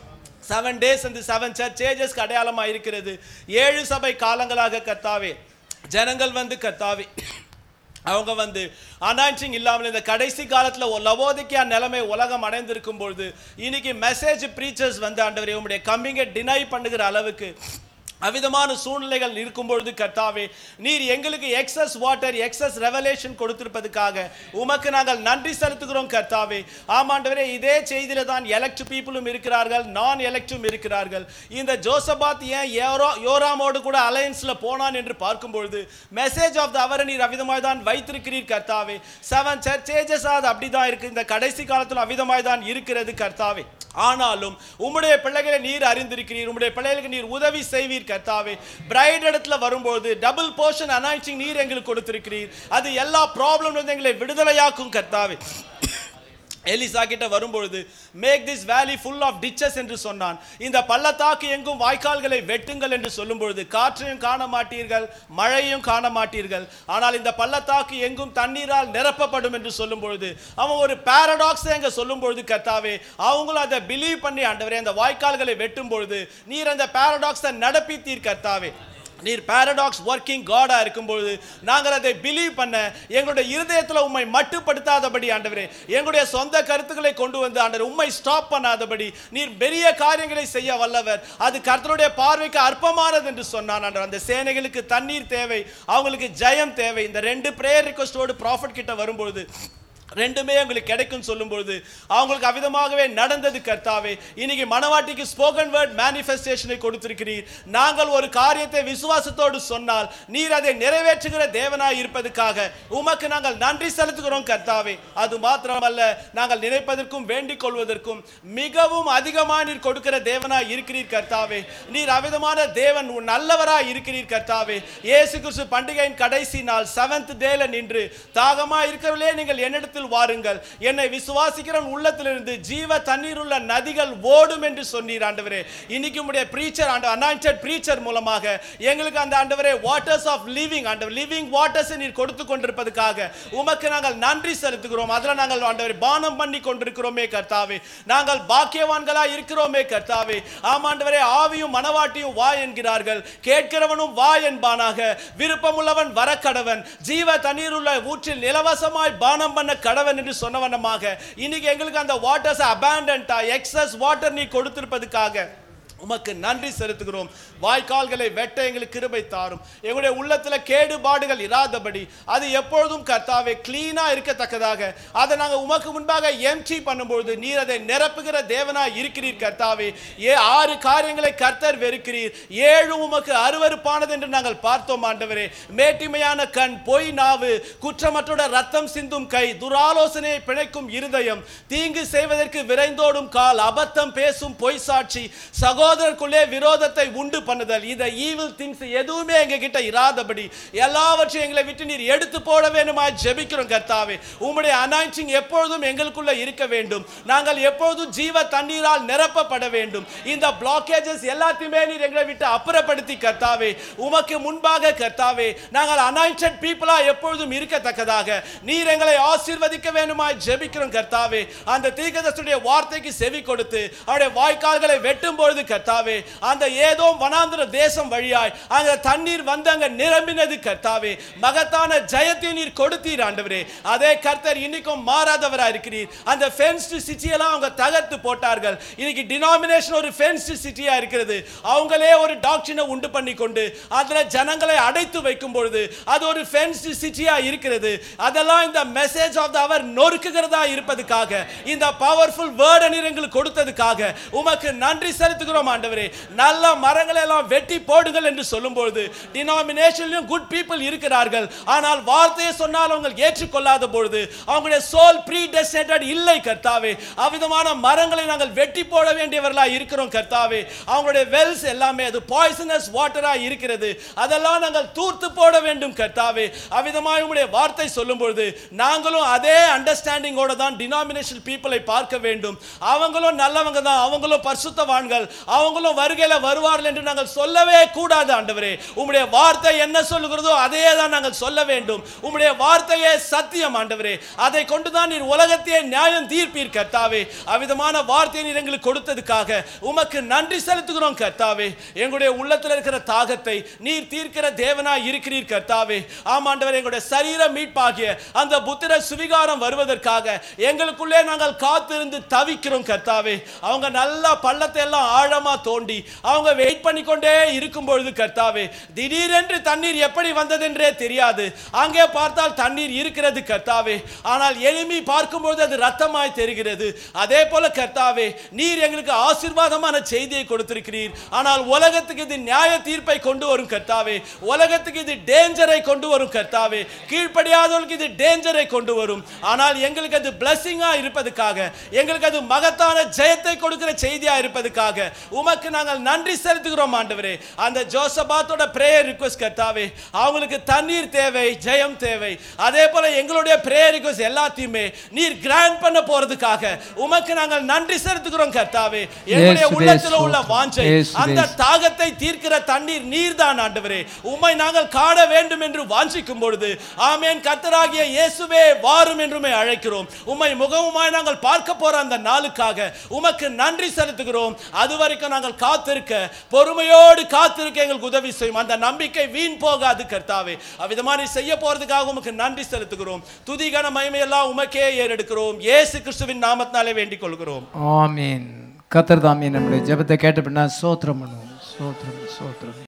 செவன் டேஸ் அந்த செவன் சர்ச்சேஜஸ்க்கு அடையாளமா இருக்கிறது ஏழு சபை காலங்களாக கர்த்தாவே ஜனங்கள் வந்து கர்த்தாவே அவங்க வந்து அனாயின்சிங் இல்லாமல் இந்த கடைசி காலத்தில் லவோதிக்கியா நிலைமை உலகம் அடைந்திருக்கும் பொழுது இன்னைக்கு மெசேஜ் ப்ரீச்சர்ஸ் வந்து ஆண்டவரே உங்களுடைய கம்மிங்கை டினை பண்ணுகிற அளவுக்கு அவிதமான சூழ்நிலைகள் இருக்கும் பொழுது கர்த்தாவே நீர் எங்களுக்கு எக்ஸஸ் வாட்டர் எக்ஸஸ் ரெவலேஷன் கொடுத்திருப்பதுக்காக உமக்கு நாங்கள் நன்றி செலுத்துகிறோம் கர்த்தாவே ஆமாண்டவரே இதே செய்தியில தான் எலக்ட் பீப்புளும் இருக்கிறார்கள் நான் எலக்டும் இருக்கிறார்கள் இந்த ஜோசபாத் ஏன் யோரா யோராமோடு கூட அலையன்ஸ்ல போனான் என்று பார்க்கும் பொழுது மெசேஜ் ஆஃப் த அவர் நீர் அவிதமாய் தான் வைத்திருக்கிறீர் கர்த்தாவே செவன் சர்ச்சேஜஸ் அது அப்படிதான் இருக்கு இந்த கடைசி காலத்தில் அவிதமாய் தான் இருக்கிறது கர்த்தாவே ஆனாலும் உம்முடைய பிள்ளைகளை நீர் அறிந்திருக்கிறீர் உம்முடைய பிள்ளைகளுக்கு நீர் உதவி செய்வீர் கர்த்தாவே பிரைட் இடத்துல வரும்போது டபுள் போர்ஷன் அனாயின்சிங் நீர் எங்களுக்கு கொடுத்திருக்கிறீர் அது எல்லா ப்ராப்ளம் எங்களை விடுதலையாக்கும் கர்த்தாவே எலிசா கிட்ட வரும்பொழுது make this valley full of ditches என்று சொன்னான் இந்த பள்ளத்தாக்கு எங்கும் வாய்க்கால்களை வெட்டுங்கள் என்று சொல்லும் பொழுது காற்றையும் காண மாட்டீர்கள் மழையும் காண மாட்டீர்கள் ஆனால் இந்த பள்ளத்தாக்கு எங்கும் தண்ணீரால் நிரப்பப்படும் என்று சொல்லும் பொழுது அவன் ஒரு பாரடாக்ஸ் எங்க சொல்லும் பொழுது கர்த்தாவே அவங்களும் அதை பிலீவ் பண்ணி ஆண்டவரே அந்த வாய்க்கால்களை வெட்டும் பொழுது நீர் அந்த பாரடாக்ஸை நடப்பித்தீர் கர்த்தாவே நீர் பாரடாக்ஸ் ஒர்க்கிங் காடா இருக்கும்பொழுது நாங்கள் அதை பிலீவ் பண்ண எங்களுடைய இருதயத்தில் உம்மை மட்டுப்படுத்தாதபடி ஆண்டவரே எங்களுடைய சொந்த கருத்துக்களை கொண்டு வந்து ஆண்டவர் உம்மை ஸ்டாப் பண்ணாதபடி நீர் பெரிய காரியங்களை செய்ய வல்லவர் அது கர்த்தருடைய பார்வைக்கு அற்பமானது என்று சொன்னான் ஆண்டவர் அந்த சேனைகளுக்கு தண்ணீர் தேவை அவங்களுக்கு ஜெயம் தேவை இந்த ரெண்டு பிரேயர் ரிக்வஸ்டோடு ப்ராஃபிட் கிட்ட வரும்பொழுது ரெண்டுமே உங்களுக்கு கிடைக்கும் சொல்லும்பொழுது அவங்களுக்கு அவிதமாகவே நடந்தது கர்த்தாவே இன்னைக்கு மனவாட்டிக்கு ஸ்போக்கன் வேர்ட் மேனிஃபெஸ்டேஷனை கொடுத்திருக்கிறீர் நாங்கள் ஒரு காரியத்தை விசுவாசத்தோடு சொன்னால் நீர் அதை நிறைவேற்றுகிற தேவனாய் இருப்பதற்காக உமக்கு நாங்கள் நன்றி செலுத்துகிறோம் கர்த்தாவே அது மாத்திரமல்ல நாங்கள் நினைப்பதற்கும் வேண்டிக் கொள்வதற்கும் மிகவும் அதிகமாக நீர் கொடுக்கிற தேவனாய் இருக்கிறீர் கர்த்தாவே நீர் அவிதமான தேவன் உன் நல்லவராய் இருக்கிறீர் கர்த்தாவே இயேசு கிறிஸ்து பண்டிகையின் கடைசி நாள் செவன்த் டேல நின்று தாகமா இருக்கிறவர்களே நீங்கள் என்னிடத்தில் வாருங்கள் என்னை விசுவாசிக்கிறவன் உள்ளத்திலிருந்து ஜீவ தண்ணீர் உள்ள நதிகள் ஓடும் என்று சொன்னீர் ஆண்டவரே இன்னைக்கு உடைய பிரீச்சர் ஆண்டு அனாயிண்டட் பிரீச்சர் மூலமாக எங்களுக்கு அந்த ஆண்டவரே வாட்டர்ஸ் ஆஃப் லிவிங் ஆண்டவர் லிவிங் வாட்டர்ஸ் நீர் கொடுத்து கொண்டிருப்பதற்காக உமக்கு நாங்கள் நன்றி செலுத்துகிறோம் அதில் நாங்கள் ஆண்டவரை பானம் பண்ணி கொண்டிருக்கிறோமே கர்த்தாவே நாங்கள் பாக்கியவான்களா இருக்கிறோமே கர்த்தாவே ஆமாண்டவரே ஆவியும் மனவாட்டியும் வா என்கிறார்கள் கேட்கிறவனும் வா என்பானாக விருப்பமுள்ளவன் வரக்கடவன் ஜீவ தண்ணீர் உள்ள ஊற்றில் இலவசமாய் பானம் பண்ண கடவன் என்று சொன்ன வண்ணமாக இன்னைக்கு எங்களுக்கு அந்த வாட்டர்ஸ் அபேண்டன்டா எக்ஸஸ் வாட்டர் நீ கொடுத்திருப்பதுக்காக உமக்கு நன்றி செலுத்துகிறோம் வாய்க்கால்களை வெட்ட எங்களுக்கு கிருபை தாரும் எங்களுடைய உள்ளத்துல கேடுபாடுகள் இராதபடி அது எப்பொழுதும் கர்த்தாவே கிளீனா இருக்கத்தக்கதாக அதை நாங்க உமக்கு முன்பாக எம்டி பண்ணும்பொழுது நீர் அதை நிரப்புகிற தேவனா இருக்கிறீர் கர்த்தாவே ஏ ஆறு காரியங்களை கர்த்தர் வெறுக்கிறீர் ஏழு உமக்கு அருவருப்பானது என்று நாங்கள் பார்த்தோம் ஆண்டவரே மேட்டிமையான கண் பொய் நாவு குற்றமற்றோட ரத்தம் சிந்தும் கை துராலோசனையை பிழைக்கும் இருதயம் தீங்கு செய்வதற்கு விரைந்தோடும் கால் அபத்தம் பேசும் பொய் சாட்சி சகோதரருக்குள்ளே விரோதத்தை உண்டு பண்ணுதல் இந்த ஈவில் திங்ஸ் எதுவுமே எங்க கிட்ட இராதபடி எல்லாவற்றையும் எங்களை விட்டு நீர் எடுத்து போட வேண்டுமா ஜெபிக்கிறோம் கர்த்தாவே உம்முடைய அனாயிண்டிங் எப்பொழுதும் எங்களுக்குள்ள இருக்க வேண்டும் நாங்கள் எப்பொழுதும் ஜீவ தண்ணீரால் நிரப்பப்பட வேண்டும் இந்த பிளாக்கேஜஸ் எல்லாத்தையுமே நீர் எங்களை விட்டு அப்புறப்படுத்தி கர்த்தாவே உமக்கு முன்பாக கர்த்தாவே நாங்கள் அனாயிண்டட் பீப்புளா எப்பொழுதும் இருக்கத்தக்கதாக நீர் எங்களை ஆசீர்வதிக்க வேண்டுமா ஜெபிக்கிறோம் கர்த்தாவே அந்த தீர்க்கதரிசியுடைய வார்த்தைக்கு செவி கொடுத்து அவருடைய வாய்க்கால்களை வெட்டும் பொழுது கர்த்தாவே அந்த ஏதோ வனாந்திர தேசம் வழியாய் அங்க தண்ணீர் வந்து அங்க நிரம்பினது கர்த்தாவே மகத்தான ஜெயத்தை நீர் கொடுத்தீர் ஆண்டவரே அதே கர்த்தர் இன்னைக்கும் மாறாதவரா இருக்கிறீர் அந்த ஃபென்ஸ்டு சிட்டியெல்லாம் அவங்க தகர்த்து போட்டார்கள் இன்னைக்கு டினாமினேஷன் ஒரு ஃபென்ஸ்டு சிட்டியா இருக்கிறது அவங்களே ஒரு டாக்டரினை உண்டு பண்ணி கொண்டு அதுல ஜனங்களை அடைத்து வைக்கும் பொழுது அது ஒரு ஃபென்ஸ்டு சிட்டியா இருக்கிறது அதெல்லாம் இந்த மெசேஜ் ஆஃப் த அவர் நொறுக்குகிறதா இருப்பதுக்காக இந்த பவர்ஃபுல் வேர்டை நீர் எங்களுக்கு கொடுத்ததுக்காக உமக்கு நன்றி செலுத்துகிறோம் ஆண்டவரே நல்ல மரங்களை எல்லாம் வெட்டி போடுங்கள் என்று சொல்லும்பொழுது டினாமினேஷன்லயும் குட் பீப்புள் இருக்கிறார்கள் ஆனால் வார்த்தையை சொன்னால் அவங்க ஏற்றுக்கொள்ளாத பொழுது அவங்களுடைய சோல் ப்ரீ இல்லை கர்த்தாவே அவ்விதமான மரங்களை நாங்கள் வெட்டி போட வேண்டியவர்களா இருக்கிறோம் கர்த்தாவே அவங்களுடைய வெல்ஸ் எல்லாமே அது பாய்சனஸ் வாட்டரா இருக்கிறது அதெல்லாம் நாங்கள் தூர்த்து போட வேண்டும் கர்த்தாவே அவ்விதமாக உங்களுடைய வார்த்தை சொல்லும் பொழுது நாங்களும் அதே அண்டர்ஸ்டாண்டிங்கோட தான் டினாமினேஷன் பீப்புளை பார்க்க வேண்டும் அவங்களும் நல்லவங்க தான் அவங்களும் பரிசுத்தவான்கள் அவங்களும் வருகையில வருவார்கள் என்று நாங்கள் சொல்லவே கூடாது ஆண்டவரே உம்முடைய வார்த்தை என்ன சொல்லுகிறதோ அதையே தான் நாங்கள் சொல்ல வேண்டும் உம்முடைய வார்த்தையே சத்தியம் ஆண்டவரே அதை கொண்டு தான் நீர் உலகத்தையே நியாயம் தீர்ப்பீர் கர்த்தாவே அவ்விதமான வார்த்தையை நீர் எங்களுக்கு கொடுத்ததுக்காக உமக்கு நன்றி செலுத்துகிறோம் கர்த்தாவே எங்களுடைய உள்ளத்தில் இருக்கிற தாகத்தை நீர் தீர்க்கிற தேவனாய் இருக்கிறீர் கர்த்தாவே ஆமாண்டவர் எங்களுடைய சரீர மீட்பாகிய அந்த புத்திர சுவிகாரம் வருவதற்காக எங்களுக்குள்ளே நாங்கள் காத்திருந்து தவிக்கிறோம் கர்த்தாவே அவங்க நல்லா பள்ளத்தை எல்லாம் ஆழமா தோண்டி அவங்க வெயிட் பண்ணிக்கொண்டே இருக்கும் பொழுது கர்த்தாவே திடீரென்று தண்ணீர் எப்படி வந்ததென்றே தெரியாது அங்கே பார்த்தால் தண்ணீர் இருக்கிறது கர்த்தாவே ஆனால் எளிமை பார்க்கும்போது அது ரத்தமாய் தெரிகிறது அதே போல கர்த்தாவே நீர் எங்களுக்கு ஆசீர்வாதமான செய்தியை கொடுத்திருக்கிறீர் ஆனால் உலகத்துக்கு இது நியாய தீர்ப்பை கொண்டு வரும் கர்த்தாவே உலகத்துக்கு இது டேஞ்சரை கொண்டு வரும் கர்த்தாவே கீழ்ப்படியாதவர்களுக்கு இது டேஞ்சரை கொண்டு வரும் ஆனால் எங்களுக்கு அது பிளஸ்ஸிங்கா இருப்பதுக்காக எங்களுக்கு அது மகத்தான ஜெயத்தை கொடுக்கிற செய்தியா இருப்பதுக்காக உமக்கு நாங்கள் நன்றி செலுத்துகிறோம் ஆண்டவரே அந்த ஜோசபாத்தோட பிரேயர் ரிக்வஸ்ட் கர்த்தாவே அவங்களுக்கு தண்ணீர் தேவை ஜெயம் தேவை அதே போல எங்களுடைய பிரேயர் ரிக்வஸ்ட் எல்லாத்தையுமே நீர் கிராண்ட் பண்ண போறதுக்காக உமக்கு நாங்கள் நன்றி செலுத்துகிறோம் கர்த்தாவே எங்களுடைய இயேசுவே உள்ளத்தில் உள்ள ஸ்தோத்திரம். வாஞ்சை இயேசுவே அந்த தாகத்தை தீர்க்கிற தண்ணீர் நீர்தான் ஆண்டவரே உம்மை நாங்கள் காண வேண்டும் என்று வாஞ்சிக்கும் பொழுது ஆமென் கர்த்தராகிய இயேசுவே வாரும் என்றுமே அழைக்கிறோம் உம்மை முகமுமாய் நாங்கள் பார்க்க போற அந்த நாளுக்காக உமக்கு நன்றி செலுத்துகிறோம் அது வரைக்கும் நாங்கள் காத்திருக்க பொறுமையோடு காத்திருக்க எங்களுக்கு உதவி செய்யும் அந்த நம்பிக்கை வீண் போகாது கர்த்தாவே அவ்விதமாக நீர் செய்ய போறதுக்காக உமக்கு நன்றி செலுத்துகிறோம் துதிகன மகிமையெல்லாம் உமக்கே ஏறெடுக்கிறோம் இயேசு கிறிஸ்துவின் நாமத்தினாலே வேண்டிக் கொள்கிறோம் ஆமீன் கத்தர் தாமீன் நம்முடைய ஜெபத்தை கேட்ட பின்னா சோத்திரம் பண்ணுவோம் சோத்திரம் சோத்திரம்